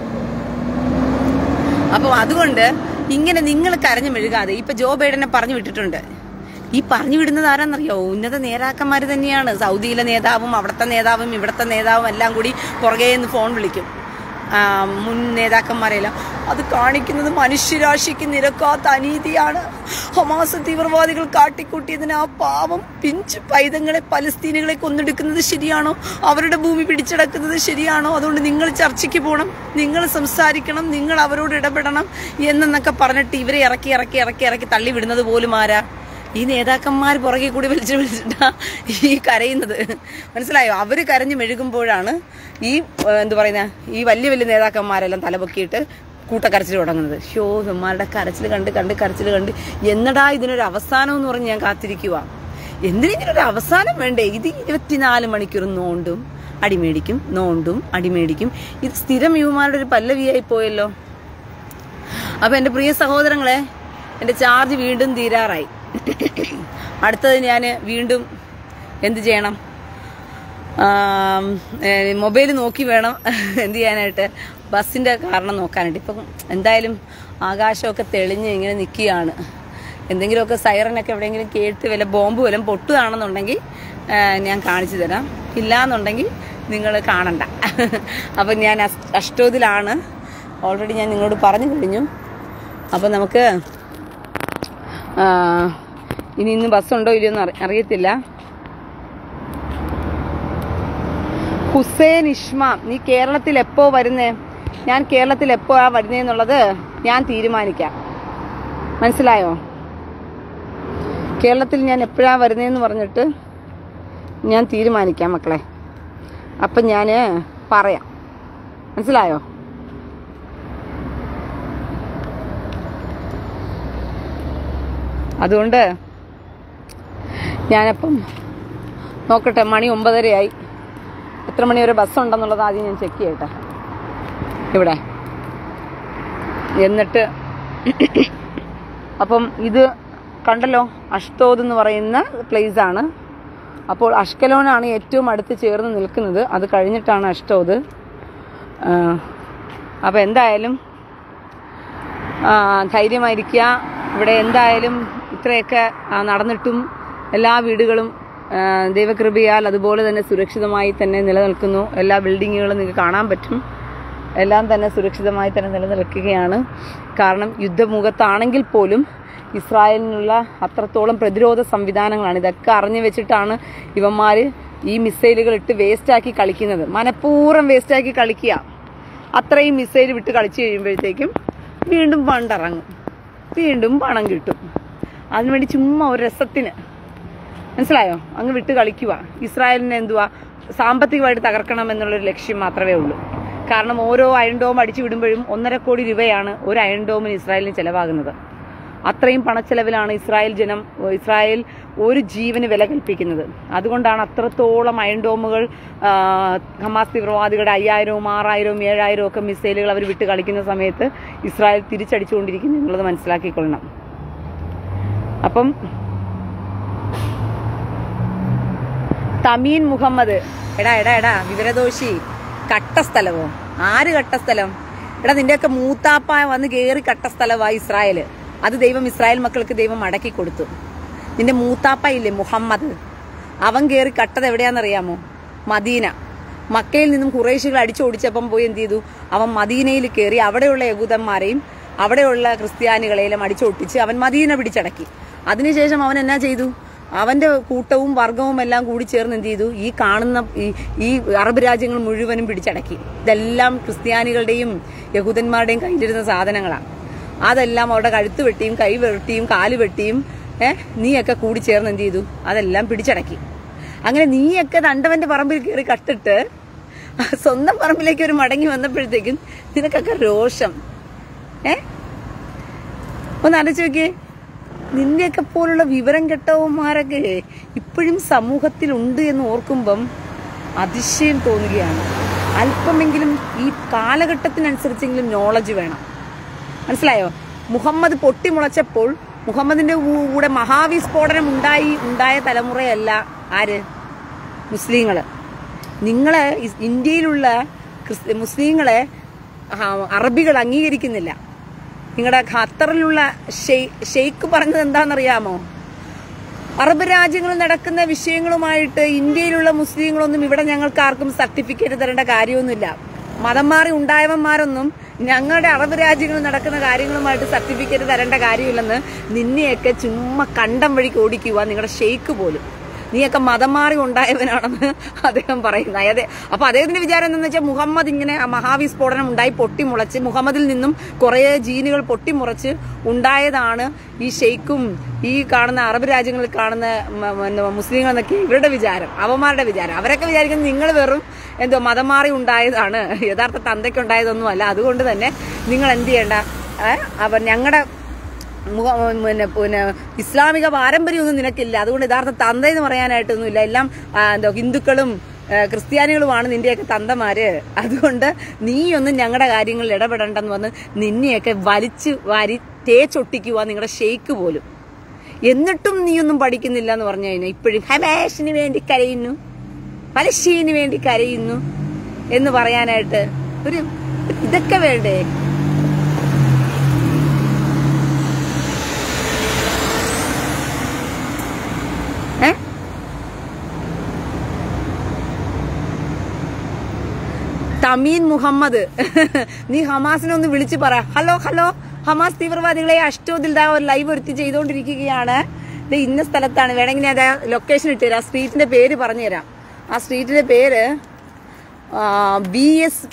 അപ്പോൾ അതുകൊണ്ട് ഇങ്ങനെ നിങ്ങൾ കരഞ്ഞു മെഴുകാതെ ഇപ്പൊ ജോ ബൈഡനെ പറഞ്ഞു വിട്ടിട്ടുണ്ട് ഈ പറഞ്ഞു വിടുന്നത് ആരാന്നറിയോ ഉന്നത നേതാക്കന്മാർ തന്നെയാണ് സൗദിയിലെ നേതാവും അവിടുത്തെ നേതാവും ഇവിടുത്തെ നേതാവും എല്ലാം കൂടി പുറകെ നിന്ന് ഫോൺ വിളിക്കും ആ, മുൻ നേതാക്കന്മാരെല്ലാം അത് കാണിക്കുന്നത് മനുഷ്യരാശിക്ക് നിരക്കാത്ത അനീതിയാണ് ഹമാസ് തീവ്രവാദികൾ കാട്ടിക്കൂട്ടിയതിന് ആ പാവം പിഞ്ച് പൈതങ്ങളെ പലസ്തീനുകളെ കൊന്നെടുക്കുന്നത് ശരിയാണോ അവരുടെ ഭൂമി പിടിച്ചടക്കുന്നത് ശരിയാണോ അതുകൊണ്ട് നിങ്ങൾ ചർച്ചയ്ക്ക് പോകണം നിങ്ങൾ സംസാരിക്കണം നിങ്ങൾ അവരോട് ഇടപെടണം എന്നൊക്കെ പറഞ്ഞിട്ട് ഇവരെ ഇറക്കി ഇറക്കി ഇറക്കി ഇറക്കി തള്ളി വിടുന്നത് പോലും ആരാ ഈ നേതാക്കന്മാർ പുറകെ കൂടി വലിച്ചു വിളിച്ചിട്ടാ ഈ കരയുന്നത് മനസ്സിലായോ അവര് കരഞ്ഞു മെഴുകുമ്പോഴാണ് ഈ ഏഹ്, എന്ത് പറയുന്ന ഈ വലിയ വലിയ നേതാക്കന്മാരെല്ലാം തലപൊക്കിയിട്ട് കൂട്ടക്കരച്ചിൽ തുടങ്ങുന്നത് ഷോ ഇവന്മാരുടെ കരച്ചിൽ കണ്ട് കണ്ട് കരച്ചിൽ കണ്ട് എന്നടാ ഇതിനൊരു അവസാനം എന്ന് പറഞ്ഞ് ഞാൻ കാത്തിരിക്കുക എന്തിനൊരു അവസാനം വേണ്ടേ ഇത് ഇരുപത്തിനാല് മണിക്കൂർ നോണ്ടും അടിമേടിക്കും നോണ്ടും അടിമേടിക്കും ഇത് സ്ഥിരം യുവമാരുടെ ഒരു പല്ലവിയായി പോയല്ലോ അപ്പൊ എന്റെ പ്രിയ സഹോദരങ്ങളെ എന്റെ ചാർജ് വീണ്ടും തീരാറായി അടുത്തത് ഞാൻ വീണ്ടും എന്ത് ചെയ്യണം മൊബൈൽ നോക്കി വേണം എന്ത് ചെയ്യാനായിട്ട് ബസ്സിന്റെ കാരണം നോക്കാനായിട്ട് ഇപ്പം എന്തായാലും ആകാശമൊക്കെ തെളിഞ്ഞ് ഇങ്ങനെ നിൽക്കുകയാണ് എന്തെങ്കിലുമൊക്കെ സൈറനൊക്കെ എവിടെയെങ്കിലും കേട്ട് വല്ല ബോംബ് വല്ലതും പൊട്ടുകയാണെന്നുണ്ടെങ്കിൽ ആ, ഞാൻ കാണിച്ചു തരാം ഇല്ലാന്നുണ്ടെങ്കിൽ നിങ്ങൾ കാണണ്ട അപ്പം ഞാൻ അസ്- അഷ്ടോതിലാണ് ഓൾറെഡി ഞാൻ നിങ്ങളോട് പറഞ്ഞു കഴിഞ്ഞു അപ്പം നമുക്ക് ആ, ഇനി ഇന്ന് ബസ്സുണ്ടോ ഇല്ലയോ എന്ന് അറി- അറിയത്തില്ല ഹുസൈൻ ഇഷ്മാം നീ കേരളത്തിൽ എപ്പോ വരുന്നേ ഞാൻ കേരളത്തിൽ എപ്പോഴാ വരുന്നേന്നുള്ളത് ഞാൻ തീരുമാനിക്കാം മനസ്സിലായോ കേരളത്തിൽ ഞാൻ എപ്പോഴാ വരുന്നേന്ന് പറഞ്ഞിട്ട് ഞാൻ തീരുമാനിക്കാം മക്കളെ അപ്പം ഞാൻ പറയാം മനസ്സിലായോ അതുകൊണ്ട് ഞാനപ്പം നോക്കട്ടെ മണി ഒമ്പതരയായി എത്ര മണി വരെ ബസ് ഉണ്ടെന്നുള്ളത് ആദ്യം ഞാൻ ചെക്ക് ചെയ്യട്ടെ ഇവിടെ എന്നിട്ട് അപ്പം ഇത് കണ്ടല്ലോ അഷ്തോദ് എന്ന് പറയുന്ന പ്ലേസ് ആണ് അപ്പോൾ അഷ്കലോനാണ് ഏറ്റവും അടുത്ത് ചേർന്ന് നിൽക്കുന്നത് അത് കഴിഞ്ഞിട്ടാണ് അഷ്ടോദ് അപ്പോൾ എന്തായാലും ആ, ധൈര്യമായിരിക്കുക ഇവിടെ എന്തായാലും ഇത്രയൊക്കെ ആ, നടന്നിട്ടും എല്ലാ വീടുകളും ആ, ദൈവകൃപയാൽ അതുപോലെ തന്നെ സുരക്ഷിതമായി തന്നെ നിലനിൽക്കുന്നു എല്ലാ ബിൽഡിങ്ങുകളും നിങ്ങൾക്ക് കാണാൻ പറ്റും എല്ലാം തന്നെ സുരക്ഷിതമായി തന്നെ നിലനിൽക്കുകയാണ് കാരണം യുദ്ധമുഖത്താണെങ്കിൽ പോലും ഇസ്രായേലിനുള്ള അത്രത്തോളം പ്രതിരോധ സംവിധാനങ്ങളാണ് ഇതൊക്കെ അറിഞ്ഞു വെച്ചിട്ടാണ് ഇവന്മാർ ഈ മിസൈലുകൾ ഇട്ട് വേസ്റ്റാക്കി കളിക്കുന്നത് മനഃപൂർവ്വം വേസ്റ്റാക്കി കളിക്കുക അത്രയും മിസൈൽ വിട്ട് കളിച്ചു കഴിയുമ്പോഴത്തേക്കും വീണ്ടും ഫണ്ടിറങ്ങും വീണ്ടും പണം കിട്ടും അതിനുവേണ്ടി ചുമ്മാ ഒരു രസത്തിന് മനസ്സിലായോ അങ്ങ് വിട്ട് കളിക്കുക ഇസ്രായേലിനെ എന്തുവാ സാമ്പത്തികമായിട്ട് തകർക്കണം എന്നുള്ളൊരു ലക്ഷ്യം മാത്രമേ ഉള്ളൂ കാരണം ഓരോ അയൺ ഡോം അടിച്ചു വിടുമ്പോഴും ഒന്നര കോടി രൂപയാണ് ഒരു അയൺ ഡോമിന് ഇസ്രായേലിന് ചെലവാകുന്നത് അത്രയും പണച്ചെലവിലാണ് ഇസ്രായേൽ ജനം ഇസ്രായേൽ ഒരു ജീവന് വില കൽപ്പിക്കുന്നത് അതുകൊണ്ടാണ് അത്രത്തോളം അയൺ ഡോമുകൾ ആ, ഹമാസ് തീവ്രവാദികളുടെ അയ്യായിരവും ആറായിരവും ഏഴായിരവും ഒക്കെ മിസൈലുകൾ അവർ വിട്ട് കളിക്കുന്ന സമയത്ത് ഇസ്രായേൽ തിരിച്ചടിച്ചുകൊണ്ടിരിക്കുന്നു എന്നുള്ളത് മനസ്സിലാക്കിക്കൊള്ളണം അപ്പം തമീൻ മുഹമ്മദ് എടാ എടാ എടാ വിവരദോഷി കട്ട സ്ഥലമോ ആര് കട്ട സ്ഥലം എടാ നിന്റെയൊക്കെ മൂത്താപ്പ വന്ന് കയറി കട്ട സ്ഥലമായി ഇസ്രായേല് അത് ദൈവം ഇസ്രായേൽ മക്കൾക്ക് ദൈവം മടക്കി കൊടുത്തു നിന്റെ മൂത്താപ്പ ഇല്ലേ മുഹമ്മദ് അവൻ കയറി കട്ടത് എവിടെയാണെന്നറിയാമോ മദീന മക്കയിൽ നിന്നും കുറേശികൾ അടിച്ചോടിച്ചപ്പം പോയി എന്ത് ചെയ്തു അവൻ മദീനയിൽ കയറി അവിടെയുള്ള യഹൂദന്മാരെയും അവിടെയുള്ള ക്രിസ്ത്യാനികളെയും അടിച്ചൊട്ടിച്ച് അവൻ മദീന പിടിച്ചടക്കി അതിനുശേഷം അവൻ എന്നാ ചെയ്തു അവന്റെ കൂട്ടവും വർഗവും എല്ലാം കൂടി ചേർന്ന് എന്ത് ചെയ്തു ഈ കാണുന്ന ഈ ഈ അറബ് രാജ്യങ്ങൾ മുഴുവനും പിടിച്ചടക്കി ഇതെല്ലാം ക്രിസ്ത്യാനികളുടെയും യഹൂദന്മാരുടെയും കയ്യിലിരുന്ന സാധനങ്ങളാണ് അതെല്ലാം അവരുടെ കഴുത്ത് വെട്ടിയും കൈ വെട്ടിയും കാല് വെട്ടിയും ഏഹ് നീയൊക്കെ കൂടി ചേർന്ന് എന്ത് ചെയ്തു അതെല്ലാം പിടിച്ചടക്കി അങ്ങനെ നീയൊക്കെ ദണ്ടവന്റെ പറമ്പിൽ കയറി കട്ടിട്ട് സ്വന്തം പറമ്പിലേക്ക് ഒരു മടങ്ങി വന്നപ്പോഴത്തേക്കും നിനക്കൊക്കെ രോഷം ഏ ഒന്ന് അടച്ചു നോക്കിയേ നിന്റെയൊക്കെ പോലുള്ള വിവരം കെട്ടവന്മാരൊക്കെ ഇപ്പോഴും സമൂഹത്തിലുണ്ട് എന്ന് ഓർക്കുമ്പം അതിശയം തോന്നുകയാണ് അല്പമെങ്കിലും ഈ കാലഘട്ടത്തിനനുസരിച്ചെങ്കിലും നോളജ് വേണം മനസ്സിലായോ മുഹമ്മദ് പൊട്ടിമുളച്ചപ്പോൾ മുഹമ്മദിന്റെ കൂ- കൂടെ മഹാവിസ്ഫോടനം ഉണ്ടായി ഉണ്ടായ തലമുറയല്ല ആര് മുസ്ലിങ്ങള് നിങ്ങള് ഇസ് ഇന്ത്യയിലുള്ള ക്രിസ്- മുസ്ലിങ്ങളെ ആ, അറബികൾ അംഗീകരിക്കുന്നില്ല നിങ്ങളുടെ ഖത്തറിലുള്ള ഷെയ്- ഷെയ്ഖ് പറഞ്ഞത് എന്താണെന്നറിയാമോ അറബ് രാജ്യങ്ങളിൽ നടക്കുന്ന വിഷയങ്ങളുമായിട്ട് ഇന്ത്യയിലുള്ള മുസ്ലിങ്ങളൊന്നും ഇവിടെ ഞങ്ങൾക്ക് ആർക്കും സർട്ടിഫിക്കറ്റ് തരേണ്ട കാര്യമൊന്നുമില്ല മതം മാറി ഉണ്ടായവന്മാരൊന്നും ഞങ്ങളുടെ അറബ് രാജ്യങ്ങളിൽ നടക്കുന്ന കാര്യങ്ങളുമായിട്ട് സർട്ടിഫിക്കറ്റ് തരേണ്ട കാര്യമില്ലെന്ന് നിന്നെയൊക്കെ ചുമ്മാ കണ്ടം വഴിക്ക് ഓടിക്കുക നിങ്ങളുടെ ഷെയ്ക്ക് പോലും നീയൊക്കെ മതം മാറി ഉണ്ടായവനാണെന്ന് അദ്ദേഹം പറയുന്നത് അതെ അപ്പൊ അദ്ദേഹത്തിന്റെ വിചാരം എന്താണെന്ന് വെച്ചാൽ മുഹമ്മദ് ഇങ്ങനെ ആ മഹാവിസ്ഫോടനം ഉണ്ടായി പൊട്ടിമുളച്ച് മുഹമ്മദിൽ നിന്നും കുറെ ജീനുകൾ പൊട്ടിമുളച്ച് ഉണ്ടായതാണ് ഈ ഷെയ്ക്കും ഈ കാണുന്ന അറബ് രാജ്യങ്ങളിൽ കാണുന്ന മ- മ- മുസ്ലിങ്ങൾ എന്നൊക്കെ ഇവരുടെ വിചാരം അവന്മാരുടെ വിചാരം അവരൊക്കെ വിചാരിക്കുന്നത് നിങ്ങൾ വെറും എന്തോ മതം മാറി ഉണ്ടായതാണ് യഥാർത്ഥ തന്തയ്ക്ക് ഉണ്ടായതൊന്നുമല്ല അതുകൊണ്ട് തന്നെ നിങ്ങൾ എന്ത് ചെയ്യേണ്ട ഏഹ് അവർ ഞങ്ങളുടെ മുഖ- പിന്നെ പിന്നെ ഇസ്ലാമിക പാരമ്പര്യമൊന്നും നിനക്കില്ല അതുകൊണ്ട് യഥാർത്ഥ തന്ത എന്ന് പറയാനായിട്ടൊന്നുമില്ല എല്ലാം ആ, എന്താ ഹിന്ദുക്കളും ആ, ക്രിസ്ത്യാനികളുമാണ് നിന്റെയൊക്കെ തന്തമാര് അതുകൊണ്ട് നീയൊന്നും ഞങ്ങളുടെ കാര്യങ്ങളിൽ ഇടപെടണ്ടെന്ന് വന്ന് നിന്നെയൊക്കെ വലിച്ചു വാരി തേച്ചൊട്ടിക്കുക നിങ്ങളുടെ ഷെയ്ക്ക് പോലും എന്നിട്ടും നീയൊന്നും പഠിക്കുന്നില്ല എന്ന് പറഞ്ഞു കഴിഞ്ഞാൽ ഇപ്പോഴും ഹമാഷിന് വേണ്ടി കരയുന്നു പലശീന് വേണ്ടി കരയുന്നു എന്ന് പറയാനായിട്ട് ഒരു ഇതൊക്കെ വേണ്ടേ ഏ തമീൻ മുഹമ്മദ് നീ ഹമാസിനെ ഒന്ന് വിളിച്ചു പറ ഹലോ ഹലോ ഹമാസ് തീവ്രവാദികളെ അഷ്ടോതിൽ ദാ ഒരു ലൈവ് ഒരുത്തി ചെയ്തുകൊണ്ടിരിക്കുകയാണ് ഇത് ഇന്ന സ്ഥലത്താണ് വേണമെങ്കിൽ ഞാൻ ലൊക്കേഷൻ ഇട്ടുതരാം സ്ട്രീറ്റിന്റെ പേര് പറഞ്ഞു തരാം ആ സ്ട്രീറ്റിന്റെ പേര് ബി എസ്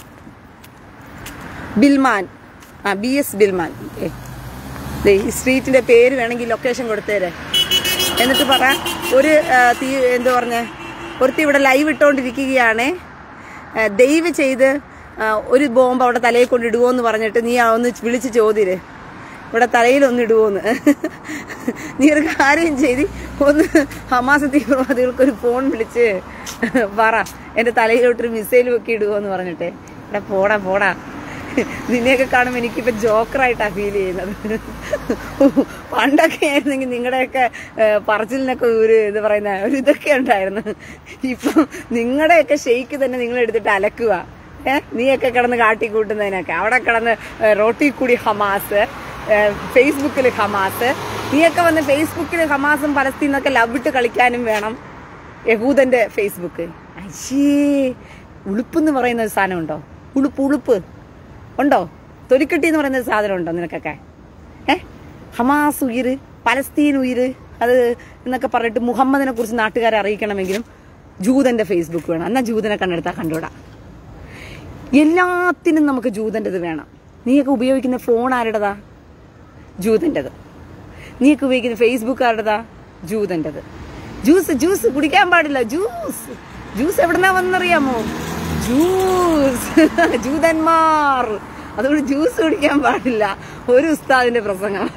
ബിൽമാൻ ആ ബി എസ് ബിൽമാൻ ഏ ദേ ഈ സ്ട്രീറ്റിന്റെ പേര് വേണമെങ്കിൽ ലൊക്കേഷൻ കൊടുത്തേരെ എന്നിട്ട് പറ ഒരു ആ, തീ എന്താ പറഞ്ഞ ഒരുത്തി ഇവിടെ ലൈവ് ഇട്ടുകൊണ്ടിരിക്കുകയാണ് ആ, ദയവ് ചെയ്ത് ആ, ഒരു ബോംബ് അവിടെ തലയിൽ കൊണ്ട് ഇടുവോന്ന് പറഞ്ഞിട്ട് നീ ആ ഒന്ന് വിളിച്ച് ചോദ്യര് ഇവിടെ തലയിൽ ഒന്ന് ഇടുവോന്ന് നീ ഒരു കാര്യം ചെയ്ത് ഒന്ന് ഹമാസ് തീവ്രവാദികൾക്ക് ഒരു ഫോൺ വിളിച്ച് പറ എൻ്റെ തലയിലോട്ടൊരു മിസൈൽ വെക്കി ഇടുവോന്ന് പറഞ്ഞിട്ട് ഇവിടെ പോടാ പോടാ നിന്നെയൊക്കെ കാണുമ്പോൾ എനിക്കിപ്പോ ജോക്കറായിട്ടാ ഫീൽ ചെയ്യുന്നത് പണ്ടൊക്കെ ആയിരുന്നെങ്കിൽ നിങ്ങളുടെയൊക്കെ ഏഹ്, പറച്ചിലിനൊക്കെ ഒരു ഇത് പറയുന്ന ഒരു ഇതൊക്കെ ഉണ്ടായിരുന്നു ഇപ്പം നിങ്ങളുടെയൊക്കെ ഷെയ്ക്ക് തന്നെ നിങ്ങൾ എടുത്തിട്ട് അലക്കുക ഏഹ് നീയൊക്കെ കിടന്ന് കാട്ടിക്കൂട്ടുന്നതിനൊക്കെ അവിടെ കിടന്ന് ഏഹ്, റോട്ടി കൂടി ഹമാസ് ഫേസ്ബുക്കിൽ ഹമാസ് നീയൊക്കെ വന്ന് ഫേസ്ബുക്കിൽ ഹമാസും പലസ്തീനൊക്കെ ലവിട്ട് കളിക്കാനും വേണം യഹൂദന്റെ ഫേസ്ബുക്ക് അയ്യേ ഉളുപ്പെന്ന് പറയുന്ന ഒരു സാധനം ഉണ്ടോ ഉളുപ്പ് ഉളുപ്പ് ഉണ്ടോ തൊലിക്കെട്ടി എന്ന് പറയുന്ന ഒരു സാധനം ഉണ്ടോ നിനക്കൊക്കെ ഏ ഹമാസ് ഉയിര് പലസ്തീൻ ഉയിര് അത് എന്നൊക്കെ പറഞ്ഞിട്ട് മുഹമ്മദിനെ കുറിച്ച് നാട്ടുകാരെ അറിയിക്കണമെങ്കിലും ജൂതന്റെ ഫേസ്ബുക്ക് വേണം എന്നാ ജൂതനെ കണ്ടെടുത്താൽ കണ്ടുവിടാം എല്ലാത്തിനും നമുക്ക് ജൂതൻ്റെത് വേണം നീയൊക്കെ ഉപയോഗിക്കുന്ന ഫോൺ ആരുടേതാ ജൂതൻ്റെത് നീയൊക്കെ ഉപയോഗിക്കുന്ന ഫേസ്ബുക്ക് ആരുടേതാ ജൂതൻ്റെത് ജ്യൂസ് ജ്യൂസ് കുടിക്കാൻ പാടില്ല ജ്യൂസ് ജ്യൂസ് എവിടുന്നാ വന്നറിയാമോ ജ്യൂസ് ജൂതന്മാർ അതുകൊണ്ട് ജ്യൂസ് കുടിക്കാൻ പാടില്ല ഒരു ഉസ്താദിന്റെ പ്രസംഗം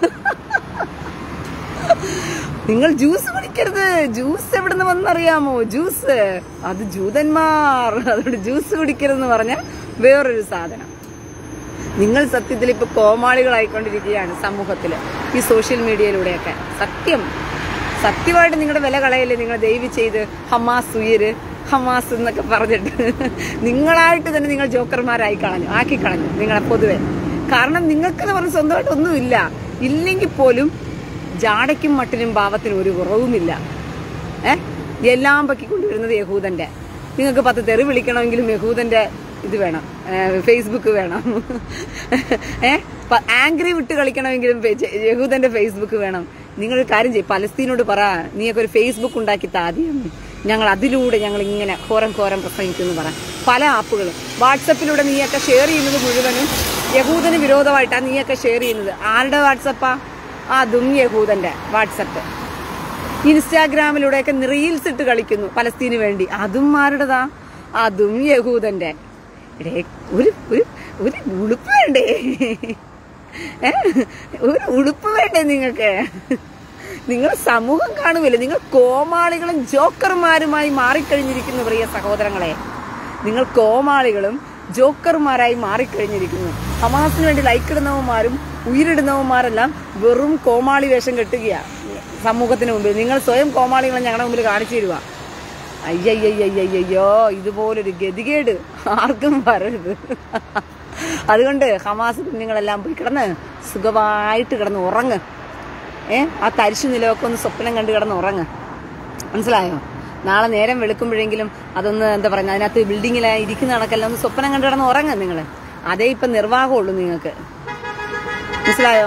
നിങ്ങൾ ജ്യൂസ് കുടിക്കരുത് ജ്യൂസ് എവിടുന്ന് വന്നറിയാമോ ജ്യൂസ് അത് ജൂതന്മാർ അതുകൊണ്ട് ജ്യൂസ് കുടിക്കരുതെന്ന് പറഞ്ഞ വേറൊരു സാധനം നിങ്ങൾ സത്യത്തിൽ ഇപ്പൊ കോമാളികളായിക്കൊണ്ടിരിക്കുകയാണ് സമൂഹത്തിൽ ഈ സോഷ്യൽ മീഡിയയിലൂടെയൊക്കെ സത്യം സത്യമായിട്ട് നിങ്ങളുടെ വില കളയല്ലേ നിങ്ങൾ ദയവ് ചെയ്ത് ഹമാസ് ഉയര് ഹമാസ് എന്നൊക്കെ പറഞ്ഞിട്ട് നിങ്ങളായിട്ട് തന്നെ നിങ്ങൾ ജോക്കർമാരായി കളഞ്ഞു ആക്കി കളഞ്ഞു നിങ്ങളെ പൊതുവെ കാരണം നിങ്ങൾക്കെന്ന് പറഞ്ഞ സ്വന്തമായിട്ട് ഒന്നുമില്ല ഇല്ലെങ്കിൽ പോലും ജാടയ്ക്കും മട്ടിനും ഭാവത്തിനും ഒരു കുറവുമില്ല ഏ എല്ലാം പൊക്കിക്കൊണ്ടുവരുന്നത് യഹൂദന്റെ നിങ്ങൾക്ക് പത്ത് തെറി വിളിക്കണമെങ്കിലും യഹൂദന്റെ ഇത് വേണം ഏ, ഫേസ്ബുക്ക് വേണം ഏ ആംഗ്രി വിട്ട് കളിക്കണമെങ്കിലും പേ- യഹൂദന്റെ ഫേസ്ബുക്ക് വേണം നിങ്ങളൊരു കാര്യം ചെയ്യും പലസ്തീനോട് പറ നീയൊക്കെ ഒരു ഫേസ്ബുക്ക് ഉണ്ടാക്കി താദ്യം ഞങ്ങൾ അതിലൂടെ ഞങ്ങൾ ഇങ്ങനെ ഘോരം ഘോരം പ്രസംഗിക്കുന്നു പറ പല ആപ്പുകളും വാട്സപ്പിലൂടെ നീയൊക്കെ ഷെയർ ചെയ്യുന്നത് മുഴുവനും യഹൂദന് വിരോധമായിട്ടാണ് നീയൊക്കെ ഷെയർ ചെയ്യുന്നത് ആരുടെ വാട്സപ്പാ അതും യഹൂദന്റെ വാട്സപ്പ് ഇൻസ്റ്റാഗ്രാമിലൂടെയൊക്കെ റീൽസ് ഇട്ട് കളിക്കുന്നു പലസ്തീന് വേണ്ടി അതും ആരുടേതാ അതും യഹൂദന്റെ എടേ ഒരു ഒരു ഒരു ഉടുപ്പ് വേണ്ടേ ഏ? ഒരു ഉടുപ്പ് വേണ്ടേ നിങ്ങൾക്ക് നിങ്ങൾ സമൂഹം കാണുമില്ല നിങ്ങൾ കോമാളികളും ജോക്കർമാരുമായി മാറിക്കഴിഞ്ഞിരിക്കുന്നു പ്രിയ സഹോദരങ്ങളെ നിങ്ങൾ കോമാളികളും ജോക്കർമാരായി മാറിക്കഴിഞ്ഞിരിക്കുന്നു ഹമാസിന് വേണ്ടി ലൈക്ക് ഇടുന്നവന്മാരും ഉയരിടുന്നവന്മാരെല്ലാം വെറും കോമാളി വേഷം കെട്ടുകയാ സമൂഹത്തിന് മുമ്പിൽ നിങ്ങൾ സ്വയം കോമാളികളെ ഞങ്ങളുടെ മുമ്പിൽ കാണിച്ചു തരുക അയ്യയ്യയ്യയ്യോ ഇതുപോലൊരു ഗതികേട് ആർക്കും വരരുത് അതുകൊണ്ട് ഹമാസ് കുഞ്ഞുങ്ങളെല്ലാം പോയി കിടന്ന് സുഖമായിട്ട് കിടന്ന് ഉറങ്ങ് ഏ ആ തരിശു നിലമൊക്കെ ഒന്ന് സ്വപ്നം കണ്ട് കിടന്ന് ഉറങ്ങ് മനസ്സിലായോ നാളെ നേരം വെളുക്കുമ്പോഴെങ്കിലും അതൊന്ന് എന്താ പറയുക അതിനകത്ത് ബിൽഡിങ്ങിൽ ഇരിക്കുന്ന കണക്കെല്ലാം ഒന്ന് സ്വപ്നം കണ്ട് കിടന്ന് ഉറങ്ങ് നിങ്ങൾ അതേ ഇപ്പം നിർവാഹമുള്ളൂ നിങ്ങൾക്ക് മനസ്സിലായോ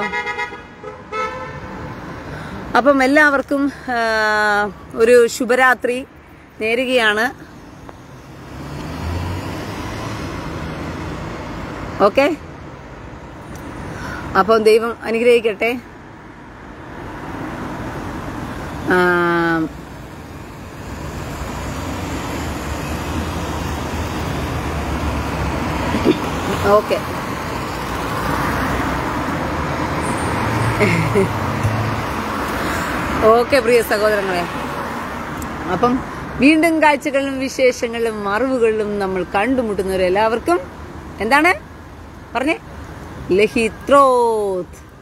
അപ്പം എല്ലാവർക്കും ആ, ഒരു ശുഭരാത്രി നേരുകയാണ് ഓക്കെ അപ്പം ദൈവം അനുഗ്രഹിക്കട്ടെ ആ, ഓക്കെ ഓക്കെ പ്രിയ സഹോദരങ്ങളെ അപ്പം വീണ്ടും കാഴ്ചകളിലും വിശേഷങ്ങളിലും അറിവുകളിലും നമ്മൾ കണ്ടുമുട്ടുന്നവരെല്ലാവർക്കും എന്താണ് പറഞ്ഞേ ലഹിത്രോത്ത്